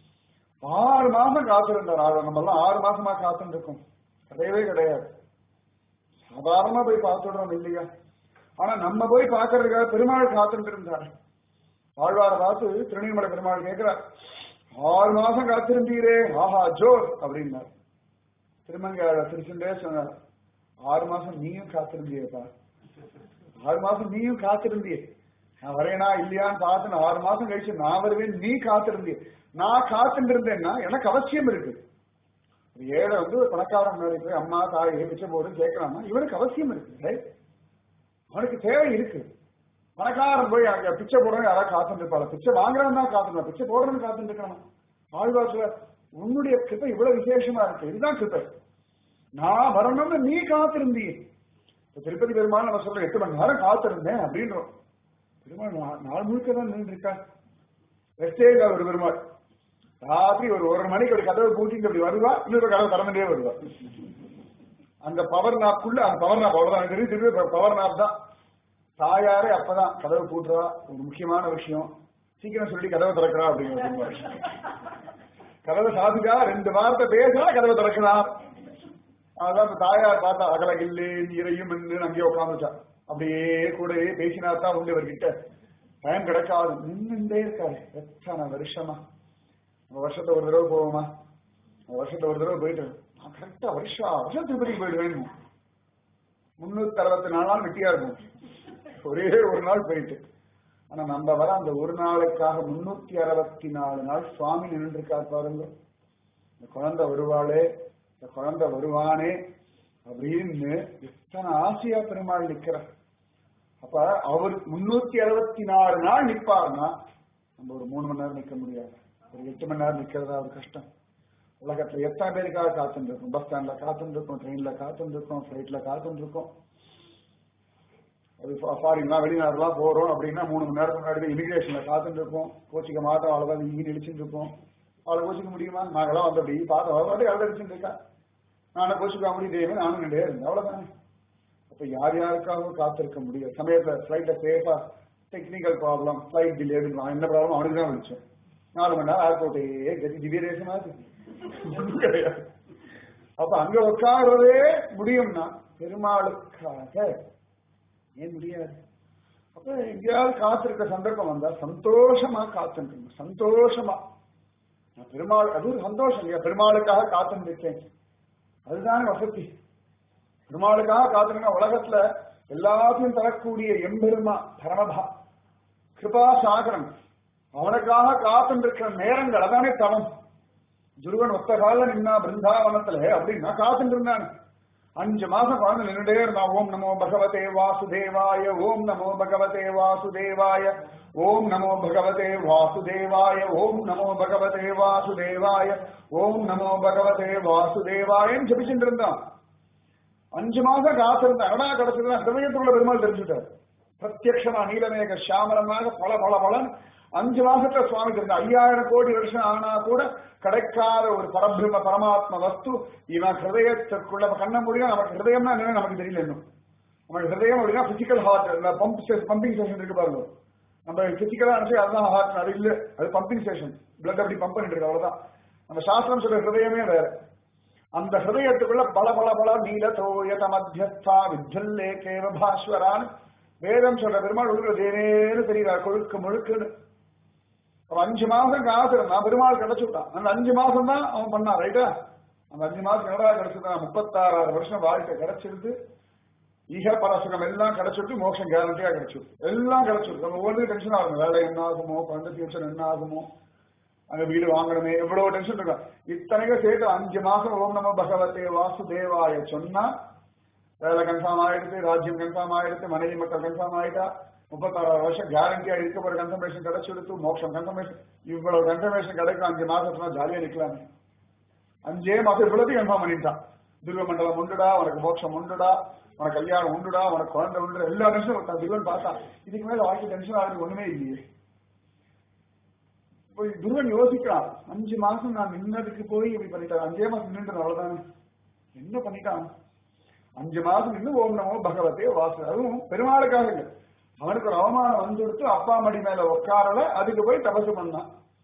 A: ஆறு மாசம் காத்திருந்தார் ஆறு நம்ம எல்லாம் ஆறு மாசமா காத்துட்டு இருக்கோம் கிடையவே கிடையாது சாதாரணமா போய் பார்த்துடுறோம் இல்லையா ஆனா நம்ம போய் பார்க்கறதுக்காக பெருமாள் காத்துட்டு இருந்தார் ஆழ்வார பார்த்து திருநீமலை பெருமாள் கேட்கிறார் ஆறு மாசம் காத்திருந்தீரே ஆஹா ஜோர் அப்படின்னார் திருமங்கையாள திருச்செண்டே சொன்னார் ஆறு மாசம் நீயும் காத்திருந்தியப்பா ஆறு மாசம் நீயும் காத்திருந்தியே நான் வரேனா இல்லையான்னு பார்த்து நான் ஆறு மாசம் கழிச்சு நான் வருவேன் நீ காத்திருந்தியே நான் காத்துட்டு இருந்தேன்னா எனக்கு அவசியம் இருக்கு ஒரு ஏழை வந்து ஒரு பணக்காரன் முன்னாடி போய் அம்மா தாயை பிச்சை போடுன்னு கேட்கலாமா இவனுக்கு அவசியம் இருக்கு right? அவனுக்கு தேவை இருக்கு பணக்காரன் போய் அங்க பிச்சை போடணும் யாராவது காத்துட்டு இருப்பாள் பிச்சை வாங்குறவன் தான் காத்துட்டு பிச்சை போடுறவன் காத்துட்டு இருக்கணும் ஆழ்வார்ல உன்னுடைய கிருப்பை இவ்வளவு விசேஷமா இருக்கு இதுதான் கிருப்பை நான் வரணும்னு நீ காத்திருந்தீ இப்ப திருப்பதி பெருமாள் நம்ம சொல்ற எட்டு மணி நேரம் காத்திருந்தேன் அப்படின்றோம் பெருமாள் நா- நாள் முழுக்க தான் நின்று இருக்கா ரெஸ்டே இல்ல ஒரு பெருமாள் ராத்திரி ஒரு ஒரு மணிக்கு ஒரு கதவை பூட்டிட்டு அப்படி வருவா இன்னொரு கதவை திறந்துட்டே வருவா அந்த பவர் நாப்குள்ள அந்த பவர் நாப் அவ்வளவுதான் எனக்கு தெரியும் திருப்பி பவர் நாப் தான் தாயாரே அப்பதான் கதவை பூட்டுறா ஒரு முக்கியமான விஷயம் சீக்கிரம் சொல்லி கதவை திறக்கிறா அப்படிங்கிற கதவை சாதிக்கா ரெண்டு வார்த்தை பேசினா கதவை திறக்கிறார் அதான் இப்ப தாயார் பார்த்தா அகலகில்லே நீரையும் என்று அங்கேயே உட்காந்துச்சா அப்படியே கூடவே பேசினா தான் உண்டு இவர்கிட்ட டைம் கிடைக்காது நின்றுட்டே இருக்காரு எத்தனை வருஷமா நம்ம வருஷத்தை ஒரு தடவை போவோமா நம்ம வருஷத்தை ஒரு தடவை போயிட்டு நான் கரெக்டா வருஷா வருஷம் திருப்பதிக்கு போயிடுவேன் முன்னூத்தி அறுபத்தி நாலு நாள் வெட்டியா இருக்கும் ஒரே ஒரு நாள் போயிட்டு ஆனா நம்ம வர அந்த ஒரு நாளுக்காக முன்னூத்தி அறுபத்தி நாலு நாள் சுவாமி நின்று இருக்கார் பாருங்க இந்த குழந்தை வருவாளே இந்த குழந்தை வருவானே அப்படின்னு எத்தனை ஆசையா பெருமாள் நிக்கிறார் அப்ப அவர் முன்னூத்தி அறுபத்தி நாலு நாள் நிப்பாருன்னா நம்ம ஒரு மூணு மணி நேரம் நிக்க முடியாது ஒரு எட்டு மணி நேரம் நிக்கிறதா ஒரு கஷ்டம் உலகத்துல எத்தனை பேருக்காக காத்துட்டு இருக்கும் பஸ் ஸ்டாண்ட்ல காத்துட்டு இருக்கோம் ட்ரெயின்ல காத்துட்டு இருக்கோம் ஃபிளைட்ல காத்துட்டு இருக்கோம் அது ஃபாரின்லாம் வெளிநாடுலாம் போறோம் அப்படின்னா மூணு மணி நேரத்துக்கு முன்னாடி இமிகிரேஷன்ல காத்துட்டு இருக்கோம் கோச்சிக்க மாட்டோம் அவ்வளவுதான் இங்கே இழிச்சுட்டு இருக்கோம் அவளை கோச்சிக்க முடியுமா நாங்களாம் வந்து அப்படி பார்த்தோம் அவள் பாட்டு எவ்வளோ அடிச்சுட்டு இருக்கா நானும் கோச்சிக்க முடியும் நானும் நின்றே இருந்தேன் அவ்வளவுதானே அப்ப யார் யாருக்காகவும் காத்திருக்க முடியாது சமயத்துல ஃபிளைட்ல சேஃபா டெக்னிக்கல் ப்ராப்ளம் ஃபிளைட் டிலேடு என்ன ப்ராப்ளம் அவனுக்கு தான் விழிச்சேன் நாலு மணி நேரம் ஏர்போர்ட்டே கதி திவ்ய தேசமா இருக்கு கிடையாது அப்ப அங்க உட்கார்றதே முடியும்னா பெருமாளுக்காக ஏன் முடியாது அப்ப எங்கேயாவது காத்திருக்க சந்தர்ப்பம் வந்தா சந்தோஷமா காத்துருக்கணும் சந்தோஷமா நான் பெருமாள் அது ஒரு சந்தோஷம் இல்லையா பெருமாளுக்காக காத்துட்டு இருக்கேன் அதுதானே வசதி பெருமாளுக்காக காத்துனா உலகத்துல எல்லாத்தையும் தரக்கூடிய எம்பெருமா பரமபா கிருபா சாகரம் அவனுக்காக காத்துட்டு இருக்கிற நேரங்கள் அதானே தவம் துருவன் ஒத்த கால நின்னா பிருந்தாவனத்துல அப்படின்னா காத்துட்டு இருந்தான் அஞ்சு மாசம் குழந்தை நின்றுட்டே இருந்தான் ஓம் நமோ பகவதே வாசுதேவாய ஓம் நமோ பகவதே வாசுதேவாய ஓம் நமோ பகவதே வாசுதேவாய ஓம் நமோ பகவதே வாசுதேவாய ஓம் நமோ பகவதே வாசுதேவாயன்னு ஜபிச்சுட்டு இருந்தான் அஞ்சு மாசம் காத்திருந்த அடா கிடைச்சதுன்னா ஹிருதயத்துக்குள்ள பெருமாள் தெரிஞ்சுட்டார் பிரத்யக்ஷமா நீலமேக சாமரமாக பல பல பலன் அஞ்சு மாசத்துல சுவாமி தெரிஞ்ச ஐயாயிரம் கோடி வருஷம் ஆனா கூட கிடைக்காத ஒரு பரபிரம்ம பரமாத்ம வஸ்து இவன் ஹிருதயத்திற்குள்ள கண்ண முடியும் நமக்கு ஹிருதயம்னா என்னன்னு நமக்கு தெரியல இன்னும் நமக்கு ஹிருதயம் அப்படின்னா பிசிக்கல் ஹார்ட் இந்த பம்ப் பம்பிங் ஸ்டேஷன் இருக்கு பாருங்க நம்ம பிசிக்கலா நினைச்சு அதுதான் ஹார்ட் அது இல்ல அது பம்பிங் ஸ்டேஷன் பிளட் அப்படி பம்ப் பண்ணிட்டு இருக்கு அவ்வளவுதான் நம்ம சாஸ்திரம் சொல்ற ஹிருதயமே வேற அந்த ஹிருதயத்துக்குள்ள பல பல பல நீல தோயத மத்தியஸ்தா வித்தல்லே கேவ பாஸ்வரான் வேதம் சொல்ற பெருமாள் உள்ள தேனேன்னு தெரியுதா கொழுக்கு முழுக்குன்னு அவன் அஞ்சு மாசம் காத்திருந்தான் பெருமாள் கிடைச்சுட்டான் அந்த அஞ்சு மாசம் தான் அவன் பண்ணான் ரைட்டா அந்த அஞ்சு மாசம் என்னடா கிடைச்சிருந்தான் முப்பத்தாறாறு வருஷம் வாழ்க்கை கிடைச்சிருந்து ஈக பரசுகம் எல்லாம் கிடைச்சிருக்கு மோட்சம் கேரண்டியா கிடைச்சிருக்கு எல்லாம் கிடைச்சிருக்கு நம்ம ஒவ்வொரு டென்ஷன் ஆகும் வேலை என்ன ஆகுமோ குழந்தை ஃபியூச்சர் என்ன ஆகுமோ அங்க வீடு வாங்கணுமே எவ்வளவு டென்ஷன் இருக்கா இத்தனைக்கும் சேர்த்து அஞ்சு மாசம் ஓம் நம பகவதே வாசுதேவாய சொன்னா வேலை கன்ஃபார்ம் ஆயிடுச்சு ராஜ்யம் கன்ஃபார்ம் ஆயிடுச்சு மனைவி மக்கள் கன்ஃபார்ம் ஆயிட்டா முப்பத்தாறாறு வருஷம் கேரண்டியா இருக்க ஒரு கன்ஃபர்மேஷன் கிடைச்சிடுத்து மோட்சம் கன்ஃபர்மேஷன் இவ்வளவு கன்ஃபர்மேஷன் கிடைக்கும் அஞ்சு மாசத்துல ஜாலியா நிக்கலாமே அஞ்சே மாசம் இவ்வளவு கன்ஃபார்ம் பண்ணிட்டான் துருவ மண்டலம் உண்டுடா உனக்கு மோட்சம் உண்டுடா உனக்கு கல்யாணம் உண்டுடா உனக்கு குழந்தை உண்டு எல்லா டென்ஷனும் விட்டான் துருவன் பார்த்தா இதுக்கு மேல வாழ்க்கை டென்ஷன் ஆகுது ஒண்ணுமே இல்லையே போய் துருவன் யோசிக்கிறான் அஞ்சு மாசம் நான் நின்னதுக்கு போய் இப்படி பண்ணிட்டான் அஞ்சே மாசம் நின்று அவ்வளவுதானே என்ன பண்ணிட்டான் அஞ்சு மாசம் நின்று ஓம் நமோ பகவதே வாசு அதுவும் பெருமாளுக்காக இல்லை அவனுக்கு ஒரு அவமானம் வந்துடுத்து அப்பா மடி மேல உட்காரல அதுக்கு போய் தபசு பண்ணான்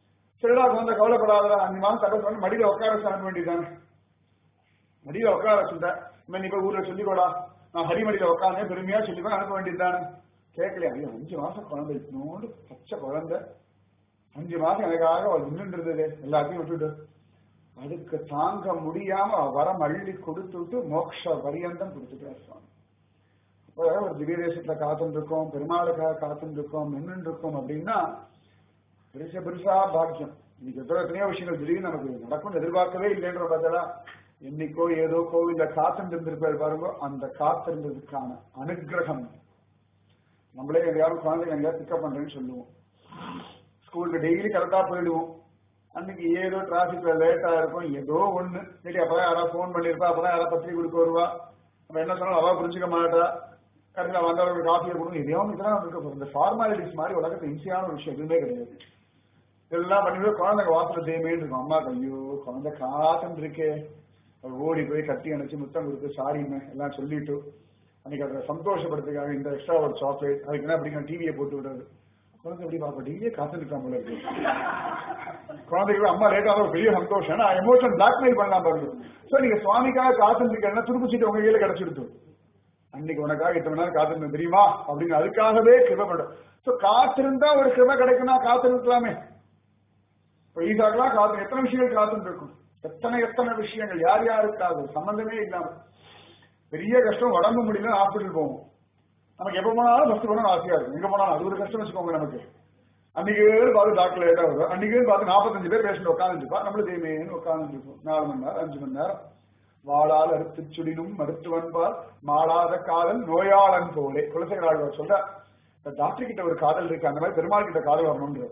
A: சரிடா குழந்தை கவலைப்படாதடா அஞ்சு மாசம் தபஸ் பண்ணி மடியில உட்கார வச்சு அனுப்ப வேண்டியதானே மடியில உட்கார வச்சுட்டேன் இந்த நீ போய் ஊர்ல சொல்லிக்கோடா நான் ஹரிமடியில உட்காந்தேன் பெருமையா சொல்லிப்பேன் அனுப்ப வேண்டியதுதானே கேட்கலையா ஐயோ அஞ்சு மாசம் குழந்தை இன்னொன்று பச்சை குழந்தை அஞ்சு மாசம் எனக்காக அவள் நின்றுருந்தது எல்லாத்தையும் விட்டுட்டு அதுக்கு தாங்க முடியாம அவ வரம் அள்ளி கொடுத்துட்டு மோட்ச பரியந்தம் கொடுத்துட்டார் சுவாமி அப்ப ஒரு திவ்ய தேசத்துல காத்துட்டு இருக்கோம் பெருமாளுக்காக காத்துட்டு இருக்கோம் நின்று இருக்கோம் அப்படின்னா பெருசா பெருசா பாக்கியம் இன்னைக்கு எத்தனை எத்தனையோ விஷயங்கள் திடீர்னு நமக்கு நடக்கும்னு எதிர்பார்க்கவே இல்லைன்ற பார்த்தா என்னைக்கோ ஏதோ கோவில்ல காத்துட்டு இருந்திருப்பாரு பாருங்க அந்த காத்திருந்ததுக்கான அனுகிரகம் நம்மளே எதையாவது குழந்தைங்க எங்கேயாவது பிக்கப் பண்றேன்னு சொல்லுவோம் ஸ்கூலுக்கு டெய்லி கரெக்டா போயிடுவோம் அன்னைக்கு ஏதோ டிராபிக்ல லேட்டா இருக்கும் ஏதோ ஒண்ணு சரி அப்பதான் யாராவது ஃபோன் பண்ணிருப்பா அப்பதான் யாராவது பத்திரிக்கை கொடுக்க வருவா நம்ம என்ன சொன்னாலும் அவ புரிஞ்சுக்க மாட்டா கடைசியில் வந்தவர்களுக்கு காஃபியை கொடுங்க இதே இதெல்லாம் இருக்க போகுது இந்த ஃபார்மாலிட்டிஸ் மாதிரி உலகத்துல ஈஸியான ஒரு விஷயம் எதுவுமே கிடையாது இதெல்லாம் பண்ணிட்டு குழந்தைங்க வாசல தேமேன்னு இருக்கும் அம்மா ஐயோ குழந்தை காத்துன்னு இருக்கே அவர் ஓடி போய் கட்டி அணைச்சு முத்தம் கொடுத்து சாரின்னு எல்லாம் சொல்லிட்டு அன்னைக்கு அதை சந்தோஷப்படுறதுக்காக இந்த எக்ஸ்ட்ரா ஒரு சாக்லேட் அதுக்கு என்ன அப்படிங்கிற டிவியை போட்டு விடுறது குழந்தை எப்படி பாப்பா டெய்லியே காத்துருக்கான் போல இருக்கு குழந்தைக்கு அம்மா லேட்டாக ஒரு பெரிய சந்தோஷம் நான் எமோஷன் பிளாக்மெயில் பண்ணலாம் பாருங்க சோ நீங்க சுவாமிக்காக காத்துருக்கீங்கன்னா துருப்பு சீட்டு உங்க கையில கிடைச்சிடுத்து அன்னைக்கு உனக்காக இத்தனை நேரம் காத்திருந்தேன் தெரியுமா அப்படின்னு அதுக்காகவே கிருப பண்றோம் சோ காத்திருந்தா ஒரு கிருப கிடைக்கும்னா காத்திருக்கலாமே இப்ப ஈசாக்கெல்லாம் காத்து எத்தனை விஷயங்கள் காத்துட்டு இருக்கும் எத்தனை எத்தனை விஷயங்கள் யார் யாருக்காக சம்பந்தமே இல்லாம பெரிய கஷ்டம் உடம்பு முடியல ஹாஸ்பிட்டல் போவோம் நமக்கு எப்ப போனாலும் ஃபர்ஸ்ட் போனா ஆசையா இருக்கும் எங்க போனாலும் அது ஒரு கஷ்டம் வச்சுக்கோங்க நமக்கு அன்னைக்கு பார்த்து டாக்டர் லேட்டா வரும் அன்னைக்கு பார்த்து நாற்பத்தஞ்சு பேர் பேஷண்ட் உட்காந்துருப்பா நம்மளும் தேமேன்னு உட்காந்துருப்போம் நாலு மணி நேரம் அஞ்சு மணி நேரம் வாழால் அறுத்து சுடினும் மருத்துவன்பால் மாளாத காதல் நோயாளன் போலே குலசேகராழ்வார் சொல்ற இந்த டாக்டர் கிட்ட ஒரு காதல் இருக்கு அந்த மாதிரி பெருமாள் கிட்ட காதல் வரணும்ன்ற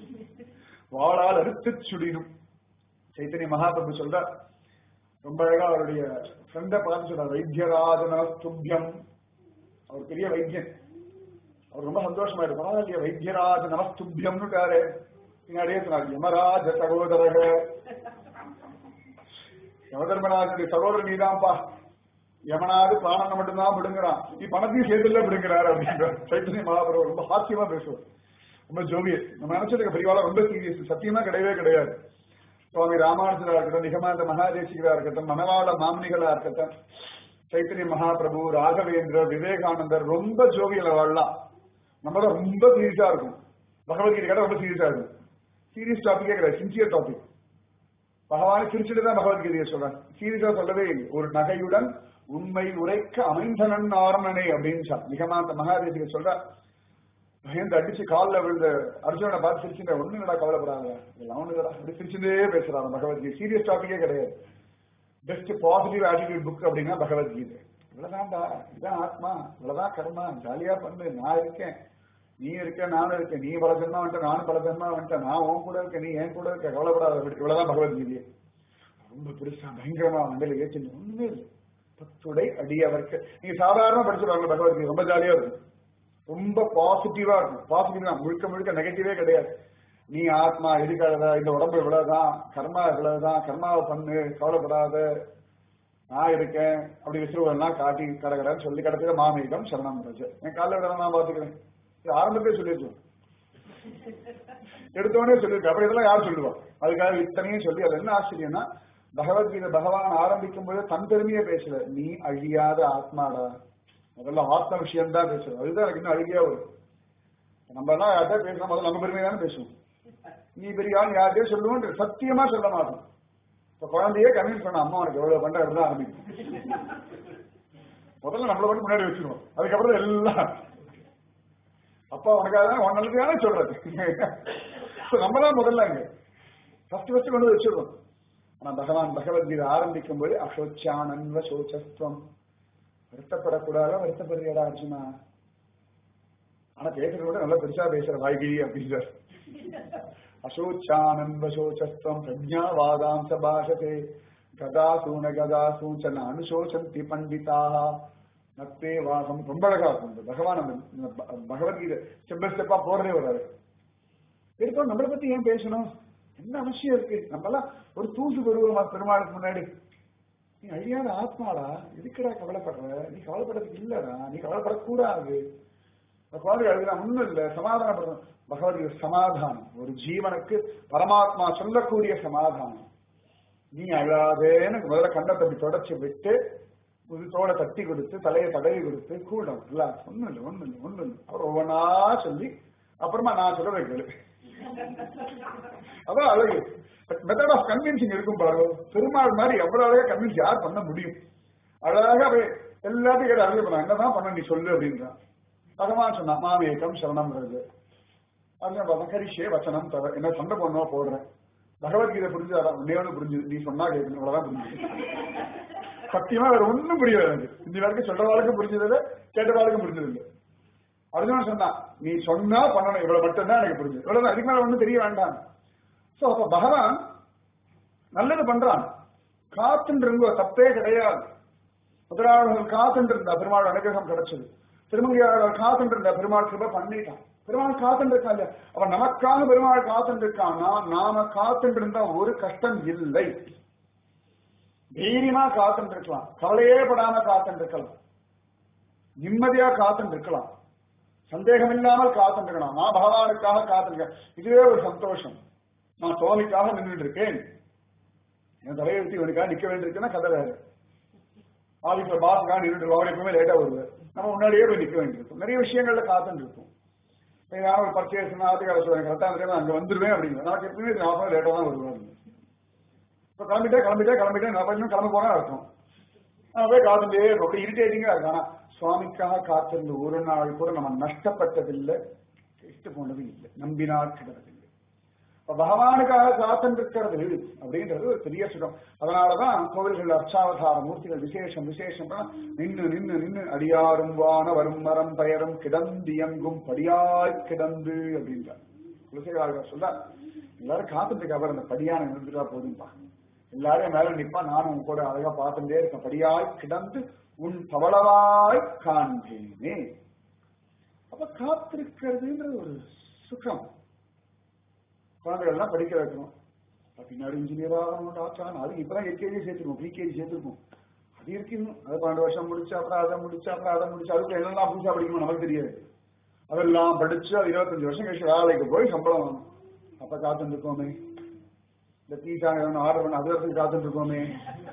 A: வாழால் அறுத்து சுடினும் சைத்தன்ய மகாபிரபு சொல்ற ரொம்ப அழகா அவருடைய ஃப்ரெண்டை பார்த்து சொல்றார் வைத்தியராஜன துப்பியம் அவர் பெரிய வைத்தியன் அவர் ரொம்ப சந்தோஷமா இருக்கு பரவாயில்லையா வைத்தியராஜ நமஸ்துபியம்னு பின்னாடியே சொன்னார் யமராஜ சகோதரக யமதர்மராஜனுடைய சகோதரர் நீதான்ப்பா யமனாவது பிராணனை மட்டும்தான் விடுங்கிறான் நீ பணத்தையும் சேர்த்துல விடுங்கிறார் அப்படின்ற சைத்தன்ய மகாபுரம் ரொம்ப ஹாஸ்யமா பேசுவார் ரொம்ப ஜோவியர் நம்ம நினைச்சிருக்க பெரியவாளா ரொம்ப சீரியஸ் சத்தியமா கிடையவே கிடையாது சுவாமி ராமானுஜரா இருக்கட்டும் நிகமாந்த மகாதேசிகரா இருக்கட்டும் மணவாள மாமனிகளா இருக்கட்டும் சைத்தன்ய மகாபிரபு ராகவேந்திர விவேகானந்தர் ரொம்ப ஜோவியல வாழலாம் நம்ம தான் ரொம்ப சீரியஸா இருக்கும் பகவத்கீதை கேட்டா ரொம்ப சீரியஸா இருக்கும் சீரியஸ் டாபிக்கே கிடையாது சின்சியர் டாபிக் பகவானை சிரிச்சுட்டு தான் பகவத்கீதையை சொல்றாங்க சீரியஸா சொல்லவே இல்லை ஒரு நகையுடன் உண்மை உரைக்க அமைந்தனன் ஆரணனே அப்படின்னு சொல் நிகமாந்த மகாதேசிக சொல்ற பயந்து அடிச்சு காலில் விழுந்த அர்ஜுனனை பார்த்து சிரிச்சுட்ட ஒண்ணு நடா கவலைப்படாத எல்லாம் ஒண்ணுடா அப்படி சிரிச்சுட்டே பேசுறாங்க பகவத்கீதை சீரியஸ் டாபிக்கே கிடையாது பெஸ்ட் பாசிட்டிவ் ஆட்டிடியூட் புக் அப்படின்னா பகவத்கீதை இவ்வளவுதான்டா இதான் ஆத்மா இவ்வளவுதான் கர்மா ஜாலியா பண்ணு நான் இருக்கேன் நீ இருக்க நானும் இருக்கேன் நீ பல ஜென்மா வந்துட்ட நானும் பல ஜென்மா வந்துட்டேன் நான் உன் கூட இருக்கேன் நீ என் கூட இருக்க கவலைப்படாத இவ்வளவுதான் பகவத்கீதையே ரொம்ப பெருசா பயங்கரமா மண்டல ஏற்றி ஒண்ணுமே இல்லை பத்துடை அடியவர்க்கு நீங்க சாதாரணமா படிச்சுருவாங்க பகவத்கீதை ரொம்ப ஜாலியா இருக்கும் ரொம்ப பாசிட்டிவா இருக்கும் பாசிட்டிவ் தான் முழுக்க முழுக்க நெகட்டிவே கிடையாது நீ ஆத்மா இருக்காத இந்த உடம்பு இவ்வளவுதான் கர்மா இவ்வளவுதான் கர்மாவை பண்ணு கவலைப்படாத நான் இருக்கேன் அப்படி விசுவெல்லாம் காட்டி கடகடன்னு சொல்லி கிடச்சது மாமேகம் சரணம் ரஜ என் காலைல விட நான் பாத்துக்கிறேன் இது ஆரம்பத்திலே சொல்லிருக்கோம் எடுத்தோடனே சொல்லியிருக்கு அப்புறம் இதெல்லாம் யார் சொல்லுவா அதுக்காக இத்தனையும் சொல்லி அது என்ன ஆச்சரியம்னா பகவத்கீதை பகவான் ஆரம்பிக்கும் போது தன் பெருமையை பேசல நீ அழியாத ஆத்மாடா முதல்ல ஆத்ம விஷயம் தான் பேசுவோம் அதுதான் எனக்கு இன்னும் அழுகியா வரும் நம்ம எல்லாம் யார்கிட்ட பேசுறோம் முதல்ல நம்ம பெருமையை தானே பேசுவோம் நீ பெரிய ஆள் யார்கிட்டயே சொல்லுவோம் சத்தியமா சொல்ல மாட்டோம் இப்ப குழந்தையே கன்வின்ஸ் பண்ண அம்மா உனக்கு எவ்வளவு பண்ற அப்படிதான் ஆரம்பிக்கும் முதல்ல நம்மள மட்டும் முன்னாடி வச்சிருவோம் அதுக்கப்புறம் எல்லாம் அப்பா உனக்காக தான் உன்னலுக்கு தானே சொல்றது நம்ம தான் முதல்ல அங்க ஃபர்ஸ்ட் ஃபர்ஸ்ட் கொண்டு வச்சிருவோம் ஆனா பகவான் பகவத்கீதை ஆரம்பிக்கும் போது அசோச்சானன்வ சோச்சஸ்துவம் வருத்தப்படக்கூடாத வருத்தப்படுறியடா அர்ஜுனா ஆனா பேசுறது கூட நல்லா பெருசா பேசுற வாய்கிரி அப்படின்றார் அசோச்சானந்த சோச்சஸ்தம் பிரஜாவாதாம் சபாஷதே கதாசூன கதாசூச்சன அனுசோசந்தி பண்டிதாக நத்தே வாசம் ரொம்ப அழகா இருக்கும் இந்த பகவான் அந்த இந்த ப- பகவத்கீதை ஸ்டெப் பை ஸ்டெப்பா போறதே வராது எடுத்தோம் நம்மளை பத்தி ஏன் பேசணும் என்ன அவசியம் இருக்கு நம்மலாம் ஒரு தூசு வருவோமா பெருமாளுக்கு முன்னாடி நீ அழியாத ஆத்மாடா எதுக்குடா கவலைப்படுற நீ கவலைப்படுறதுக்கு இல்லடா நீ கவலைப்படக்கூடாது குழந்தை எழுதுனா ஒண்ணும் இல்ல சமாதானப்படுறோம் பகவத்கீதை சமாதானம் ஒரு ஜீவனுக்கு பரமாத்மா சொல்லக்கூடிய சமாதானம் நீ அழாதேன்னு முதல்ல கண்ணத்தை அப்படி தொடச்சி விட்டு தோட தட்டி கொடுத்து தலையை தடவி கொடுத்து கூடம் இல்ல ஒண்ணும் இல்லை ஒண்ணும் இல்லை ஒண்ணும் இல்லை அப்புறம் ஒவ்வொன்னா சொல்லி அப்புறமா நான் சொல்ல வைக்கல அதான் அழகு மெத்தட் ஆஃப் கன்வின்சிங் இருக்கும் பாரு பெருமாள் மாதிரி எவ்வளவு அழகா கன்வின்ஸ் யார் பண்ண முடியும் அழகா போய் எல்லாத்தையும் கேட்டு அறிவு பண்ண என்னதான் பண்ண நீ சொல்லு அப்படின்றான் பகவான் சொன்னான் மாமேகம் சரணம்ன்றது அதுல பார்த்தா கரிஷே வச்சனம் தர என்ன சண்டை பண்ணோ போடுறேன் பகவத்கீதை புரிஞ்சுதா உன்னையோட புரிஞ்சுது நீ சொன்னா கேட்கணும் அவ்வளவுதான் புரிஞ்சுது சத்தியமா வேற ஒண்ணும் புரியல எனக்கு இந்த வரைக்கும் சொல்றவாளுக்கும் புரிஞ்சதில்ல கேட்டவாளுக்கும் புரிஞ்சது இல்லை அர்ஜுனன் சொன்னான் நீ சொன்னா பண்ணணும் இவ்வளவு மட்டும்தான் எனக்கு புரிஞ்சது இவ்வளவு அதுக்கு மேல ஒண்ணும் தெரிய வேண்டாம் சோ அப்ப பகவான் நல்லது பண்றான் காத்துன்னு இருந்தோ தப்பே கிடையாது முதலாளர்கள் காத்துட்டு இருந்தா பெருமாள் அனுகிரகம் கிடைச்சது திருமங்கையாளர் காத்துட்டு இருந்தா பெருமாள் கிருப பண்ணிட்டான் பெருமாள் காத்துட்டு இருக்கான் இல்லையா அவன் நமக்காக பெருமாள் காத்துட்டு இருக்கான்னா நாம காத்துட்டு இருந்தா ஒரு கஷ்டம் இல்லை தைரியமா காத்துட்டு இருக்கலாம் கவலையே படாம காத்துட்டு இருக்கலாம் நிம்மதியா காத்துட்டு இருக்கலாம் சந்தேகம் இல்லாமல் காத்துட்டு இருக்கலாம் நான் பகவானுக்காக காத்துருக்கேன் இதுவே ஒரு சந்தோஷம் நான் சுவாமிக்காக நின்றுட்டு இருக்கேன் என் தலையெழுத்தி இவனுக்காக நிக்க வேண்டியிருக்குன்னா கதை வேறு ஆஃபீஸ்ல பாஸுக்காக நின்றுட்டு அவர் எப்பவுமே லேட்டா வருவார் நம்ம முன்னாடியே போய் நிக்க வேண்டியிருக்கும் நிறைய விஷயங்கள்ல காத்துட்டு இருக்கும் ஏதாவது ஒரு பர்ச்சேஸ் ஆத்துக்கார சொல்றேன் கரெக்டா அந்த அங்க வந்துருவேன் அப்படிங்கிற நமக்கு எப்பவுமே ஆஃபர் லேட்டா தான் வருவாங்க இப்ப கிளம்பிட்டே கிளம்பிட்டே கிளம்பிட்டே நான் கொஞ்சம் கிளம்ப போனா அர்த்தம் நான் போய் காத்துட்டே இருக்கும் அப்படி இரிட்டேட்டிங்கா இருக்கு ஆனா சுவாமிக்காக காத்திருந்த ஒரு நாள் கூட நம்ம நஷ்டப்பட்டதில்லை கெட்டு போனது இல்லை நம்பினார் கிடறதில்லை இப்ப பகவானுக்காக காத்திருக்கிறது அப்படின்றது ஒரு பெரிய சுகம் அதனாலதான் கோவில்கள் அர்ச்சாவதார மூர்த்திகள் விசேஷம் விசேஷம் நின்று நின்று நின்று அடியாரும் வான வரும் மரம் பெயரும் கிடந்தியங்கும் படியாய் கிடந்து அப்படின்றார் குலசேகராக சொல்ல எல்லாரும் காத்துட்டு அவர் அந்த படியான நின்றுட்டா போதும்பா எல்லாரும் மேல நிப்பா நானும் கூட அழகா பார்த்துட்டே இருக்கேன் படியாய் கிடந்து உன் பவளவாய் காண்பேனே அப்ப காத்திருக்கிறதுன்றது ஒரு சுகம் குழந்தைகள் எல்லாம் படிக்க வைக்கணும் பின்னாடி இன்ஜினியர் ஆகணும் டாக்டர் ஆகணும் அது இப்பதான் எல்கேஜி சேர்த்துருக்கோம் ப்ரீகேஜி சேர்த்துருக்கோம் அது இருக்கணும் அது பன்னெண்டு வருஷம் முடிச்சு அப்புறம் அதை முடிச்சு அப்புறம் அதை முடிச்சு அதுக்கு என்னெல்லாம் புதுசா படிக்கணும் நமக்கு தெரியாது அதெல்லாம் படிச்சு அது இருபத்தஞ்சு வருஷம் கழிச்சு வேலைக்கு போய் சம்பளம் வாங்கணும் அப்ப காத்துட்டு இருக்கோமே இந்த பீஸா எதனா ஆர்டர் பண்ண அது வரைக்கும் காத்துட்டு இருக்கோமே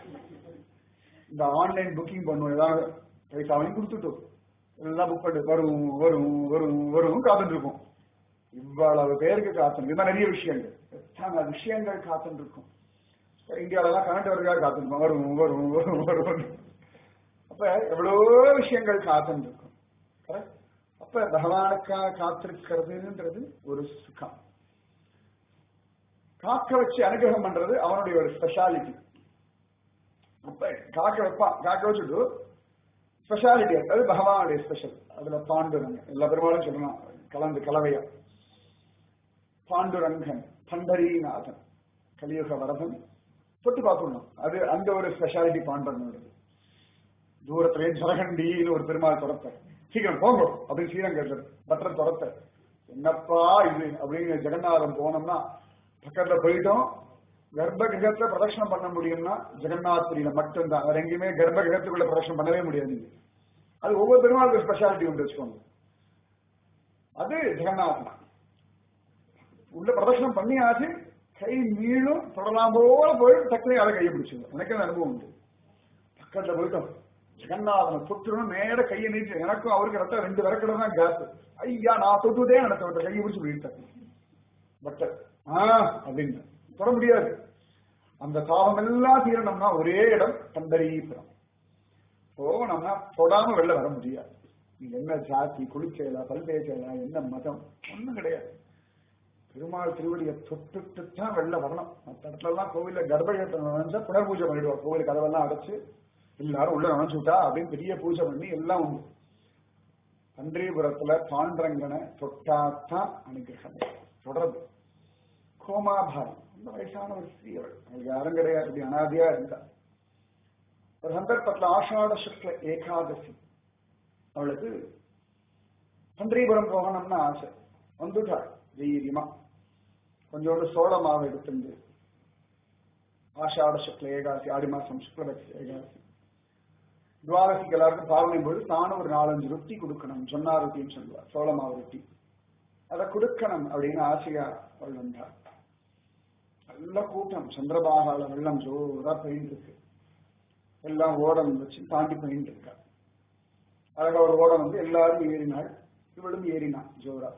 A: இந்த ஆன்லைன் புக்கிங் பண்ணுவோம் ஏதாவது பைசாவையும் கொடுத்துட்டோம் எல்லாம் புக் பண்ணி வரும் வரும் வரும் வரும் காத்துட்டு இருக்கோம் இவ்வளவு பேருக்கு காத்துட்டு இது நிறைய விஷயங்கள் எத்தனை விஷயங்கள் காத்துட்டு இருக்கும் இந்தியாவில கரண்ட் வருக்காக காத்துருப்போம் வரும் வரும் வரும் வரும் அப்ப எவ்வளவோ விஷயங்கள் காத்துட்டு இருக்கும் கரெக்ட் அப்ப பகவானுக்காக காத்திருக்கிறதுன்றது ஒரு சுகம் காக்க வச்சு அனுகிரகம் பண்றது அவனுடைய ஒரு ஸ்பெஷாலிட்டி அப்ப காக்க வைப்பான் காக்க வச்சுட்டு ஸ்பெஷாலிட்டி அது பகவானுடைய ஸ்பெஷல் அதுல பாண்டுரங்க எல்லா பெருமாளும் சொல்லலாம் கலந்து கலவையா பாண்டுரங்கன் பண்டரிநாதன் கலியுக வரதன் தொட்டு பார்க்கணும் அது அந்த ஒரு ஸ்பெஷாலிட்டி பாண்டவனோடது தூரத்திலே ஜரகண்டின்னு ஒரு பெருமாள் துரத்த சீக்கிரம் போங்க அப்படின்னு சீரம் கேட்டது பட்டர் துரத்த என்னப்பா இது அப்படின்னு ஜெகநாதன் போனோம்னா பக்கத்துல போயிட்டோம் கர்ப்ப கிரகத்துல பிரதட்சணம் பண்ண முடியும்னா ஜெகநாத்ரியில மட்டும்தான் வேற எங்கேயுமே கர்ப்ப கிரகத்துக்குள்ள பிரதட்சணம் பண்ணவே முடியாது நீங்க அது ஒவ்வொரு பெருமாளுக்கு ஸ்பெஷாலிட்டி உண்டு வச்சுக்கோங்க அது ஜெகநாதன் உள்ள பிரதட்சணம் பண்ணியாச்சு கை நீளும் தொடலாம் போல போயிட்டு டக்குனு அதை கையை பிடிச்சிடும் எனக்கு அந்த அனுபவம் உண்டு பக்கத்துல போயிட்டோம் ஜெகநாதனை தொட்டுறோம் நேர கையை நீட்டு எனக்கும் அவருக்கு ரத்தம் ரெண்டு விரக்கடை தான் கேப் ஐயா நான் தொட்டுதே நடத்த கையை பிடிச்சி போயிட்டேன் பட் ஆ அப்படின்னு தொட முடியாது அந்த தாபம் எல்லாம் தீரணும்னா ஒரே இடம் பண்டரீபுரம் போனோம்னா தொடாம வெளில வர முடியாது நீங்க என்ன ஜாதி குளிச்சேலா பல்வேச்சேலா என்ன மதம் ஒண்ணும் கிடையாது பெருமாள் திருவடியை தொட்டுட்டு தான் வெளில வரணும் மற்ற இடத்துல எல்லாம் கோவில்ல கர்ப்பகத்தை நினைச்சா புனர் பூஜை பண்ணிடுவார் கோவில் கதவெல்லாம் அடைச்சு எல்லாரும் உள்ள நினைச்சு விட்டா அப்படின்னு பெரிய பூஜை பண்ணி எல்லாம் உண்டு பன்றிபுரத்துல பாண்டரங்கனை தொட்டாத்தான் அனுகிரகம் தொடர்பு கோமாபாரி ரொம்ப வயசான ஒரு ஸ்திரீ அவள் அவளுக்கு யாரும் கிடையாது இப்படி அனாதியா இருந்தா ஒரு சந்தர்ப்பத்துல ஆஷாட சுக்ல ஏகாதசி அவளுக்கு பன்றிபுரம் போகணும்னு ஆசை வந்துட்டாள் தைரியமா கொஞ்சோண்டு சோள மாவு எடுத்துட்டு ஆஷாட சுக்ல ஏகாசி ஆடி மாசம் சுக்லபட்ச ஏகாசி துவாதசிக்கு எல்லாருக்கும் பாவனை போது தானும் ஒரு நாலஞ்சு ரொட்டி கொடுக்கணும் சொன்னா ரொட்டின்னு சொல்லுவார் சோள மாவு ரொட்டி அதை கொடுக்கணும் அப்படின்னு ஆசையா அவள் வந்தார் நல்ல கூட்டம் சந்திரபாகால வெள்ளம் ஜோரா பெயிண்ட் இருக்கு எல்லாம் ஓடம் வச்சு தாண்டி பெயிண்ட் இருக்கா அழகா ஒரு ஓடம் வந்து எல்லாரும் ஏறினாள் இவளும் ஏறினான் ஜோரா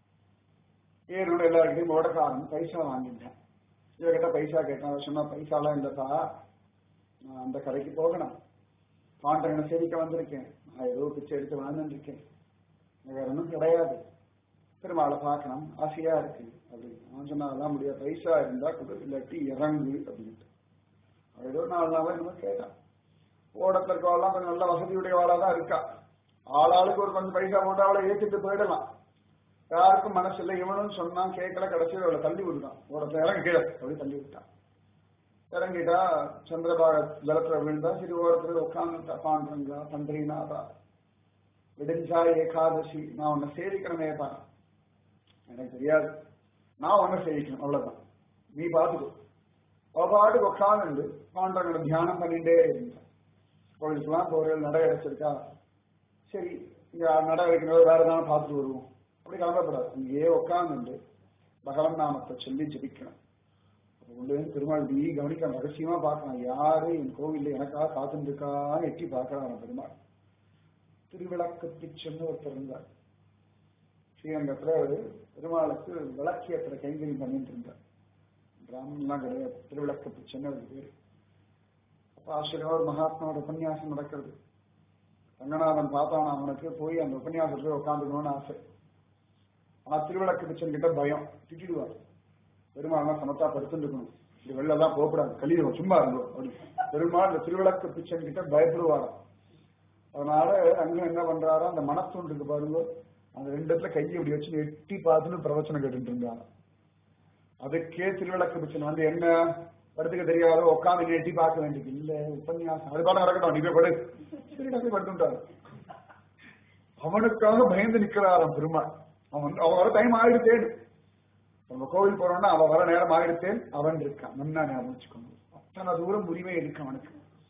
A: ஏறினோட எல்லாருக்கிட்டையும் ஓடக்காரன் பைசா வாங்கிட்டேன் இவகிட்ட பைசா கேட்டான் சொன்னா பைசாலாம் இல்லப்பா நான் அந்த கடைக்கு போகணும் பாண்டவனை சேவிக்க வந்திருக்கேன் நான் ஏதோ பிச்சை எடுத்து வாழ்ந்துருக்கேன் வேற ஒன்றும் கிடையாது பெருமாளை பார்க்கணும் ஆசையா இருக்கு அப்படின்னு அவன் சொன்னா அதெல்லாம் முடியாது பைசா இருந்தா கொடு இல்லாட்டி இறங்கு அப்படின்ட்டு அவன் ஏதோ நாலு நாள் என்னமோ கேட்டான் ஓடத்துல இருக்கவெல்லாம் கொஞ்சம் நல்ல வசதியுடையவாளா தான் இருக்கா ஆளாளுக்கு ஒரு கொஞ்சம் பைசா போட்டு அவளை ஏற்றிட்டு போயிடலாம் யாருக்கும் மனசு இல்லை இவனும் சொன்னான் கேட்கல கடைசியில் அவளை தள்ளி விட்டுட்டான் ஓடத்துல இறங்க கீழே அப்படி தள்ளி விட்டான் இறங்கிட்டா சந்திரபாக ஜலத்துல விழுந்தா சரி ஓரத்துல உட்காந்துட்டா பாண்டுங்களா பண்றீனாதா விடிஞ்சா ஏகாதசி நான் உன்னை சேவிக்கணுமே பாரு எனக்கு தெரியாது நான் உன்னை சேவிக்கணும் அவ்வளவுதான் நீ பார்த்துக்கோ அவ பாட்டுக்கு உட்காந்து பாண்டவங்களை தியானம் பண்ணிட்டே இருந்தான் கோவிலுக்குலாம் போறது நடை அடைச்சிருக்கா சரி இங்க நடை வைக்கணும் வேற ஏதாவது பார்த்துட்டு வருவோம் அப்படி கிளம்பப்படாது இங்கேயே உட்காந்துண்டு பகவன் நாமத்தை சொல்லி ஜபிக்கணும் உள்ளே பெருமாள் நீ கவனிக்க ரகசியமா பார்க்கலாம் யாரு என் கோவில்ல எனக்காக காத்துட்டு இருக்கான்னு எட்டி பார்க்கறான் பெருமாள் திருவிளக்கு பிச்சன்னு ஒருத்தர் இருந்தார் ஸ்ரீரங்கத்துல ஒரு பெருமாளுக்கு விளக்கியத்துல கைங்கரியம் பண்ணிட்டு இருந்தார் பிராமணன்லாம் கிடையாது திருவிளக்கு பிச்சன்னு ஒரு பேரு அப்ப ஆசிரியர் ஒரு மகாத்மாவோட உபன்யாசம் நடக்கிறது ரங்கநாதன் பார்த்தான் அவனுக்கு போய் அந்த உபன்யாசத்துல உட்காந்துக்கணும்னு ஆசை ஆனா திருவிளக்கு பிச்சன் கிட்ட பயம் திட்டிடுவார் பெருமாள் சமத்தா படுத்துருக்கணும் இது வெளில தான் போகக்கூடாது கலியுகம் சும்மா இருந்தோம் அப்படி பெருமாள் இந்த திருவிளக்கு பிச்சன் கிட்ட பயப்படுவாராம் அதனால அங்க என்ன பண்றாரோ அந்த மனத்தூண்டுக்கு பாருங்க அந்த ரெண்டு இடத்துல கையை இப்படி வச்சு எட்டி பார்த்துன்னு பிரவச்சனம் கேட்டுட்டு இருந்தாங்க அதுக்கே திருவிளக்கு பிச்சன் வந்து என்ன படுத்துக்க தெரியாத உட்காந்து எட்டி பார்க்க வேண்டியது இல்ல உபன்யாசம் அது பாடம் நடக்கட்டும் நீ போய் படு சரி நான் போய் படுத்துட்டாரு அவனுக்காக பயந்து நிக்கிறாராம் பெருமாள் அவன் அவன் வர டைம் ஆயிடுத்தேன் நம்ம கோவில் போறோம்னா அவன் வர நேரம் ஆயிடுத்தேன் அவன் இருக்கான் நன்னா ஞாபகம் வச்சுக்கணும் அத்தனை தூரம் உரிமை இருக்கு அவனுக்கு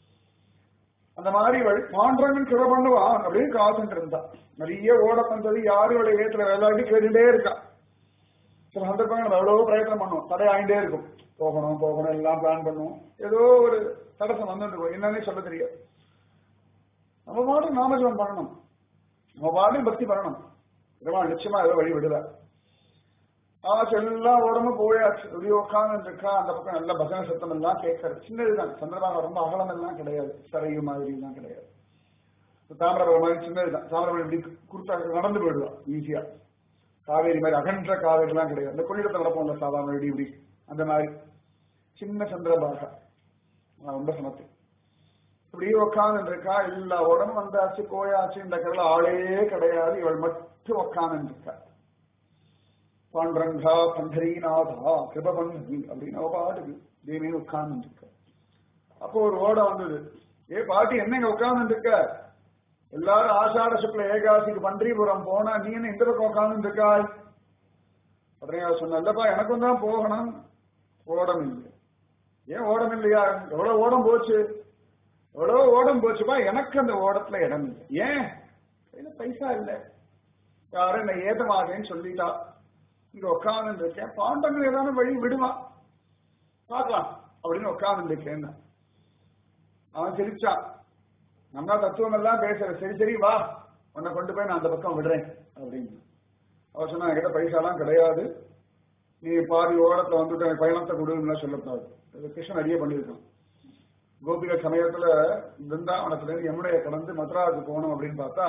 A: அந்த மாதிரி இவள் பாண்டவன் கிட பண்ணுவான் அப்படின்னு காத்துட்டு இருந்தா நிறைய ஓட பண்றது யாரு இவளை ஏத்துல விளையாடி கேட்டுட்டே இருக்கா சில சந்தர்ப்பங்கள் அவ்வளவு பிரயத்தனம் பண்ணுவோம் தடை ஆயிட்டே இருக்கும் போகணும் போகணும் எல்லாம் பிளான் பண்ணுவோம் ஏதோ ஒரு தடசம் வந்துட்டு இருக்கும் என்னன்னே சொல்ல தெரியாது நம்ம பாட்டு நாமஜபம் பண்ணணும் நம்ம பாட்டு பக்தி பண்ணணும் பெருமாள் நிச்சயமா ஏதோ வழி விடுவார் ஆச்சு எல்லாம் உடம்பு போயாச்சு இப்படி உட்காந்து இருக்கா அந்த பக்கம் நல்ல பஜனை சத்தம் எல்லாம் கேட்கறது சின்னதுதான் சந்திரபாகம் ரொம்ப அகலம் எல்லாம் கிடையாது சரையு மாதிரி எல்லாம் கிடையாது தாமிரபரம் மாதிரி சின்னதுதான் தாமிரபரம் இப்படி குறுத்தா நடந்து போயிடுவான் ஈஸியா காவேரி மாதிரி அகன்ற காவேரி எல்லாம் கிடையாது இந்த கொள்ளிடத்தை நடப்போம்ல சாதாரண இப்படி இப்படி அந்த மாதிரி சின்ன சந்திரபாகா ரொம்ப சமத்து இப்படி உட்காந்து இருக்கா எல்லா உடம்பு வந்தாச்சு போயாச்சு இந்த கடல ஆளே கிடையாது இவள் மட்டும் உட்காந்து இருக்கா பாண்டரங்கா பண்டரீநாதா கிருபபந்தி அப்படின்னு அவ பாட்டுக்கு தேவின்னு உட்கார்ந்து இருக்க அப்போ ஒரு ஓடம் வந்தது ஏ பாட்டி என்னங்க உட்கார்ந்து இருக்க எல்லாரும் ஆஷாட சுக்ல ஏகாசிக்கு பன்றிபுரம் போனா நீ என்ன இந்த பக்கம் உட்கார்ந்து இருக்காய் உடனே சொன்ன இல்லப்பா எனக்கும் தான் போகணும் ஓடம் இல்லை ஏன் ஓடம் இல்லையா எவ்வளவு ஓடம் போச்சு எவ்வளவு ஓடம் போச்சுப்பா எனக்கு அந்த ஓடத்துல இடம் இல்லை ஏன் கையில பைசா இல்லை யாரும் என்ன ஏதமாகன்னு சொல்லிட்டா இங்க உட்கார்ந்து இருக்கேன் பாண்டங்கள் ஏதாவது வழி விடுவான் பார்க்கலாம் அப்படின்னு உட்கார்ந்து இருக்கேன் அவன் சிரிச்சான் நம்ம தத்துவம் எல்லாம் பேசுற சரி சரி வா உன்னை கொண்டு போய் நான் அந்த பக்கம் விடுறேன் அப்படின்னு அவர் சொன்னா என்கிட்ட பைசாலாம் கிடையாது நீ பாதி ஓரத்துல வந்துட்டு எனக்கு பயணத்தை கொடுன்னு சொல்லக்கூடாது இது கிருஷ்ணன் நிறைய பண்ணியிருக்கான் கோபிக சமயத்துல பிருந்தாவனத்துல இருந்து யமுனையை கடந்து மதுராவுக்கு போகணும் அப்படின்னு பார்த்தா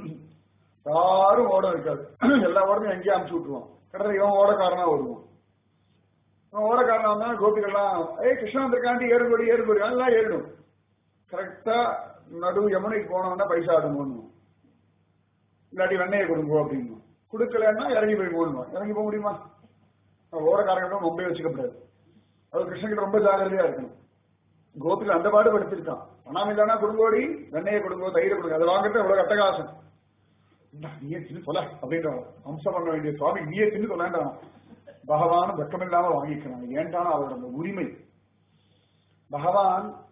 A: யாரும் ஓடம் இருக்காது எல்லா ஓடமும் எங்கேயும் அனுப்பிச்சு விட்டுருவான் கடற்கரை இவன் ஓடக்காரனா வருவான் இவன் ஓடக்காரனா வந்தா கோபிகள்லாம் ஏய் கிருஷ்ணன் வந்திருக்காண்டி ஏறுபடி ஏறுபடி எல்லாம் ஏறிடும் கரெக்டா நடு யமுனைக்கு போனோம்னா பைசா ஆடுமோன்னு இல்லாட்டி வெண்ணையை கொடுங்கோ அப்படின்னு கொடுக்கலன்னா இறங்கி போய் போகணுமா இறங்கி போக முடியுமா ஓடக்காரங்க மும்பை வச்சுக்கப்படாது அது கிருஷ்ணகிட்ட ரொம்ப ஜாகிரதையா இருக்கணும் கோபிகள் அந்த பாடு படுத்திருக்கான் பணம் இல்லைன்னா கொடுங்கோடி வெண்ணையை கொடுங்கோ தயிரை கொடுங்க அதை வாங்கிட்டு எவ்வளவு அட்டகாசம் நீயே தின்னு சொல்ல அப்படின்றான் அம்சம் பண்ண வேண்டிய சுவாமி நீயே தின்னு சொல்லாண்டான் பகவான் வெக்கமில்லாம வாங்கிக்கிறான் ஏன்டான அவரோட அந்த உரிமை பகவான்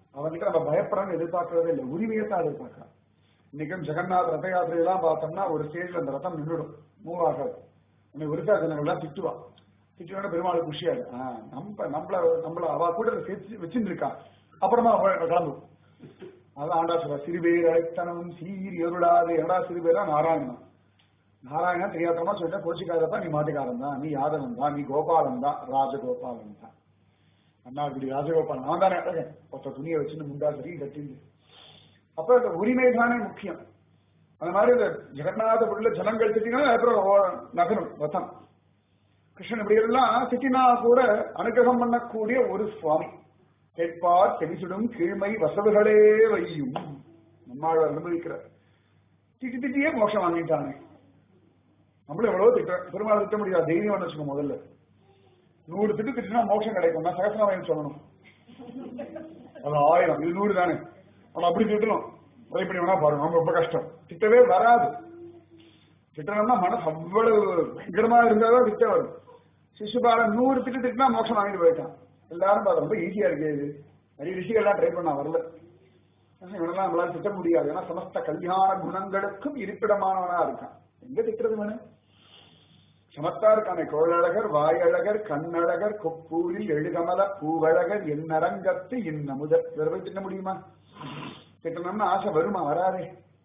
A: அவன்கிட்ட நம்ம பயப்படணும்னு எதிர்பார்க்கறதே இல்லை உரிமையை தான் எதிர்பார்க்கலாம் இன்னைக்கும் ஜெகநாத் ரத யாத்திரையெல்லாம் பார்த்தோம்னா ஒரு ஸ்டேஜ்ல அந்த ரதம் நின்றுடும் மூவ் ஆகாது உன்னை ஒரிசா ஜனங்கள்லாம் திட்டுவா திட்டுவோட பெருமாள் குஷியாரு ஆஹ் நம்ம நம்மள நம்மள அவ கூட சேர்த்து வச்சுட்டு இருக்கா அப்புறமா அவ கிளம்பும் அதான் ஆண்டா சொல்ற சிறுபேர் அழைத்தனம் சீர் எருடாது எடா சிறுபேரா நாராயணன் நாராயணன் தெரியாதமா சொல்லிட்டா கோச்சிக்காரப்பா நீ மாட்டுக்காரன் தான் நீ யாதவன் தான் நீ கோபாலன் தான் ராஜகோபாலன் தான் அண்ணாக்குடி ராஜகோபாலன் நான் தானே அழகன் ஒருத்த துணியை வச்சுன்னு முண்டா சரி கட்டிந்து அப்ப இந்த உரிமை தானே முக்கியம் அந்த மாதிரி இந்த ஜெகநாத புள்ள ஜனங்கள் திட்டினா அப்புறம் ஓ- நகரும் ரத்தம் கிருஷ்ணன் இப்படி எல்லாம் திட்டினா கூட அனுகிரகம் பண்ணக்கூடிய ஒரு சுவாமி கேட்பார் செவிசுடும் கீழ்மை வசவுகளே வையும் நம்மாழ்வார் அனுபவிக்கிறார் திட்டி திட்டியே மோட்சம் வாங்கிட்டானே நம்மளும் எவ்வளவு திட்ட பெருமாள் திட்ட முடியாது தைரியம் வச்சுக்கோ முதல்ல நூறு திட்டு திட்டினா மோட்சம் கிடைக்கும் நான் சகசரமாயம் சொல்லணும் அது ஆயிரம் இது நூறு தானே அவன் அப்படி திட்டணும் அதை இப்படி வேணா பாருங்க ரொம்ப ரொம்ப கஷ்டம் திட்டவே வராது திட்டணும்னா மனசு அவ்வளவு பயங்கரமா இருந்தாதான் திட்ட வரும் சிசுபாலன் நூறு திட்டு திட்டினா மோட்சம் வாங்கிட்டு போயிட்டான் எல்லாரும் பார்த்தா ரொம்ப ஈஸியா இருக்கு இது நிறைய ரிஷிகள்லாம் ட்ரை பண்ணா வரல இவனெல்லாம் நம்மளால திட்ட முடியாது ஏன்னா சமஸ்த கல்யாண குணங்களுக்கும் இருப்பிடமானவனா இருக்கான் எங்க திட்டுறது வேணும் சமத்தா இருக்கானே கோளழகர் வாயழகர் கண்ணழகர் கொப்பூரில் எழுகமல பூவழகர் என்னரங்கத்து இன்னமுத வேற போய் திட்ட முடியுமா திட்டணும்னு ஆசை வருமா வராதே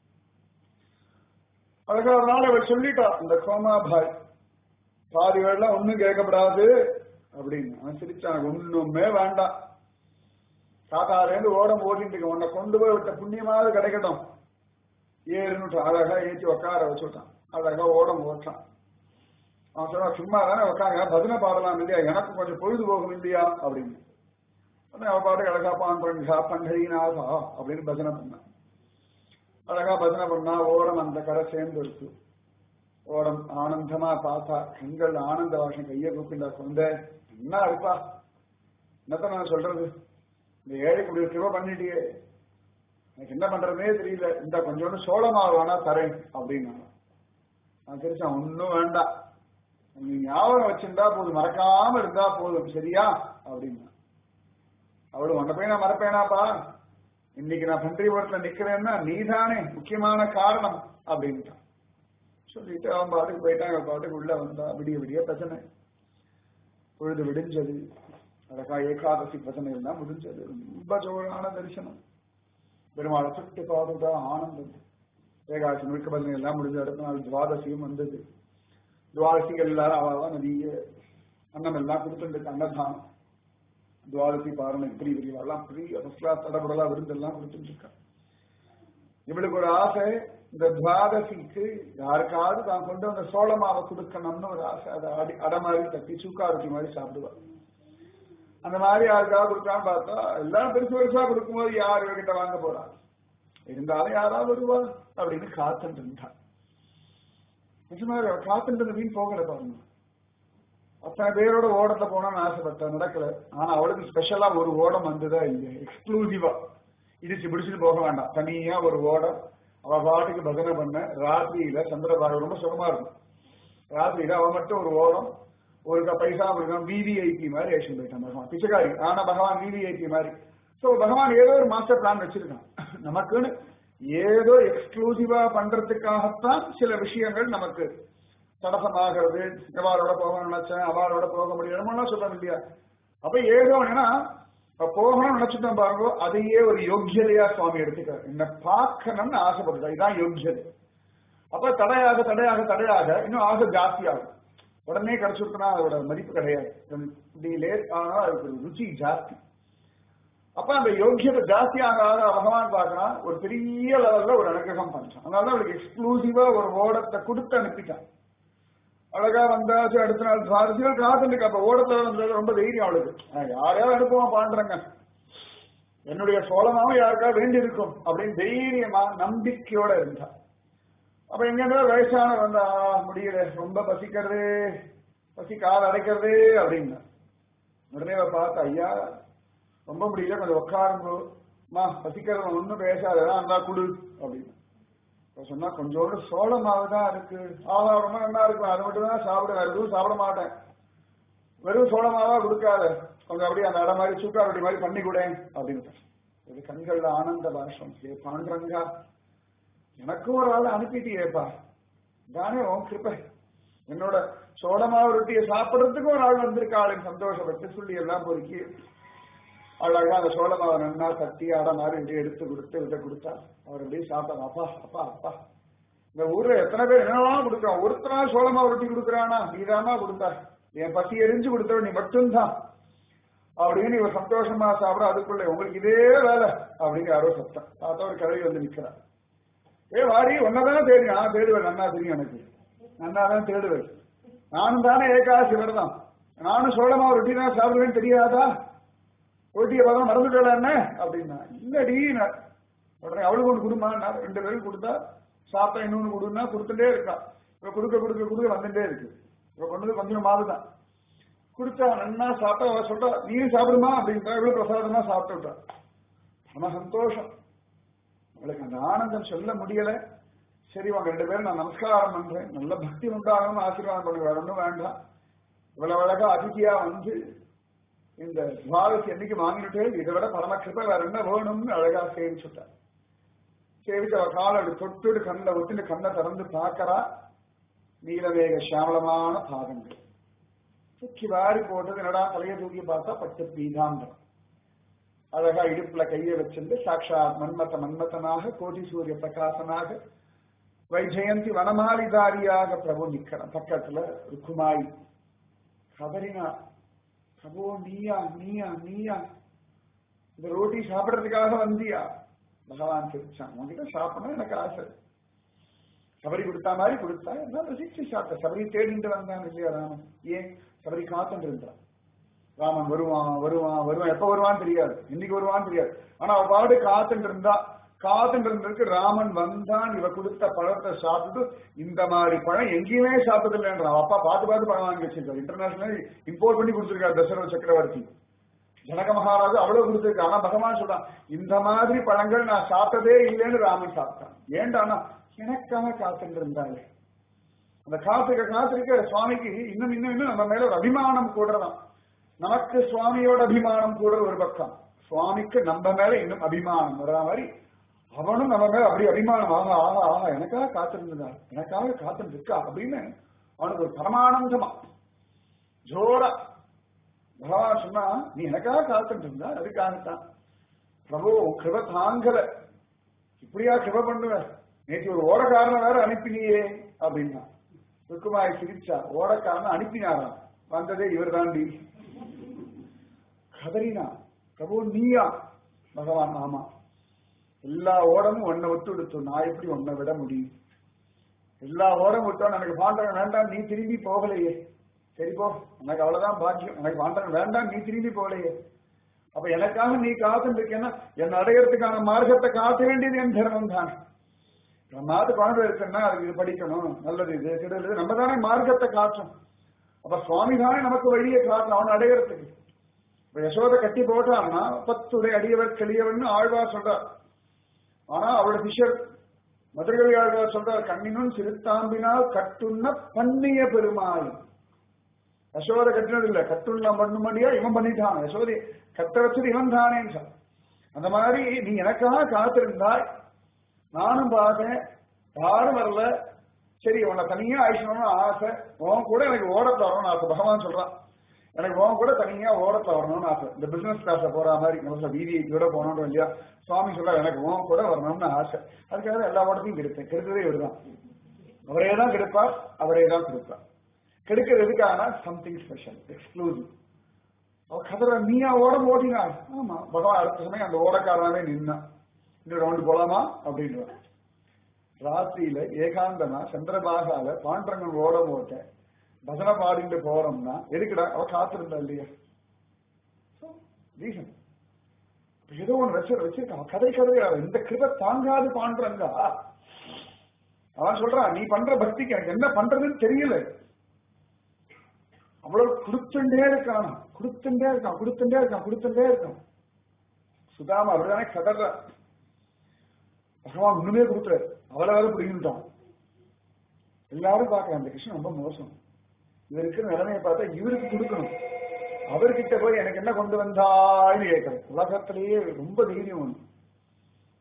A: அழகா ஒரு நாள் அவர் சொல்லிட்டா இந்த கோமாபாய் பாதிகள்லாம் ஒண்ணும் கேட்கப்படாது அப்படின்னு அவன் சிரிச்சான் ஒண்ணுமே வேண்டாம் காத்தாலேருந்து ஓடம் ஓடிட்டு இருக்க உன்னை கொண்டு போய் விட்ட புண்ணியமாவது கிடைக்கட்டும் ஏறுன்னு அழகா ஏற்றி உட்கார வச்சுட்டான் அழகா ஓடம் ஓட்டான் அவன் சொன்னான் சும்மா தானே உட்காங்க பஜனை பாடலாம் இல்லையா எனக்கு கொஞ்சம் பொழுது போகும் இல்லையா அப்படின்னு உடனே அவ பாட்டு அழகா பான் பண்ணா பண்டரிநாதா அப்படின்னு பஜனை பண்ணான் அழகா பஜனை பண்ணா ஓடம் அந்த கரை சேர்ந்து இருக்கு ஓடம் ஆனந்தமா பார்த்தா கண்கள் ஆனந்த வாசம் கையை கூப்பிண்டா கொண்ட என்ன இருப்பா என்னத்த நான் சொல்றது இந்த ஏழைக்கு இப்படி ஒரு கிருப பண்ணிட்டியே எனக்கு என்ன பண்றதுனே தெரியல இந்த கொஞ்சோண்டு சோளமாவு வேணா தரேன் அப்படின்னு நான் தெரிச்சேன் ஒன்னும் வேண்டாம் நீ ஞாபகம் வச்சிருந்தா போதும் மறக்காம இருந்தா போதும் சரியா அப்படின்னா அவளு உன்னை போய் நான் மறப்பேனாப்பா இன்னைக்கு நான் பன்றிபுரத்துல நிக்கிறேன்னா நீதானே முக்கியமான காரணம் அப்படின்ட்டான் சொல்லிட்டு அவன் பாட்டுக்கு போயிட்டான் அவன் பாட்டுக்கு உள்ள வந்தா விடிய விடிய பிரச்சனை பொழுது விடிஞ்சது அழகா ஏகாதசி பிரச்சனை எல்லாம் முடிஞ்சது ரொம்ப ஜோரான தரிசனம் பெருமாளை சுட்டு பார்த்துட்டா ஆனந்தம் ஏகாதசி முழுக்க பஜனை எல்லாம் முடிஞ்ச அடுத்த நாள் துவாதசியும் வந்தது துவாதசிகள் எல்லாரும் அவ நிறைய அன்னம் எல்லாம் கொடுத்துட்டு அன்னதானம் துவாதசி பாரணை இப்படி விரிவாலாம் பெரிய ஃபர்ஸ்ட் கிளாஸ் தடபுடலா விருந்தெல்லாம் கொடுத்துட்டு இருக்கா இவளுக்கு ஒரு ஆசை இந்த துவாதசிக்கு யாருக்காவது தான் கொண்டு வந்த சோளமாவை கொடுக்கணும்னு ஒரு ஆசை அதை அடி அடை மாதிரி தட்டி சுக்கா ரொட்டி மாதிரி சாப்பிடுவா அந்த மாதிரி யாருக்காவது கொடுக்கான்னு பார்த்தா எல்லாரும் பெருசு பெருசா கொடுக்கும்போது யார் இவர்கிட்ட வாங்க போறா இருந்தாலும் யாராவது வருவா அப்படின்னு காத்துட்டு இருந்தா நிஜமா காத்துட்டு வீண் போகல பாருங்க அத்தனை பேரோட ஓடத்துல போனான்னு ஆசைப்பட்டேன் நடக்கல ஆனா அவளுக்கு ஸ்பெஷலா ஒரு ஓடம் வந்ததா இல்லையா எக்ஸ்க்ளூசிவா இடிச்சு பிடிச்சிட்டு போக வேண்டாம் தனியா ஒரு ஓடம் அவ பாட்டுக்கு பஜனை பண்ண ராத்திரியில சந்திரபாகு ரொம்ப சுகமா இருக்கும் ராத்திரியில அவ மட்டும் ஒரு ஓடம் ஒரு க- பைசா கொடுக்காம விவிஐபி மாதிரி ஏஷன் போயிட்டான் பகவான் பிச்சைக்காரி ஆனா பகவான் விவிஐபி மாதிரி சோ பகவான் ஏதோ ஒரு மாஸ்டர் பிளான் வச்சிருக்கான் நமக்குன்னு ஏதோ எக்ஸ்க்ளூசிவா பண்றதுக்காகத்தான் சில விஷயங்கள் நமக்கு தடசமாகிறது எவாரோட போக நினைச்சேன் அவாரோட போக முடியணும்லாம் சொல்றோம் இல்லையா அப்ப ஏதோ ஏன்னா இப்ப போகணும்னு நினைச்சுட்டோம் பாருங்க அதையே ஒரு யோக்கியதையா சுவாமி எடுத்துக்காரு என்ன பார்க்கணும்னு ஆசைப்படுறா இதான் யோக்கியதை அப்ப தடையாக தடையாக தடையாக இன்னும் ஆசை ஜாஸ்தியாகும் உடனே கிடைச்சிருக்குன்னா அதோட மதிப்பு கிடையாது இப்படி லேட் ஆனா அதுக்கு ஒரு ருச்சி ஜாஸ்தி அப்ப அந்த யோக்கியத்தை ஜாஸ்தியாக ஆக பகவான் பார்க்கறான் ஒரு பெரிய லெவல்ல ஒரு அனுகிரகம் பண்றான் அதனால அவளுக்கு எக்ஸ்க்ளூசிவா ஒரு ஓடத்தை கொடுத்து அனுப்பிட்டான் அழகா வந்தாச்சு அடுத்த நாள் சுவாரஸ்யம் காத்துட்டு அப்ப ஓடத்துல வந்தது ரொம்ப தைரியம் அவளுக்கு நான் யாரையாவது அனுப்புவா பாண்டுறேங்க என்னுடைய சோழமாவும் யாருக்காவது வேண்டி இருக்கும் அப்படின்னு தைரியமா நம்பிக்கையோட இருந்தா அப்ப எங்க இருந்தா வயசான வந்தா "ஆ, முடியல ரொம்ப பசிக்கிறது பசி கால் அடைக்கிறது அப்படின்னா உடனே அவ பார்த்தா ஐயா ரொம்ப முடியல கொஞ்சம் உட்காருங்கோ மா பசிக்கிறது ஒன்றும் பேசாத இருந்தா குடு அப்படின்னு அப்ப சொன்னா கொஞ்சோண்டு சோள மாவு தான் இருக்கு ஆகாரமா என்ன இருக்கும் அதை மட்டும் தான் சாப்பிட வேற எதுவும் சாப்பிட மாட்டேன் வெறும் சோள மாவா கொடுக்காத கொஞ்சம் அப்படியே அந்த அடை மாதிரி சூக்கா ரொட்டி மாதிரி பண்ணி கொடு அப்படின்னு இது கண்கள்ல ஆனந்த பாஷம் ஏ பாண்டரங்கா எனக்கும் ஒரு ஆள் அனுப்பிட்டியேப்பா தானே உன் கிருப்பை என்னோட சோளமாவு ரொட்டியை சாப்பிடறதுக்கு ஒரு ஆள் வந்திருக்காள் சந்தோஷப்பட்டு சொல்லி எல்லாம் பொறுக்கி அழகா அந்த சோளமாவை நன்னா தட்டி ஆட மாதிரி இப்படி எடுத்து கொடுத்து இதை கொடுத்தா அவர் அப்படியே சாப்பிட்டாங்க அப்பா அப்பா அப்பா இந்த ஊர்ல எத்தனை பேர் என்னெல்லாம் கொடுக்குறான் ஒருத்தரா சோளமாவு ரொட்டி கொடுக்குறானா நீதானா கொடுத்தா என் பசி எரிஞ்சு கொடுத்தவன் நீ மட்டும்தான் அப்படின்னு இவர் சந்தோஷமா சாப்பிட அதுக்குள்ள உங்களுக்கு இதே வேலை அப்படின்னு யாரோ சத்தம் பார்த்தா ஒரு கதவி வந்து நிக்கிறார் ஏ வாரி ஒன்னதானே தேடி நான் தேடுவேன் நன்னா தெரியும் எனக்கு நன்னா தான் தேடுவேன் நானும் தானே ஏகாசி விரதம் நானும் சோளமா ரொட்டி தான் சாப்பிடுவேன்னு தெரியாதா ரொட்டியை பார்த்தா மறந்துட்டல என்ன அப்படின்னா இல்லடி நான் உடனே அவளுக்கு ஒன்று கொடுமா நான் ரெண்டு பேரும் கொடுத்தா சாப்பிட்டா இன்னொன்று கொடுன்னா கொடுத்துட்டே இருக்கா இப்ப கொடுக்க கொடுக்க கொடுக்க வந்துட்டே இருக்கு இப்ப கொண்டது கொஞ்சம் மாவு தான் கொடுத்தா நன்னா சாப்பிட்டா அவ சொல்றா நீயும் சாப்பிடுமா அப்படின்றா இவ்வளவு பிரசாதமா சாப்பிட்டு விட்டா ரொம்ப சந்தோஷம் அவளுக்கு அந்த ஆனந்தம் சொல்ல முடியல சரி உங்க ரெண்டு பேரும் நான் நமஸ்காரம் பண்றேன் நல்ல பக்தி உண்டாகணும்னு ஆசீர்வாதம் பண்ணுங்க வேற ஒன்றும் வேண்டாம் இவ்வளவு அழகா அதிதியா வந்து இந்த துவாரசி என்னைக்கு வாங்கிட்டு இதை விட பரமகிருப்பை வேற என்ன வேணும்னு அழகா சேவிச்சுட்டார் சேவிச்சு அவ காலை அப்படி தொட்டு கண்ணை ஒத்துட்டு கண்ணை திறந்து பார்க்கறா நீலவேக சியாமளமான பாதங்கள் தூக்கி வாரி போட்டது என்னடா தலையை தூக்கி பார்த்தா பட்டு பீதாம்பரம் அழகா இடுப்புல கையை வச்சிருந்து சாட்சாத் மன்மத மன்மதனாக கோடி சூரிய பிரகாசனாக வைஜெயந்தி வனமாலிதாரியாக பிரபு நிக்கிறான் பக்கத்துல ருக்குமாய் கதறினா பிரபு நீயா நீயா நீயா இந்த ரோட்டி சாப்பிடறதுக்காக வந்தியா பகவான் சிரிச்சான் உங்ககிட்ட சாப்பிடணும் எனக்கு ஆசை சபரி கொடுத்தா மாதிரி கொடுத்தா என்ன ரசிச்சு சாப்பிட்ட சபரி தேடிட்டு வந்தான் இல்லையா ராமன் ஏன் சபரி காத்துட்டு இருந்தான் ராமன் வருவான் வருவான் வருவான் எப்ப வருவான்னு தெரியாது இன்னைக்கு வருவான்னு தெரியாது ஆனா அவ பாடு காத்துட்டு இருந்தா காத்துட்டு இருந்ததுக்கு ராமன் வந்தான் இவ கொடுத்த பழத்தை சாப்பிட்டு இந்த மாதிரி பழம் எங்கேயுமே சாப்பிட்டதில்லைன்றான் அப்பா பார்த்து பார்த்து பழம் வாங்கி வச்சிருக்காரு இன்டர்நேஷனல் இம்போர்ட் பண்ணி கொடுத்திருக்காரு தசரத சக்கரவர்த்தி ஜனக மகாராஜா அவ்வளவு கொடுத்திருக்காரு ஆனா பகவான் சொல்றான் இந்த மாதிரி பழங்கள் நான் சாப்பிட்டதே இல்லைன்னு ராமன் சாப்பிட்டான் ஏண்டானா எனக்காக காத்துட்டு இருந்தாரு அந்த காத்துக்க காத்திருக்க சுவாமிக்கு இன்னும் இன்னும் இன்னும் நம்ம மேல ஒரு அபிமானம் கூடுறதான் நமக்கு சுவாமியோட அபிமானம் கூட ஒரு பக்கம் சுவாமிக்கு நம்ம மேல இன்னும் அபிமானம் வர்ற மாதிரி அவனும் நம்ம மேல அப்படி அபிமானம் ஆகா ஆகா ஆகா எனக்காக காத்திருந்ததா எனக்காக காத்துட்டு இருக்கா அப்படின்னு அவனுக்கு ஒரு பரமானந்தமா ஜோரா பகவான் சொன்னா நீ எனக்காக காத்துட்டு இருந்தா அதுக்காகத்தான் பிரபு உன் கிருப தாங்கல இப்படியா கிருப பண்ணுவ நேற்று ஒரு ஓடக்காரனை வேற அனுப்பினியே அப்படின்னா ருக்குமாய் சிரிச்சா ஓடக்காரனை அனுப்பினாராம் வந்ததே இவர் தாண்டி கதறினா பிரபு நீயா பகவான் ஆமா எல்லா ஓடமும் ஒன்னை விட்டு விடுத்து நான் எப்படி உன்னை விட முடியும் எல்லா ஓடம் விட்டோம் எனக்கு பாண்டவன் வேண்டாம் நீ திரும்பி போகலையே சரி போ எனக்கு அவ்வளவுதான் பாக்கியம் எனக்கு பாண்டவன் வேண்டாம் நீ திரும்பி போகலையே அப்ப எனக்காக நீ காத்துட்டு இருக்கேன்னா என்னை அடையறதுக்கான மார்க்கத்தை காக்க வேண்டியது என் தர்மம் தான் நம்ம நாட்டு குழந்தை இருக்குன்னா அதுக்கு இது படிக்கணும் நல்லது இது கெடுதல் நம்ம தானே மார்க்கத்தை காட்டும் அப்ப சுவாமி தானே நமக்கு வழியை காட்டணும் அவன் அடையறதுக்கு இப்ப யசோதை கட்டி போட்டான்னா பத்துடை அடியவர் கிளியவன் ஆழ்வார் சொல்றார் ஆனா அவரோட சிஷ்யர் மதுரகவி ஆழ்வார் சொல்றார் கண்ணினும் சிறுத்தாம்பினால் கட்டுண்ண பண்ணிய பெருமாள் யசோதை கட்டினது இல்ல கட்டுண்ண பண்ணும்படியா இவன் பண்ணிட்டான் யசோதை கட்ட வச்சது இவன் தானேன்னு சொல் அந்த மாதிரி நீ எனக்காக காத்திருந்தாய் நானும் பார்த்தேன் யாரும் வரல சரி உன்னை தனியா ஆயிஷணும்னு ஆசை உன் கூட எனக்கு ஓடத்துல வரணும்னு ஆசை பகவான் சொல்றான் எனக்கு உன் கூட தனியா ஓடத்துல வரணும்னு ஆசை இந்த பிசினஸ் கிளாஸ்ல போற மாதிரி நம்ம விவிஐபியோட போனோம் இல்லையா சுவாமி சொல்ற எனக்கு உன் கூட வரணும்னு ஆசை அதுக்காக எல்லா ஓடத்தையும் கெடுத்தேன் கெடுத்ததே இவர் தான் அவரே தான் கெடுப்பார் அவரே தான் கொடுப்பார் கெடுக்கிறது எதுக்கான சம்திங் ஸ்பெஷல் எக்ஸ்க்ளூசிவ் அவ கதற நீயா ஓடம் ஓடினாள் ஆமா பகவான் அடுத்த சமயம் அந்த ஓடக்காரனாவே நின்னான் இன்னும் ரவுண்டு போலாமா அப்படின்றான் ராத்திரியில ஏகாந்தமா சந்திரபாகால பாண்டரங்கன் ஓட போட்ட பஜனை பாடிட்டு போறோம்னா எதுக்குடா அவ காத்திருந்தா இல்லையா ரீசன் ஏதோ ஒன்று வச்சு வச்சிருக்கான் கதை கதை இந்த கிருப தாங்காது பாண்டரங்கா அவன் சொல்றான் நீ பண்ற பக்திக்கு எனக்கு என்ன பண்றதுன்னு தெரியல அவ்வளவு கொடுத்துட்டே இருக்கான் கொடுத்துட்டே இருக்கான் கொடுத்துட்டே இருக்கான் கொடுத்துட்டே இருக்கான் சுதாமா அவர்தானே கதற பகவான் ஒண்ணுமே கொடுக்குறாரு அவளை வேற பிடிக்கிட்டான் எல்லாரும் பார்க்கலாம் அந்த கிருஷ்ணன் ரொம்ப மோசம் இவர் இருக்கிற நிலைமையை பார்த்தா இவருக்கு கொடுக்கணும் அவர்கிட்ட போய் எனக்கு என்ன கொண்டு வந்தாய்னு கேட்கறது உலகத்திலேயே ரொம்ப தைரியம் ஒண்ணு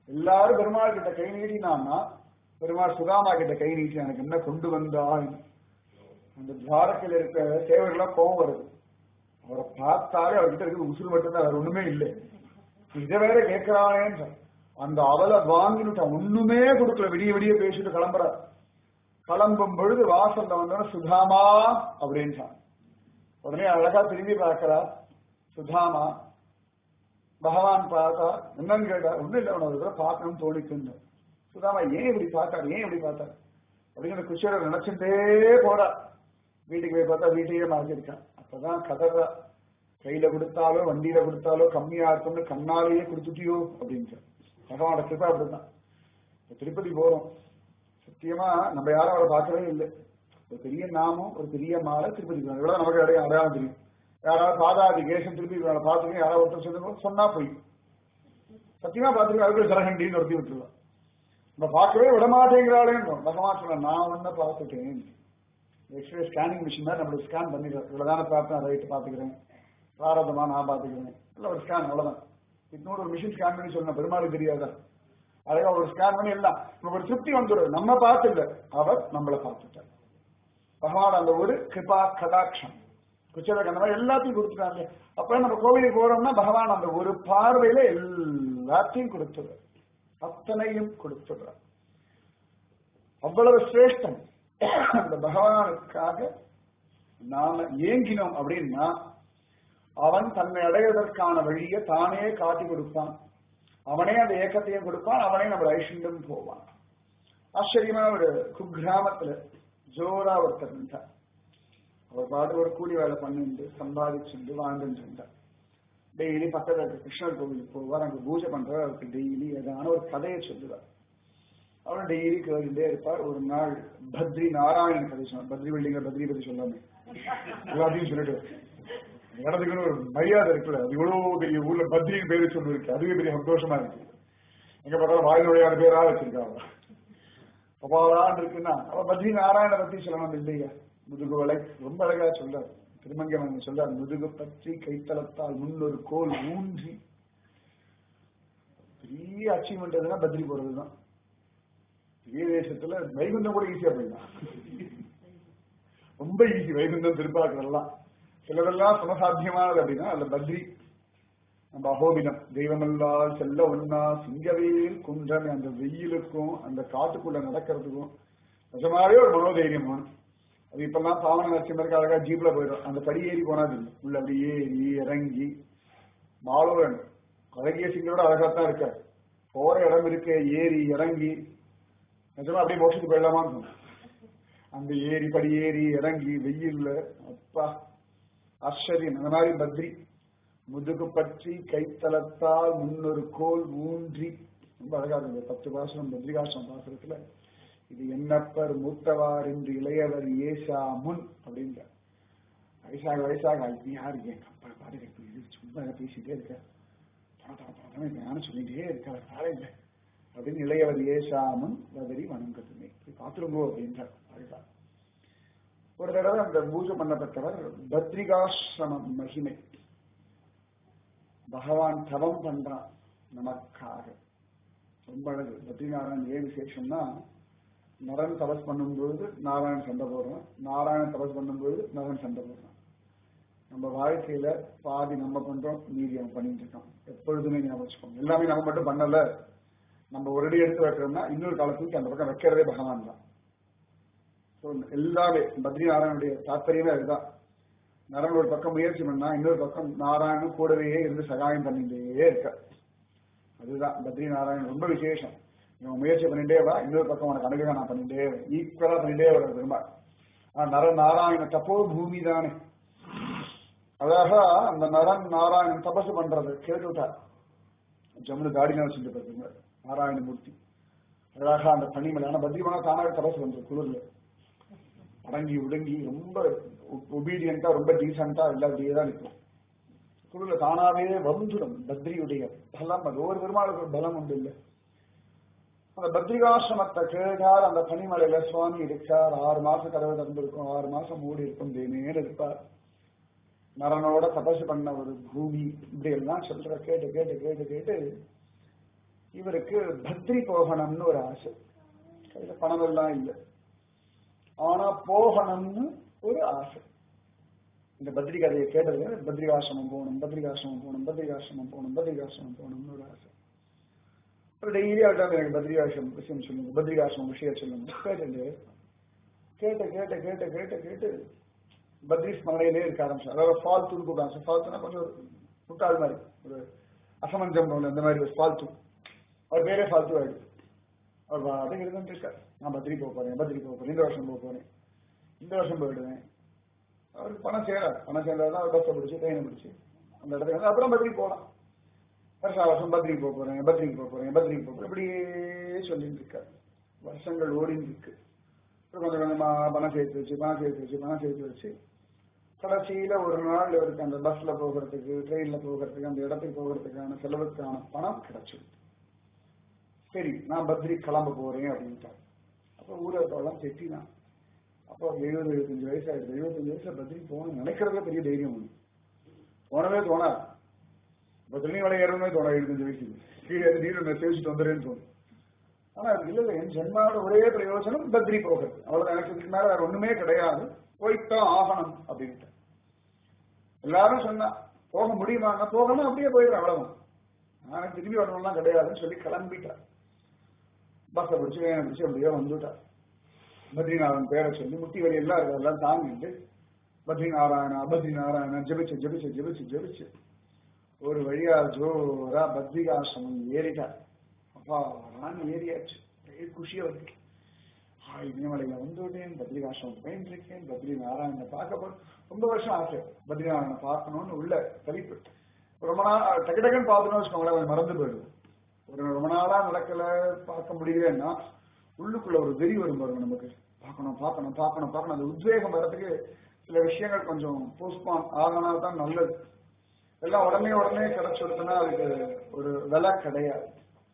A: எல்லாரும் பெருமாள் கிட்ட கை நீட்டினான்னா பெருமாள் சுதாமா கிட்ட கை நீட்டி எனக்கு என்ன கொண்டு வந்தாய் அந்த துவாரத்தில் இருக்க சேவர்கள்லாம் கோவம் வருது அவரை பார்த்தாலே அவர்கிட்ட இருக்கிற உசுறு மட்டும்தான் வேற ஒண்ணுமே இல்லை இதை வேற கேட்கிறானேன்னு அந்த அவலை வாங்கினுட்டு ஒண்ணுமே கொடுக்கல விடிய விடிய பேசிட்டு கிளம்புறார் கிளம்பும் பொழுது வாசல்ல வந்தோட சுதாமா அப்படின்ட்டான் உடனே அழகா திரும்பி பார்க்கிறா சுதாமா பகவான் பார்த்தா என்னன்னு கேட்டா ஒண்ணும் இல்லை உனக்கு கூட பார்க்கணும்னு தோணிக்குன்னு சுதாமா ஏன் இப்படி பார்த்தார் ஏன் இப்படி பார்த்தார் அப்படின்னு குஷியோட நினைச்சுட்டே போறா வீட்டுக்கு போய் பார்த்தா வீட்டையே மாத்திருக்கான் அப்பதான் கதறா கையில கொடுத்தாலோ வண்டியில கொடுத்தாலோ கம்மியா இருக்கும்னு கண்ணாலேயே கொடுத்துட்டியோ அப்படின்ட்டு பகவானோட கிருப்பா அப்படிதான் இப்ப திருப்பதி போறோம் சத்தியமா நம்ம யாரும் அவரை பார்க்கவே இல்லை ஒரு பெரிய நாமம் ஒரு பெரிய மாலை திருப்பதி போறோம் இவ்வளவு நமக்கு அடைய அடையாளம் தெரியும் யாராவது பாதாதி கேசம் திருப்பதி பார்த்துருக்கோம் யாராவது ஒருத்தர் சொல்லுங்க சொன்னா போய் சத்தியமா பார்த்துருக்கோம் அதுக்குள்ள ஜரகண்டின்னு ஒருத்தி விட்டுருவோம் நம்ம பார்க்கவே விட மாட்டேங்கிறாளேன்னு பகவான் சொல்ல நான் ஒன்ன பார்த்துட்டேன் எக்ஸ்ரே ஸ்கேனிங் மிஷின் மாதிரி நம்மளுக்கு ஸ்கேன் பண்ணிடுறேன் இவ்வளவுதானே பார்த்தேன் ரைட்டு பார்த்துக்கிறேன் பிராரதமா நான் பார்த்துக்கிறேன் இல்லை ஒரு ஸ்கேன் அவ்வளவுதான் இன்னொரு ஒரு மிஷின் ஸ்கேன் பண்ணி சொன்ன பெருமாளுக்கு தெரியாதா அழகா ஒரு ஸ்கேன் பண்ணி எல்லாம் நமக்கு ஒரு திருப்தி வந்துடும் நம்ம பார்த்து இல்ல அவர் நம்மளை பார்த்துட்டார் பகவான் அந்த ஒரு கிருபா கடாட்சம் குச்சல அந்த மாதிரி எல்லாத்தையும் கொடுத்துட்டாங்க அப்ப நம்ம கோவிலுக்கு போறோம்னா பகவான் அந்த ஒரு பார்வையில எல்லாத்தையும் கொடுத்துடுறார் அத்தனையும் கொடுத்துடுறார் அவ்வளவு சிரேஷ்டம் அந்த பகவானுக்காக நாம ஏங்கினோம் அப்படின்னா அவன் தன்னை அடைவதற்கான வழியை தானே காட்டி கொடுப்பான் அவனே அந்த ஏக்கத்தையும் கொடுப்பான் அவனே நம்ம ஐஷண்டம் போவான் ஆச்சரியமா ஒரு குக்கிராமத்துல ஜோரா ஒருத்தர் இருந்தார் அவர் பாட்டு ஒரு கூலி வேலை பண்ணிட்டு சம்பாதிச்சுட்டு வாழ்ந்துட்டு இருந்தார் டெய்லி பக்கத்துல இருக்க கிருஷ்ணர் கோவிலுக்கு போவார் அங்க பூஜை பண்றார் அவருக்கு டெய்லி ஏதான ஒரு கதையை சொல்லுவார் அவர் டெய்லி கேட்டுட்டே இருப்பார் ஒரு நாள் பத்ரி நாராயணன் கதை சொன்னார் பத்ரி பில்டிங்க பத்ரி பத்தி சொல்லாமே எல்லாத்தையும் சொல்லிட்டு இடத்துக்குன்னு ஒரு மரியாதை இருக்குல்ல அது இவ்வளவு பெரிய ஊர்ல பத்ரின்னு பேரு சொல்லிருக்கு அதுவே பெரிய சந்தோஷமா இருக்கு எங்க பார்த்தாலும் வாயில் நுழையாத பேரா வச்சிருக்காங்க அப்பாதான் இருக்குன்னா அவ பத்ரி நாராயண பத்தி சொல்லணும் இல்லையா முதுகு வளை ரொம்ப அழகா சொல்றார் திருமங்கவன் சொல்றார் முதுகு பற்றி கைத்தளத்தால் முன்னொரு கோல் ஊன்றி பெரிய அச்சீவ்மெண்ட் எதுனா பத்ரி போறதுதான் பெரிய தேசத்துல வைகுண்டம் கூட ஈஸியா போயிடலாம் ரொம்ப ஈஸி வைகுண்டம் திருப்பாக்குறதெல்லாம் சிலதெல்லாம் சுமசாத்தியமானது அப்படின்னா அதுல பத்ரி நம்ம அகோபினம் தெய்வமல்லால் செல்ல ஒன்னா சிங்கவேல் குன்றம் அந்த வெயிலுக்கும் அந்த காட்டுக்குள்ள நடக்கிறதுக்கும் நிஜமாவே ஒரு மனோதைரியம் வேணும் அது இப்பெல்லாம் பாவன நரசிம்மருக்கு அழகா ஜீப்ல போயிடும் அந்த படி ஏறி போனாது இல்லை உள்ள அப்படி ஏறி இறங்கி மாலோரன் அழகிய சிங்கரோட அழகாத்தான் இருக்காரு போற இடம் இருக்க ஏறி இறங்கி நிஜமா அப்படியே மோஷத்துக்கு போயிடலாமா அந்த ஏறி படி ஏறி இறங்கி வெயில்ல அப்பா ஆச்சரியம் அந்த மாதிரி பத்ரி முதுகு பற்றி கைத்தளத்தால் முன்னொரு கோல் ஊன்றி ரொம்ப அழகா இருக்கு பத்து பாசனம் பத்ரிகாசம் பாசுரத்துல இது என்னப்பர் மூத்தவார் என்று இளையவர் ஏசா முன் அப்படின்ற வயசாக வயசாக நீ யாரு என் அப்பா பாருங்க இப்ப இது சும்மா பேசிட்டே இருக்க ஞானம் சொல்லிட்டே இருக்க பாருங்க அப்படின்னு இளையவர் ஏசாமுன் வதறி வணங்கத்துமே பார்த்துருங்கோ அப்படின்றார் அழகா ஒரு தடவை அந்த பூஜை பண்ணப்பட்டவர் பத்ரிகாசிரமம் மகிமை பகவான் தவம் பண்றான் நமக்காக ரொம்ப அழகு பத்ரிநாராயணன் ஏன் விசேஷம்னா நரன் தபஸ் பண்ணும்போது நாராயணன் சண்டை போடுறான் நாராயணன் தபஸ் பண்ணும்போது நரன் சண்டை போடுறான் நம்ம வாழ்க்கையில பாதி நம்ம பண்றோம் மீதி அவன் பண்ணிட்டு இருக்கான் எப்பொழுதுமே ஞாபகம் வச்சுக்கோங்க எல்லாமே நம்ம மட்டும் பண்ணல நம்ம ஒரு அடி எடுத்து வைக்கிறோம்னா இன்னொரு காலத்துக்கு அந்த பக்கம் வைக்கிறதே பகவான் தான் எல்லாமே பத்ரிநாராயணுடைய தாற்பயமே அதுதான் நரன் ஒரு பக்கம் முயற்சி பண்ணா இன்னொரு பக்கம் நாராயணன் கூடவே இருந்து சகாயம் பண்ணிட்டே இருக்க அதுதான் பத்ரி நாராயணன் ரொம்ப விசேஷம் இவன் முயற்சி பண்ணிட்டே வா இன்னொரு பக்கம் உனக்கு அனுகிரகம் நான் பண்ணிட்டே ஈக்குவலா பண்ணிட்டே வர பெருமாள் ஆனா நர நாராயண தப்போ பூமி தானே அழகா அந்த நரன் நாராயணன் தபசு பண்றது கேட்டுட்டார் ஜம்முனு காடினா வச்சுட்டு பெருமாள் நாராயணமூர்த்தி அழகா அந்த பனிமலை ஆனா பத்ரிமனா தானாவே தபசு பண்றது குளிர்ல அடங்கி உடங்கி ரொம்ப ஒபீடியண்டா ரொம்ப டீசெண்டா எல்லாத்தையே தான் நிற்கும் குழுல தானாவே வந்துடும் பத்ரியுடைய பலம் அது ஒரு பெருமாளுக்கு ஒரு பலம் உண்டு இல்லை அந்த பத்ரிகாசிரமத்தை கேட்டார் அந்த பனிமலையில சுவாமி இருக்கார் ஆறு மாசம் கதவை திறந்திருக்கும் ஆறு மாசம் மூடி இருக்கும் தேனேன்னு இருப்பார் நரனோட தபசு பண்ண ஒரு பூமி இப்படி எல்லாம் சொல்ற கேட்டு கேட்டு கேட்டு கேட்டு இவருக்கு பத்ரி போகணும்னு ஒரு ஆசை கையில பணம் எல்லாம் இல்லை ஆனா போகணும்னு ஒரு ஆசை இந்த பத்ரி கதையை கேட்டது பத்ரிகாசிரமம் போகணும் பத்ரிகாசிரமம் போகணும் பத்ரிகாசிரமம் போகணும் பத்ரிகாசிரமம் போகணும்னு ஒரு ஆசை அப்புறம் டெய்லி அவர்கிட்ட எனக்கு பத்ரிகாசிரமம் விஷயம் சொல்லுங்க பத்ரிகாசிரமம் விஷயம் சொல்லுங்க கேட்டு கேட்ட கேட்ட கேட்ட கேட்ட கேட்டு பத்ரி ஸ்மரணையிலே இருக்க ஆரம்பிச்சார் அதாவது ஃபால்த்துன்னு கூப்பிடாங்க ஃபால்த்துனா கொஞ்சம் ஒரு முட்டாள் மாதிரி ஒரு அசமஞ்சம் போல இந்த மாதிரி ஒரு ஃபால்த்து அவர் பேரே ஃபால்த்து ஆயிடுது அவர் பாட்டுக்கு இருந்துட்டு இருக்கார் நான் பத்ரி போக போறேன் பத்ரி போக போறேன் இந்த வருஷம் போக போறேன் இந்த வருஷம் போயிடுவேன் அவருக்கு பணம் சேராது பணம் சேர்ந்தாதான் அவர் பஸ்ஸை பிடிச்சி ட்ரெயினை பிடிச்சி அந்த இடத்துக்கு வந்து அப்புறம் பத்ரி போகலாம் வருஷம் வருஷம் பத்ரிக்கு போக போறேன் பத்ரிக்கு போக போறேன் பத்ரிக்கு போக போறேன் இப்படியே சொல்லிட்டு இருக்காரு வருஷங்கள் ஓடின்னு இருக்கு அப்புறம் கொஞ்சம் கொஞ்சமா பணம் சேர்த்து வச்சு பணம் சேர்த்து வச்சு பணம் சேர்த்து வச்சு கடைசியில ஒரு நாள் இவருக்கு அந்த பஸ்ல போகிறதுக்கு ட்ரெயின்ல போகிறதுக்கு அந்த இடத்துக்கு போகிறதுக்கான செலவுக்கான பணம் கிடைச்சிருக்கு சரி நான் பத்ரி கிளம்ப போறேன் அப்படின்ட்டார் அப்போ ஊரத்தோலாம் திட்டினான் அப்போ எழுபது எழுபத்தஞ்சு வயசு ஆயிடுது எழுபத்தஞ்சு வயசுல பத்ரி போகணும் நினைக்கிறதே பெரிய தைரியம் ஒண்ணு போனவே தோணாது இப்போ திருநெல்வேலி ஏறணுமே தோணும் எழுபத்தஞ்சு வயசுக்கு கீழே நீர் சேவிச்சுட்டு வந்துடுறேன்னு தோணும் ஆனா அது இல்ல இல்ல என் ஜென்மாவோட ஒரே பிரயோஜனம் பத்ரி போகிறது அவ்வளவு எனக்கு இதுக்கு மேல வேற ஒண்ணுமே கிடையாது போய்த்தான் ஆகணும் அப்படின்ட்டு எல்லாரும் சொன்னா போக முடியுமா போகணும் அப்படியே போயிடுறேன் அவ்வளவுதான் நான் திரும்பி வரணும்லாம் கிடையாதுன்னு சொல்லி கிளம்பிட்டார் பஸ்ஸை பிடிச்சி வேனை பிடிச்சி அப்படியே வந்துட்டார் பத்ரிநாதன் பேரை சொல்லி முட்டி வலி எல்லாம் இருக்கு அதெல்லாம் தாங்கிட்டு பத்ரி நாராயணா பத்ரி நாராயணா ஜெபிச்சு ஜெபிச்சு ஜெபிச்சு ஜெபிச்சு ஒரு வழியா ஜோரா பத்ரிகாசிரமம் ஏறிட்டார் அப்பா நான் ஏறியாச்சு ஒரே குஷியா இருக்கு இமயமலையில வந்துவிட்டேன் பத்ரிகாசிரமம் போயிட்டு பத்ரி நாராயணனை பார்க்க போறேன் ரொம்ப வருஷம் ஆசை பத்ரிநாராயணனை பார்க்கணும்னு உள்ள தவிப்பு ரொம்ப நாள் டக்கு டக்குன்னு பார்த்தோம்னு வச்சுக்கோங்களேன் அவன் மறந்து போயிடும் ஒரு ரொம்ப நாளா நடக்கல பார்க்க முடியலன்னா உள்ளுக்குள்ள ஒரு வெறி வரும் பாருங்க நமக்கு பார்க்கணும் பார்க்கணும் பார்க்கணும் பார்க்கணும் அந்த உத்வேகம் வர்றதுக்கு சில விஷயங்கள் கொஞ்சம் போஸ்ட்பான் ஆகினா தான் நல்லது எல்லாம் உடனே உடனே கிடைச்சுடுதுன்னா அதுக்கு ஒரு விலை கிடையாது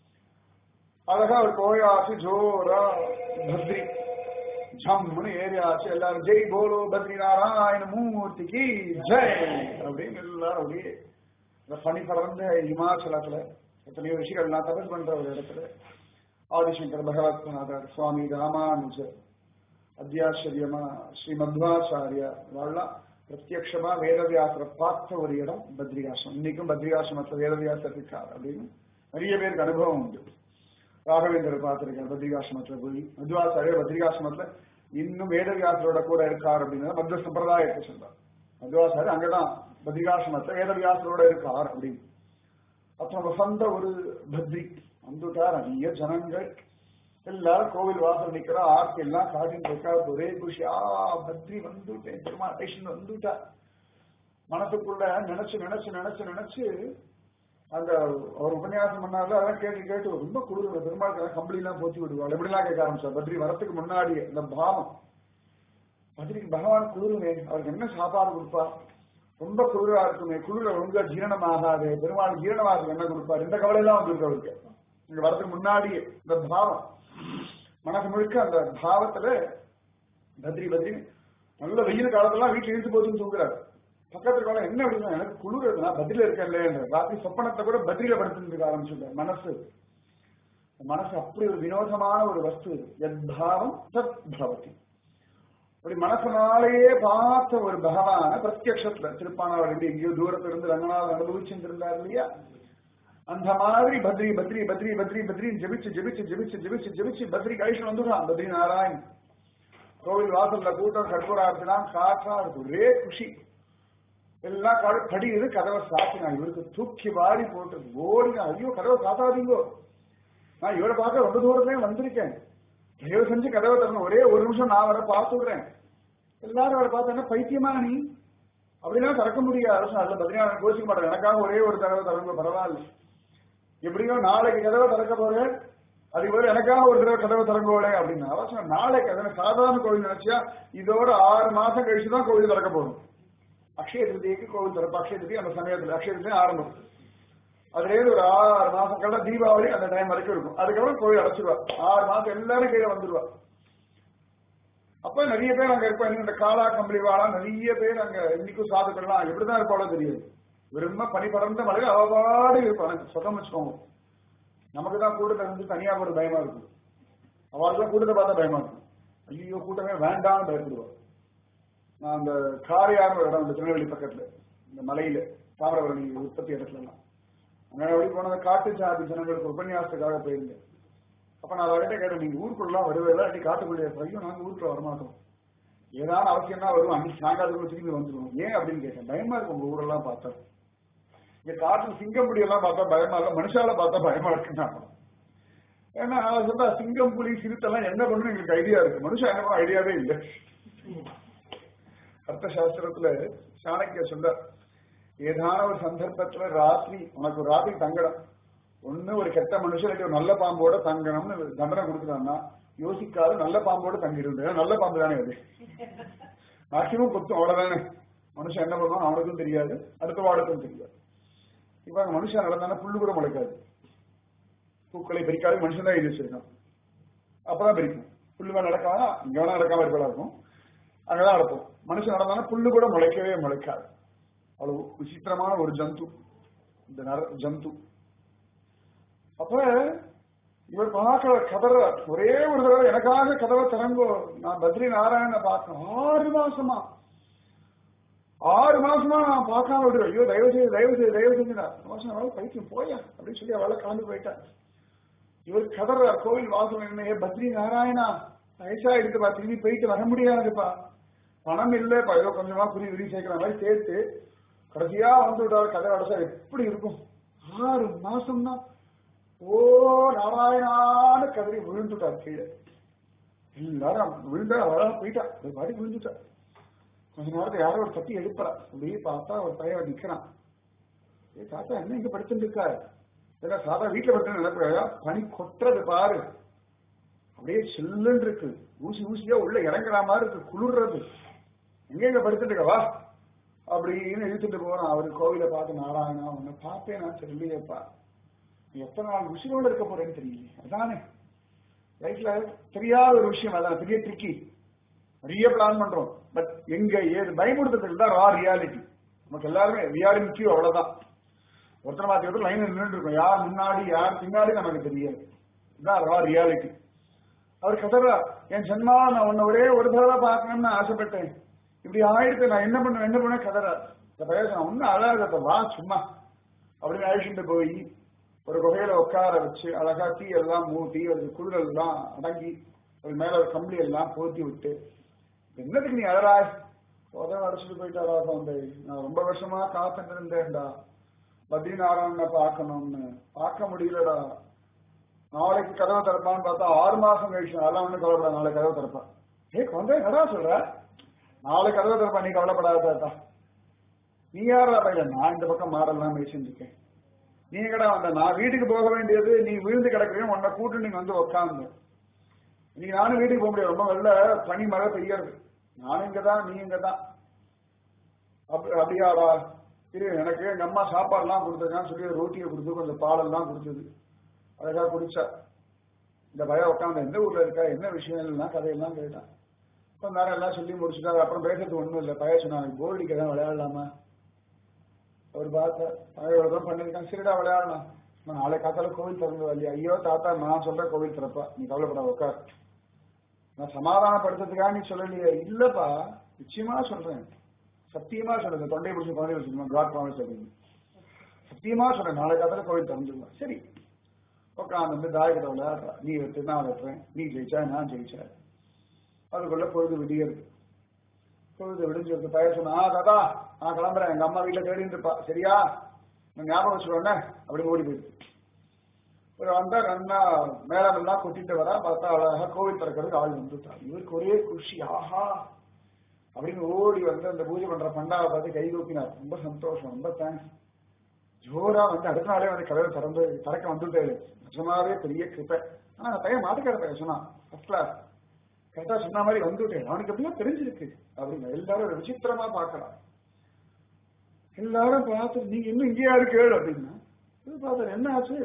A: அழகா ஒரு கோயாச்சு ஜோரா பத்ரி ஜம்முன்னு ஏரியாச்சு எல்லாரும் ஜெய் போலோ பத்ரி நாராயண மூர்த்திக்கு ஜெய் அப்படின்னு எல்லாரும் அப்படியே இந்த பனி படர்ந்த இமாச்சலத்துல எத்தனையோ விஷயங்கள் நான் தபஸ் பண்ற ஒரு இடத்துல ஆதிசங்கர் பகவத்நாதர் சுவாமி ராமானுஜர் அத்தியாச்சரியமா ஸ்ரீ மத்வாச்சாரியா வாழலாம் பிரத்யக்ஷமா வேதவியாசரை பார்த்த ஒரு இடம் பத்ரிகாசம் இன்னைக்கும் பத்ரிகாசமத்துல வேதவியாசர் இருக்கார் அப்படின்னு நிறைய பேருக்கு அனுபவம் உண்டு ராகவேந்தர் பார்த்திருக்கார் பத்ரிகாசிரமத்துல போய் மத்வாச்சாரியர் பத்ரிகாசிரமத்துல இன்னும் வேதவியாசரோட கூட இருக்கார் அப்படின்னு மத்வ சம்பிரதாயத்தை சொல்றார் மத்வாச்சாரியர் அங்கதான் பத்ரிகாசிரமத்துல வேதவியாசரோட இருக்கார் அப்படின்னு அப்புறம் வசந்த ஒரு பத்ரி வந்துட்டார் நிறைய ஜனங்கள் எல்லாரும் கோவில் வாசல் நிக்கிறா ஆர்த்தி எல்லாம் காட்டின்னு இருக்கா ஒரே குஷி ஆ பத்ரி வந்துட்டேன் பெருமா டேஷன் வந்துட்டா மனசுக்குள்ள நினைச்சு நினைச்சு நினைச்சு நினைச்சு அந்த அவர் உபன்யாசம் பண்ணால அதான் கேட்டு கேட்டு ரொம்ப குளிர் பெருமாள் கம்பளி எல்லாம் போத்தி விடுவாள் எப்படிலாம் கேட்க ஆரம்பிச்சா பத்ரி வரத்துக்கு முன்னாடி இந்த பாவம் பத்ரிக்கு பகவான் குளிருமே அவருக்கு என்ன சாப்பாடு கொடுப்பா ரொம்ப குளிரா இருக்குமே குளிர ஒழுங்கா ஜீரணம் ஆகாது பெருமாள் ஜீரணமாகுது என்ன கொடுப்பாரு இந்த கவலை எல்லாம் வந்திருக்கு அவருக்கு இங்க வரதுக்கு முன்னாடியே இந்த பாவம் மனசு முழுக்க அந்த பாவத்துல பத்ரி பத்ரி நல்ல வெயில் காலத்தெல்லாம் வீட்டுல இழுத்து போதுன்னு தூங்குறாரு பக்கத்துல கூட என்ன அப்படின்னா எனக்கு குளிர் நான் பத்ரியில இருக்கேன் ராத்திரி சொப்பனத்தை கூட பத்ரியில படுத்துட்டு இருக்க ஆரம்பிச்சுட்டேன் மனசு மனசு அப்படி ஒரு வினோதமான ஒரு வஸ்து எத் பாவம் தத் பவதி அப்படி மனசனாலேயே பார்த்த ஒரு பகவான பிரத்யக்ஷத்துல திருப்பானவர் எப்படி எங்கேயோ தூரத்துல இருந்து ரங்கநாதன் அனுபவிச்சுட்டு இருந்தார் இல்லையா அந்த மாதிரி பத்ரி பத்ரி பத்ரி பத்ரி பத்ரி ஜெபிச்சு ஜெபிச்சு ஜெபிச்சு ஜெபிச்சு ஜெபிச்சு பத்ரி கழிச்சு வந்துடுறான் பத்ரி நாராயண் கோவில் வாசல்ல கூட்டம் கற்பூரார்த்திலாம் காற்றா இருக்கு ஒரே குஷி எல்லாம் படியுது கதவை சாத்தினா இவருக்கு தூக்கி வாரி போட்டு ஓடினா ஐயோ கதவை சாத்தாதீங்கோ நான் இவரை பார்க்க ரொம்ப தூரத்துலயே வந்திருக்கேன் தயவு செஞ்சு கதவை திறந்து ஒரே ஒரு நிமிஷம் நான் வர பார்த்துடுறேன் எல்லாரும் அவரை பார்த்தா பைத்தியமா நீ அப்படிலாம் திறக்க முடியாது அதுல பதினாறு கோச்சிக்க மாட்டேன் எனக்காக ஒரே ஒரு தடவை திறங்க பரவாயில்ல எப்படியோ நாளைக்கு கதவை திறக்க போறேன் அதுக்கு பதில் எனக்காக ஒரு தடவை கதவை திறங்கோலே அப்படின்னு அவசரம் நாளைக்கு அதனை சாதாரண கோவில் நினைச்சா இதோட ஆறு மாசம் கழிச்சு தான் கோவில் திறக்க போகணும் அக்ஷய திருதிக்கு கோவில் திறப்பு அக்ஷய திருதி அந்த சமயத்துல அக்ஷய திருதி ஆரம்பம் அதுல இருந்து ஒரு ஆறு மாசம் கழிச்சு தீபாவளி அந்த டைம் வரைக்கும் இருக்கும் அதுக்கப்புறம் கோவில் அடைச்சிருவா ஆறு மாசம் எல்லாரும் கீழே வந்துருவா அப்ப நிறைய பேர் அங்க இருப்போம் இந்த காலா கம்பளி வாழா நிறைய பேர் அங்க இன்னைக்கும் சாதுக்கள்லாம் எப்படிதான் இருப்பாளோ தெரியாது விரும்ப பனி பறந்த மழை அவபாடு இருப்பாங்க சொகம் வச்சுக்கோங்க நமக்கு தான் கூட்டத்தை வந்து தனியா ஒரு பயமா இருக்கும் அவளுக்கு தான் கூட்டத்தை பார்த்தா பயமா இருக்கும் ஐயோ கூட்டமே வேண்டாம்னு பயப்படுவார் நான் அந்த காரையார் ஒரு இடம் இந்த திருநெல்வேலி பக்கத்துல இந்த மலையில தாமிரபரணி உற்பத்தி இடத்துல எல்லாம் அங்க அப்படி போன காட்டு ஜாதி ஜனங்களுக்கு உபன்யாசத்துக்காக போயிருந்தேன் அப்ப நான் அவர்கிட்ட கேட்டேன் நீங்க ஊருக்குள்ளலாம் வருவேல நீ காட்டுக்குள்ளே ஐயோ நாங்க ஊருக்குள்ள வரமாட்டோம் ஏதாவது அவசியம் தான் வரும் அன்னைக்கு சாயங்காலத்துக்குள்ள திரும்பி வந்துருவோம் ஏன் அப்படின்னு கேட்டேன் பயமா இருக்கு உங்க ஊரெல்லாம் பார்த்தா இங்க காட்டு சிங்கம் புலி எல்லாம் பார்த்தா பயமா இல்ல மனுஷால பார்த்தா பயமா இருக்குன்னா ஏன்னா நான் சொல்றா சிங்கம் புலி சிறுத்தெல்லாம் என்ன பண்ணணும் எங்களுக்கு ஐடியா இருக்கு மனுஷன் என்ன பண்ண ஐடியாவே இல்லை அர்த்த சாஸ்திரத்துல சாணக்கிய சொல்ற ஏதான ஒரு சந்தர்ப்பத்துல ராத்திரி உனக்கு ஒரு ராத்திரி தங்கடம் ஒண்ணு ஒரு கெட்ட மனுஷன் இல்லாட்டி ஒரு நல்ல பாம்போட தங்கணும்னு தண்டனை கொடுக்குறான்னா யோசிக்காத நல்ல பாம்போட தங்கிடும் ஏன்னா நல்ல பாம்பு தானே அது மேக்சிமம் குத்தும் அவ்வளவுதானே மனுஷன் என்ன பண்ணுவான் அவனுக்கும் தெரியாது அடுத்த வாடுக்கும் தெரியாது இப்ப அங்க மனுஷன் நடந்தானா புல்லு கூட முளைக்காது பூக்களை பிரிக்காது மனுஷன் தான் எழுதி வச்சிருக்கான் அப்பதான் பிரிக்கும் புல்லு மேல நடக்காம இங்க வேணா நடக்காம இருக்கலாம் இருக்கும் அங்கதான் நடப்போம் மனுஷன் நடந்தானா புல்லு கூட முளைக்கவே முளைக்காது அவ்வளவு விசித்திரமான ஒரு ஜந்து இந்த நர ஜந்து அப்ப இவர் பார்க்க கதற ஒரே ஒரு தடவை எனக்காக கதவை திறங்கோ நான் பத்ரி நாராயண பார்க்கணும் ஆறு மாசமா ஆறு மாசமா நான் பார்க்காம விடுவேன் ஐயோ தயவு செய்து தயவு செய்து தயவு செஞ்சுடா மாசம் அவள் பைத்தியம் போயா அப்படின்னு சொல்லி அவளை கலந்து போயிட்டான் இவர் கதற கோவில் வாசல் என்ன பத்ரி நாராயணா வயசா இருக்குப்பா திரும்பி போயிட்டு வர முடியாதுப்பா பணம் இல்லப்பா ஏதோ கொஞ்சமா புரி விரி சேர்க்கிற மாதிரி சேர்த்து கடைசியா வந்து விட்டார் கதை அடைச்சா எப்படி இருக்கும் ஆறு மாசம்னா ஓ நாராயணான்னு கதறி விழுந்துட்டார் கீழே எல்லாரும் விழுந்தா அழகா போயிட்டா ஒரு பாடி விழுந்துட்டா கொஞ்ச நேரத்துல யாரோ ஒரு தட்டி எழுப்புறா அப்படியே பார்த்தா ஒரு பையன் நிக்கிறான் ஏ தாத்தா என்ன இங்க படுத்துட்டு இருக்காரு ஏன்னா சாதா வீட்டுல படுத்து நினைப்பா பனி கொட்டுறது பாரு அப்படியே சில்லுன்னு இருக்கு ஊசி ஊசியா உள்ள இறங்குற மாதிரி இருக்கு குளிர்றது எங்க இங்க படுத்துட்டு இருக்க வா அப்படின்னு இழுத்துட்டு போறான் அவரு கோவில பார்த்து நாராயணா உன்னை பார்த்தேன் நான் தெரியலையேப்பா நீ எத்தனை நாள் உசிரோட இருக்க போறேன்னு தெரியல அதானே லைஃப்ல தெரியாத ஒரு விஷயம் அதான் பெரிய ட்ரிக்கி நிறைய பிளான் பண்றோம் பட் எங்க ஏது பயமுடுத்துறதுக்கு தான் ரா ரியாலிட்டி நமக்கு எல்லாருமே விஆர் இன் கியூ அவ்வளவுதான் ஒருத்தர் மாத்தி ஒருத்தர் லைன் நின்று இருக்கோம் யார் முன்னாடி யார் பின்னாடி நமக்கு தெரியாது இதுதான் ரா ரியாலிட்டி அவர் கதறா என் ஜென்மா நான் உன்னை ஒரே ஒரு தடவை பார்க்கணும்னு ஆசைப்பட்டேன் இப்படி ஆயிடுத்து நான் என்ன பண்ண என்ன பண்ண கதறா இந்த பையன் ஒன்னும் அழகாத வா சும்மா அப்படின்னு அழைச்சிட்டு போய் ஒரு குகையில உட்கார வச்சு அழகா டீ எல்லாம் மூட்டி அது குளிர் எல்லாம் அடங்கி அது மேல ஒரு கம்பளி எல்லாம் போத்தி விட்டு என்னதுக்கு நீ அழறா உதவ அடைச்சிட்டு போயிட்டாரா வந்து நான் ரொம்ப வருஷமா காத்துட்டு இருந்தேன்டா பத்ரிநாராயண பார்க்கணும்னு பார்க்க முடியலடா நாளைக்கு கதவை திறப்பான்னு பார்த்தா ஆறு மாசம் கழிச்சு அதெல்லாம் ஒண்ணு கவலைப்படாத நாளை கதவை திறப்பான் ஏ குழந்தை கடா சொல்ற நாளை கதவை திறப்பா நீ கவலைப்படாத தாத்தா நீ யாரா பையில நான் இந்த பக்கம் மாடல்லாம் பேசிட்டு நீ கடா வந்த நான் வீட்டுக்கு போக வேண்டியது நீ விழுந்து கிடக்குறீங்க உன்னை கூட்டு நீங்க வந்து உட்காந்து இன்னைக்கு நானும் வீட்டுக்கு போக முடியாது ரொம்ப நல்ல பனி மழை பெய்யறது நானும் இங்கதான் நீ இங்கதான் அப்படி அப்படியாடா இரு எனக்கு எங்க அம்மா சாப்பாடுலாம் கொடுத்துருக்கான்னு சொல்லி ரோட்டியை கொடுத்து கொஞ்சம் பாலெல்லாம் கொடுத்தது அழகா குடிச்சா இந்த பயம் உட்காந்து எந்த ஊர்ல இருக்கா என்ன விஷயம் இல்லைன்னா கதையெல்லாம் கேட்டான் கொஞ்ச நேரம் எல்லாம் சொல்லி முடிச்சுட்டாரு அப்புறம் பேசுறது ஒண்ணும் இல்லை பய சொன்னாங்க கோல்டிக்கு தான் விளையாடலாமா அவர் பார்த்த பழைய தான் பண்ணிருக்கான் சரிடா விளையாடலாம் நான் நாளை காத்தால கோவில் திறந்து வரலையா ஐயோ தாத்தா நான் சொல்றேன் கோவில் திறப்பா நீ கவலைப்பட உட்கார் நான் சமாதானப்படுத்துறதுக்காக நீ சொல்லலையே இல்லப்பா நிச்சயமா சொல்றேன் சத்தியமா சொல்றேன் தொண்டை பிடிச்சி குழந்தை வச்சுக்கணும் காட் ப்ராமிஸ் அப்படின்னு சத்தியமா சொல்றேன் நாளை காத்தால கோவில் திறந்துருவா சரி உட்காந்து வந்து தாயக்கட்ட விளையாடுறா நீ வெட்டு நான் வெட்டுறேன் நீ ஜெயிச்சா நான் ஜெயிச்சேன் அதுக்குள்ள பொழுது விடியறது பொழுது விடிஞ்சு பையன் சொன்னா "ஆ, தாத்தா நான் கிளம்புறேன் எங்க அம்மா வீட்டுல தேடிட்டு இருப்பா சரியா நான் ஞாபகம் வச்சுக்கோண்ணே அப்படின்னு ஓடி போயிடுச்சு ஒரு வந்தா கண்ணா மேலம் எல்லாம் கொட்டிட்டு வரா பார்த்தா அழகா கோவில் திறக்கிறதுக்கு ஆள் வந்துட்டான் இவருக்கு ஒரே குஷி ஆஹா அப்படின்னு ஓடி வந்து அந்த பூஜை பண்ற பண்டாவை பார்த்து கை கூப்பினார் ரொம்ப சந்தோஷம் ரொம்ப தேங்க்ஸ் ஜோரா வந்து அடுத்த நாளே வந்து கதவை திறந்து திறக்க வந்துட்டாரு நிஜமாவே பெரிய கிருப்பை ஆனா அந்த பையன் மாட்டுக்கார பையன் சொன்னான் ஃபர்ஸ்ட் கிளாஸ் கரெக்டா சொன்ன மாதிரி வந்துட்டேன் அவனுக்கு எப்படியும் தெரிஞ்சிருக்கு அப்படின்னு எல்லாரும் ஒரு விசித்திரமா பார்க்கலாம் எல்லாரும் பார்த்து நீங்க இன்னும் இங்கேயா இருக்கு அப்படின்னா இது பார்த்தாரு என்ன ஆச்சு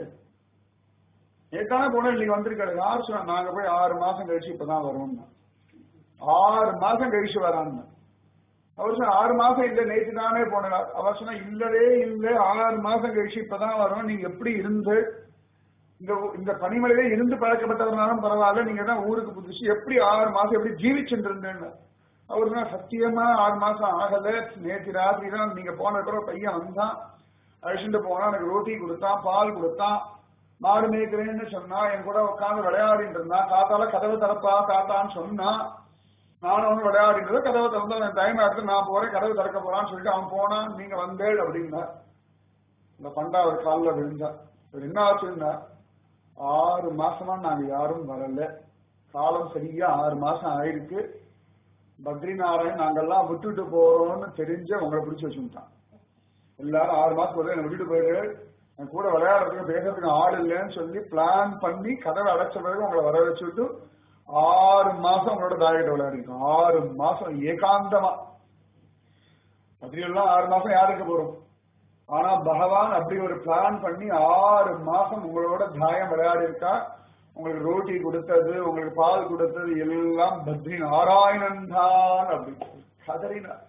A: நேத்தான போனா இன்னைக்கு வந்திருக்காரு யார் சொன்னா நாங்க போய் ஆறு மாசம் கழிச்சு இப்பதான் வரோம்னா ஆறு மாசம் கழிச்சு வரான்னு அவர் சொன்ன ஆறு மாசம் இல்ல நேற்று தானே போனார் அவர் சொன்னா இல்லவே இல்ல ஆறு மாசம் கழிச்சு இப்பதான் வரோம் நீங்க எப்படி இருந்து இந்த ஊ- இந்த பனிமலையிலே இருந்து பழக்கப்பட்டவனாலும் பரவாயில்ல நீங்க தான் ஊருக்கு புதுசு எப்படி ஆறு மாசம் எப்படி ஜீவிச்சுட்டு இருந்தேன்னு அவரு தான் சத்தியமா ஆறு மாசம் ஆகல நேற்று ராத்திரி தான் நீங்க போன கூட பையன் வந்தான் அழிச்சுட்டு போனா எனக்கு ரோட்டி கொடுத்தான் பால் கொடுத்தான் மாடு மேய்க்கிறேன்னு சொன்னா என் கூட உட்காந்து விளையாடிட்டு இருந்தான் காத்தால கதவு திறப்பா தாத்தான்னு சொன்னா நானும் அவனு விளையாடிட்டு இருந்தேன், கதவை திறந்தா என் டைம் எடுத்து நான் போறேன் கதவு திறக்க போறான்னு சொல்லிட்டு அவன் போனான் நீங்க வந்தேள் அப்படின்னா இந்த பண்டா அவர் காலில் விழுந்தா இவர் என்ன ஆச்சுன்னா ஆறு மாசமா நாங்க யாரும் வரல காலம் சரியா ஆறு மாசம் ஆயிருக்கு பத்ரி நாராயண் நாங்கெல்லாம் விட்டுட்டு போறோம்னு தெரிஞ்ச உங்களை பிடிச்சு வச்சுட்டான் எல்லாரும் ஆறு மாசம் போது என்னை விட்டுட்டு போயிடு என் கூட விளையாடுறதுக்கு பேசுறதுக்கு ஆள் இல்லைன்னு சொல்லி பிளான் பண்ணி கதவை அடைச்ச பிறகு உங்களை வர வச்சுட்டு ஆறு மாசம் உங்களோட தாயிட்ட விளையாடிருக்கோம் ஆறு மாசம் ஏகாந்தமா பத்ரியெல்லாம் ஆறு மாசம் யாருக்கு போறோம் ஆனா பகவான் அப்படி ஒரு பிளான் பண்ணி ஆறு மாசம் உங்களோட தாயம் விளையாடி இருக்கா உங்களுக்கு ரோட்டி கொடுத்தது உங்களுக்கு பால் கொடுத்தது எல்லாம் பத்ரி நாராயணன் தான் அப்படி கதறினார்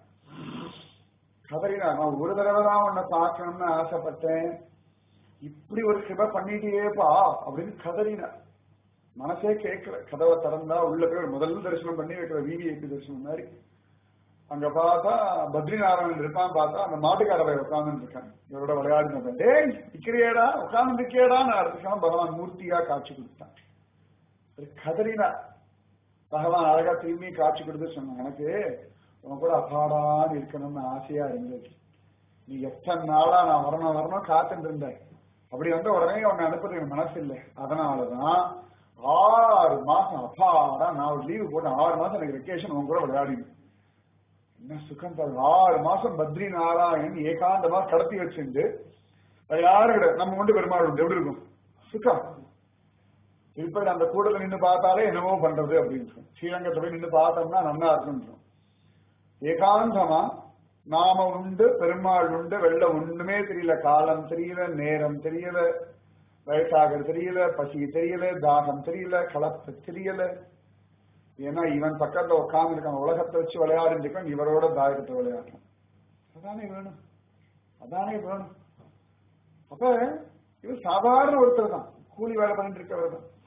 A: கதறினார் நான் ஒரு தடவை தான் உன்னை பார்க்கணும்னு ஆசைப்பட்டேன் இப்படி ஒரு கிருபை பண்ணிட்டியேப்பா அப்படின்னு கதறினார் மனசே கேட்கல கதவை திறந்தா உள்ள போய் முதல் தரிசனம் பண்ணி வைக்கிற விவிஐபி தரிசனம் மாதிரி அங்க பார்த்தா பத்ரிநாராயணன் இருப்பான் பார்த்தா அந்த மாட்டுக்காரவை உட்கார்ந்து இருக்காங்க இவரோட விளையாடின டேய் நிக்கிறியேடா உட்கார்ந்து நிக்கியேடா நான் அடுத்த கணம் பகவான் மூர்த்தியா காட்சி கொடுத்தான் ஒரு கதறினா பகவான் அழகா திரும்பி காட்சி கொடுத்து சொன்னான் எனக்கு உன் கூட அப்பாடான்னு இருக்கணும்னு ஆசையா இருந்தது நீ எத்தனை நாளா நான் வரணும் வரணும் காத்துட்டு இருந்தேன் அப்படி வந்த உடனே உன்னை அனுப்புறது எனக்கு மனசு இல்லை அதனாலதான் ஆறு மாசம் அப்பாடா நான் ஒரு லீவு போட்டேன் ஆறு மாசம் எனக்கு வெக்கேஷன் உன் கூட விளையாடினேன் என்ன சுகம் பாருங்க ஆறு மாசம் பத்ரி நாராயணன் ஏகாந்தமா கடத்தி வச்சிருந்து அது யாரு கிடையாது நம்ம மட்டும் பெருமாள் உண்டு எப்படி இருக்கும் சுகம் திருப்பதி அந்த கூடல நின்று பார்த்தாலே என்னமோ பண்றது அப்படின்னு ஸ்ரீரங்கத்தை போய் நின்று பார்த்தோம்னா நல்லா இருக்குன்றோம் ஏகாந்தமா நாம உண்டு பெருமாள் உண்டு வெள்ளம் ஒண்ணுமே தெரியல காலம் தெரியல நேரம் தெரியல வயசாகிறது தெரியல பசி தெரியல தாகம் தெரியல கலப்பு தெரியல ஏன்னா இவன் பக்கத்துல உட்கார்ந்து இருக்கான் உலகத்தை வச்சு விளையாடிட்டு இருக்கான் இவரோட தாயகத்தை விளையாடுறான் அதானே வேணும் அதானே வேணும் அப்ப இவர் சாதாரண ஒருத்தர் தான் கூலி வேலை பண்ணிட்டு இருக்கவர் தான்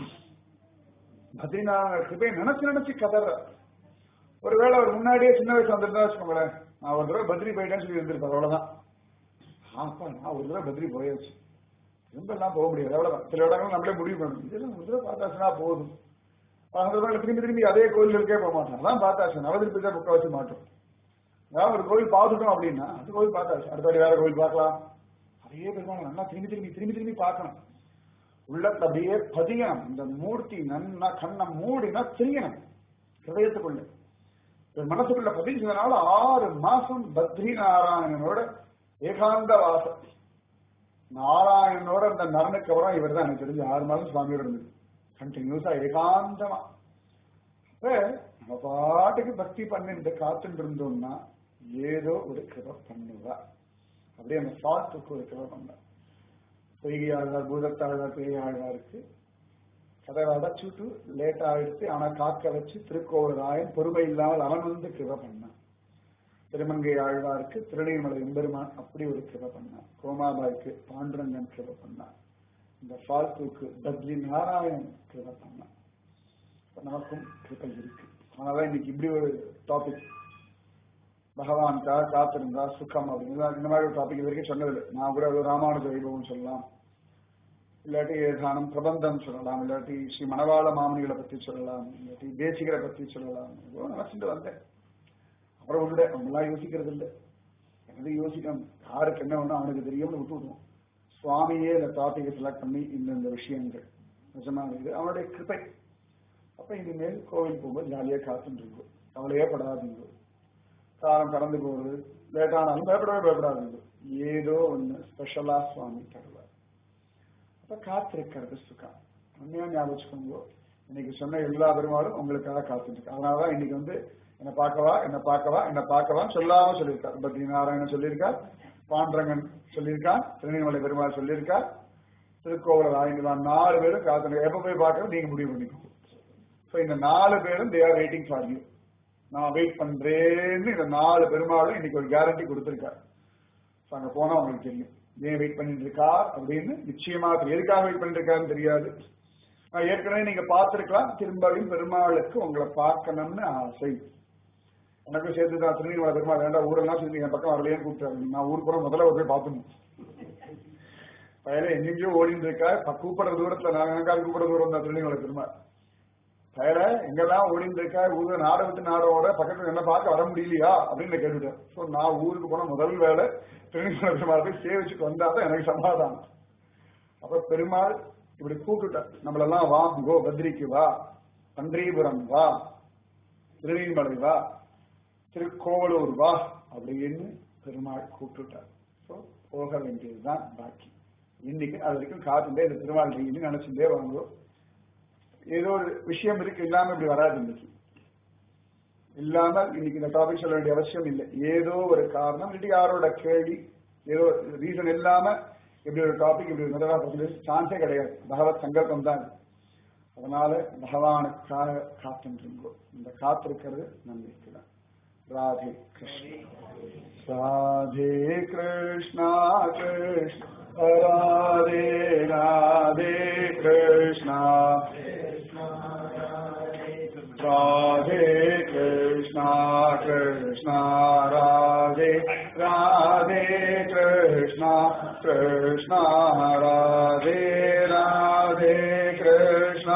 A: பத்ரிநாத கிருபை நினைச்சு நினைச்சு கதற ஒருவேளை அவர் முன்னாடியே சின்ன வயசு வந்திருந்தா வச்சுக்கோங்களேன் நான் ஒரு தடவை பத்ரி போயிட்டேன்னு சொல்லி இருந்திருப்பார் அவ்வளவுதான் ஆப்பா நான் ஒரு தடவை பத்ரி போயாச்சு திரும்ப எல்லாம் போக முடியாது அவ்வளவுதான் சில இடங்கள் நம்மளே முடிவு பண்ணணும் இதெல்லாம் ஒரு தடவை பார்த்தாச்சுன்னா போதும் அந்த தடவை திரும்பி திரும்பி அதே கோயில் இருக்கே போக மாட்டோம் அதான் பார்த்தாச்சு நவதிருப்பி தான் புக்க வச்சு மாட்டோம் ஏதாவது ஒரு கோயில் பார்த்துட்டோம் அப்படின்னா அந்த கோயில் பார்த்தாச்சு அடுத்தபடி வேற கோயில் பார்க்கலாம் அதே பெருமாள் நல்லா திரும்பி திரும்பி திரும்பி திரும்பி பார்க்கணும் உள்ளத்துல அப்படியே பதியணும் இந்த மூர்த்தி நன்னா கண்ணை மூடினா தெரியணும் ஹிருதயத்துக்குள்ள இவர் மனசுக்குள்ள பதிஞ்சதுனால ஆறு மாசம் பத்ரி நாராயணனோட ஏகாந்த வாசம் நாராயணனோட அந்த நரனுக்கு அப்புறம் இவர் தான் எனக்கு தெரிஞ்சு ஆறு மாசம் சுவாமியோட இருந்தது கண்டினியூஸா ஏகாந்தமா அப்ப நம்ம பாட்டுக்கு பக்தி பண்ணிட்டு காத்துட்டு இருந்தோம்னா ஏதோ ஒரு கிருப பண்ணுவா அப்படியே அந்த சாத்துக்கு ஒரு கிருப பண்ண பொய்கையாழ்வார் பூதத்தாழ்வார் பேயாழ்வாருக்கு கதவை அடைச்சுட்டு லேட் ஆயிடுச்சு ஆனா காக்க வச்சு திருக்கோவராயன் பொறுமை இல்லாமல் அவன் வந்து கிருப பண்ணான் திருமங்கை ஆழ்வாருக்கு திருநீர்மலை எம்பெருமான் அப்படி ஒரு கிருப பண்ணான் கோமாபாய்க்கு பாண்டுரங்கன் கிருப பண்ணான் இந்த ஃபால்குக்கு பத்ரி நாராயணன் கிருப பண்ணான் இப்ப நமக்கும் கிருபை இருக்கு அதனால இன்னைக்கு இப்படி ஒரு டாபிக் பகவான்காக காத்திருந்தா சுகம் அப்படிங்கிறதா இந்த மாதிரி ஒரு டாபிக் இது வரைக்கும் சொன்னதில்லை நான் கூட ஒரு ராமானுஜ வைபவம் சொல்லலாம் இல்லாட்டி ஏதானம் பிரபந்தம் சொல்லலாம் இல்லாட்டி ஸ்ரீ மணவாள மாமனிகளை பத்தி சொல்லலாம் இல்லாட்டி தேசிகரை பத்தி சொல்லலாம் ஏதோ நினைச்சிட்டு வந்தேன் அப்புறம் உண்டு அவங்களாம் யோசிக்கிறது இல்லை எனக்கு யோசிக்கணும் யாருக்கு என்ன வேணும் அவனுக்கு தெரியும்னு விட்டு விடுவோம் சுவாமியே இந்த டாபிக்கை செலக்ட் பண்ணி இந்தந்த விஷயங்கள் நிஜமாக இது அவனுடைய கிருப்பை அப்ப இனிமேல் கோவில் போகும்போது ஜாலியா காத்துட்டு இருக்கும் கவலையே படாதீங்க காலம் கடந்து போகுது லேட்டானாலும் பயப்படவே பயப்படாதீங்க ஏதோ ஒண்ணு ஸ்பெஷலா சுவாமி தருவார் அப்ப காத்திருக்கிறது சுகம் உண்மையா ஞாபகம் வச்சுக்கோங்க இன்னைக்கு சொன்ன எல்லா பெருமாளும் உங்களுக்காக காத்துட்டு இருக்கு அதனாலதான் இன்னைக்கு வந்து என்ன பார்க்கவா என்ன பார்க்கவா என்ன பார்க்கவான்னு சொல்லாம சொல்லியிருக்கார் பத்ரி நாராயணன் சொல்லியிருக்கார் பாண்டரங்கன் சொல்லியிருக்கான் திருநெல்வேலி பெருமாள் சொல்லியிருக்கார் திருக்கோவிலர் ஆயிரம் நாலு பேரும் காத்து எப்ப போய் பார்க்கறது நீங்க முடிவு பண்ணிக்கோங்க ஸோ இந்த நாலு பேரும் they are waiting for you நான் வெயிட் பண்றேன்னு இந்த நாலு பெருமாளும் இன்னைக்கு ஒரு கேரண்டி கொடுத்துருக்காரு ஸோ அங்க போனா உங்களுக்கு தெரியும் ஏன் வெயிட் பண்ணிட்டு இருக்கார் அப்படின்னு நிச்சயமா தெரியும். எதுக்காக வெயிட் பண்ணிட்டு இருக்காருன்னு தெரியாது நான் ஏற்கனவே நீங்க பார்த்திருக்கலாம் திரும்பவும் பெருமாளுக்கு உங்களை பார்க்கணும்னு ஆசை எனக்கும் சேர்த்து தான் திருநீர்மலை பெருமாள் வேண்டாம் ஊரெல்லாம் சேர்ந்து என் பக்கம் வரலையேன்னு கூப்பிட்டாரு நான் ஊருக்கு போற முதல்ல ஒரு போய் பார்த்துணும் பயில எங்கெங்கயோ ஓடிட்டு இருக்கா இப்ப கூப்பிடுற தூரத்துல நான் எனக்காக கூப்பிடுற தூரம் தான் திருநீர்மலை பெருமாள் பயில எங்கெல்லாம் ஓடிட்டு இருக்கா ஊரு நாட விட்டு நாடோட பக்கத்துல என்ன பார்க்க வர முடியலையா அப்படின்னு நான் கேட்டுட்டேன் சோ நான் ஊருக்கு போன முதல் வேலை திருநீர்மலை பெருமாள் போய் சேவிச்சுட்டு வந்தாதான் எனக்கு சமாதானம் அப்ப பெருமாள் இப்படி கூப்பிட்டுட்டார் நம்மளெல்லாம் வா கோ பத்ரிக்கு வா பன்றிபுரம் வா திருநீர்மலை வா திருக்கோவலூர் வா அப்படின்னு பெருமாள் கூப்பிட்டுட்டார் ஸோ போக வேண்டியதுதான் பாக்கி இன்னைக்கு அது வரைக்கும் காத்துட்டே இந்த திருமால் டெய்லி நினைச்சுட்டே வாங்குவோம் ஏதோ ஒரு விஷயம் இருக்கு இல்லாம இப்படி வராது இன்னைக்கு இல்லாம இன்னைக்கு இந்த டாபிக் சொல்ல வேண்டிய அவசியம் இல்லை ஏதோ ஒரு காரணம் இல்லாட்டி யாரோட கேள்வி ஏதோ ரீசன் இல்லாம இப்படி ஒரு டாபிக் இப்படி ஒரு முதலா சான்ஸே கிடையாது பகவத் சங்கல்பம் தான் இது. அதனால பகவானுக்காக காத்துருங்கோ இந்த காத்திருக்கிறது நம்பிக்கை தான் ராதே கிருஷ்ணா ராதே கிருஷ்ணா கிருஷ்ண ராதே ராதே கிருஷ்ணா ராதே கிருஷ்ணா கிருஷ்ணா ராதே ராதே கிருஷ்ணா கிருஷ்ணா ராதே ராதே கிருஷ்ணா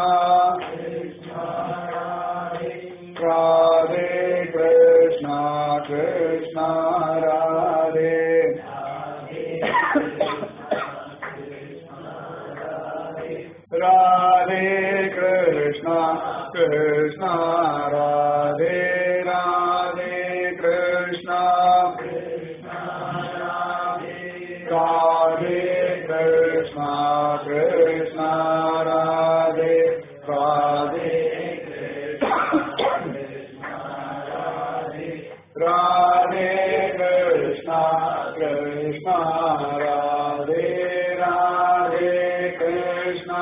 A: ராதே கிருஷ்ணா கிருஷ்ணா ராதே ராதே கிருஷ்ணா கிருஷ்ணா ராதே ராதே கிருஷ்ணா ராதே கிருஷ்ணா கிருஷ்ணா ராதே ராதே ராதே கிருஷ்ணா கிருஷ்ணா ராதே ராதே கிருஷ்ணா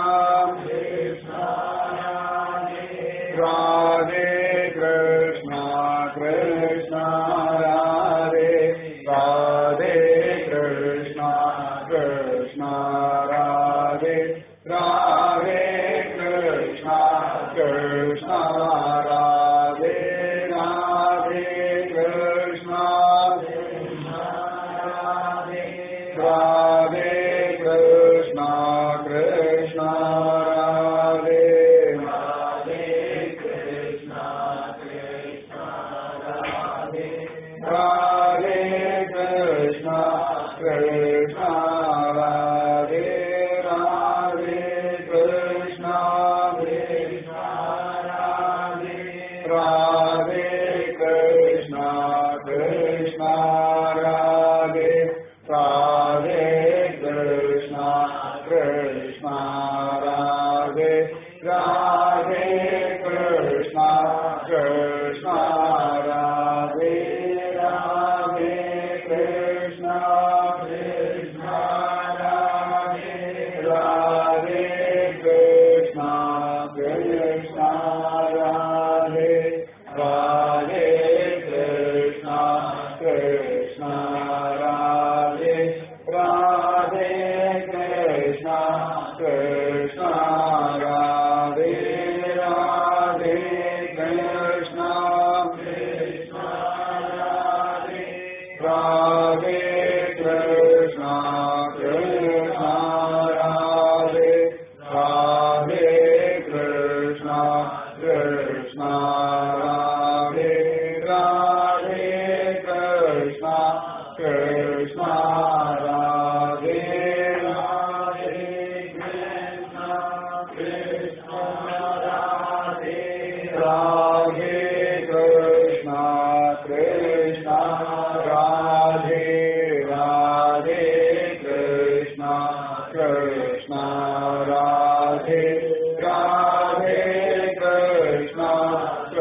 A: ராதே கிருஷ்ணா கிருஷ்ணா ராதே ராதே கிருஷ்ணா கிருஷ்ணா ராதே ராதே கிருஷ்ணா கிருஷ்ணா ராதே ராதே கிருஷ்ணா ராதே கிருஷ்ணா கிருஷ்ணா ராதே ராதே கிருஷ்ணா கிருஷ்ணா ராதே ராதே கிருஷ்ணா ராதே கிருஷ்ணா கிருஷ்ணா ராதே ராதே கிருஷ்ணா கிருஷ்ணா ராதே ராதே கிருஷ்ணா கிருஷ்ணா ராதே ராதே கிருஷ்ணா கிருஷ்ணா ராதே ராதே கிருஷ்ணா கிருஷ்ணா ராதே ராதே கிருஷ்ணா கிருஷ்ணா ராதே ராதே கிருஷ்ணா கிருஷ்ணா ராதே ராதே கிருஷ்ணா கிருஷ்ணா ராதே ராதே கிருஷ்ணா கிருஷ்ணா ராதே ராதே கிருஷ்ணா கிருஷ்ணா ராதே ராதே கிருஷ்ணா கிருஷ்ணா ராதே ராதே கிருஷ்ணா கிருஷ்ணா ராதே ராதே கிருஷ்ணா கிருஷ்ணா ராதே ராதே கிருஷ்ணா கிருஷ்ணா ராதே ராதே கிருஷ்ணா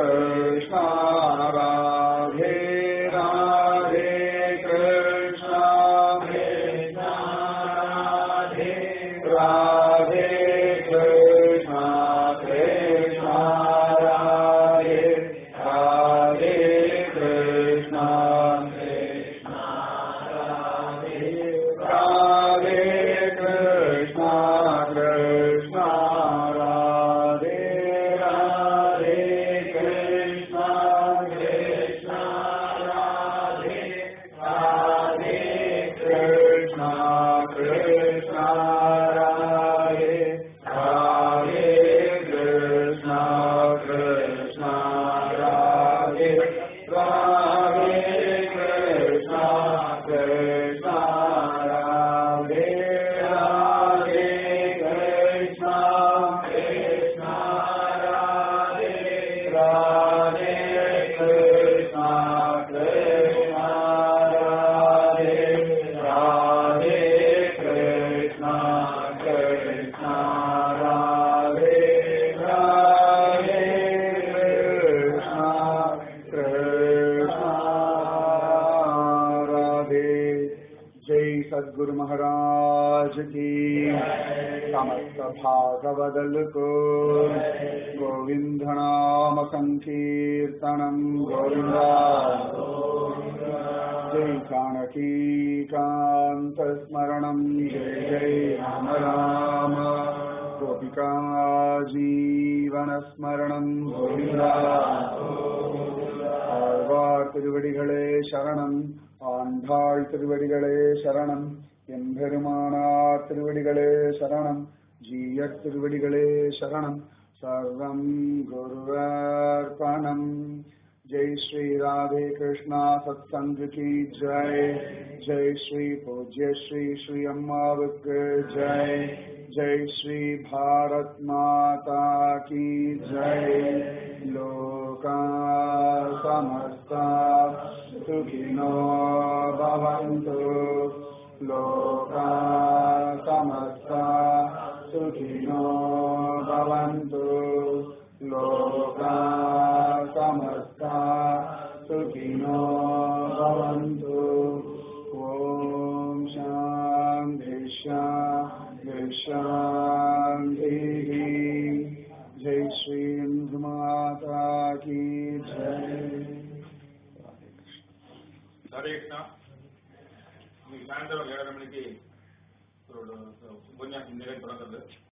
A: कृष्ण राधे राधे कृष्ण कृष्ण राधे राधे कृष्ण कृष्ण राधे राधे कृष्ण कृष्ण राधे राधे कृष्ण कृष्ण राधे राधे कृष्ण कृष्ण राधे जय सद्गुरु महाराज की समस्त भागवदल को गोविंद नाम संकीर्तनम गोविंदा जय जानकी कांत स्मरणम जय जय राम राम गोपिका जीवन स्मरणम गोविंदा ஆழ்வார் திருவடிகளே சரணம் ஆண்டாள் திருவடிகளே சரணம் எம்பெருமானார் திருவடிகளே சரணம் ஜீயர் திருவடிகளே சரணம் சர்வம் குருவர்ப்பணம் ஜெய் ஸ்ரீ ராதே கிருஷ்ணா சத்சங்க கி ஜெய் ஜெய் ஸ்ரீ பூஜ்ய ஸ்ரீ ஸ்ரீ அம்மாவுக்கு ஜெய் ஜெய் ஸ்ரீ பாரத் மாதா की जय लोका समस्ता सुखिनो भवन्तु लोका समस्ता सुखिनो भवन्तु लोका समस्ता सुखिनो भवन्तु ॐ शान्ति शान्ति शान्तिः जय श्री इंदु माता की जय
B: ஹரே கிருஷ்ணா இன்னைக்கு சாயந்தரம் ஏழரை மணிக்கு ஒரு உபன்யாசம் நிலை தொடங்குறது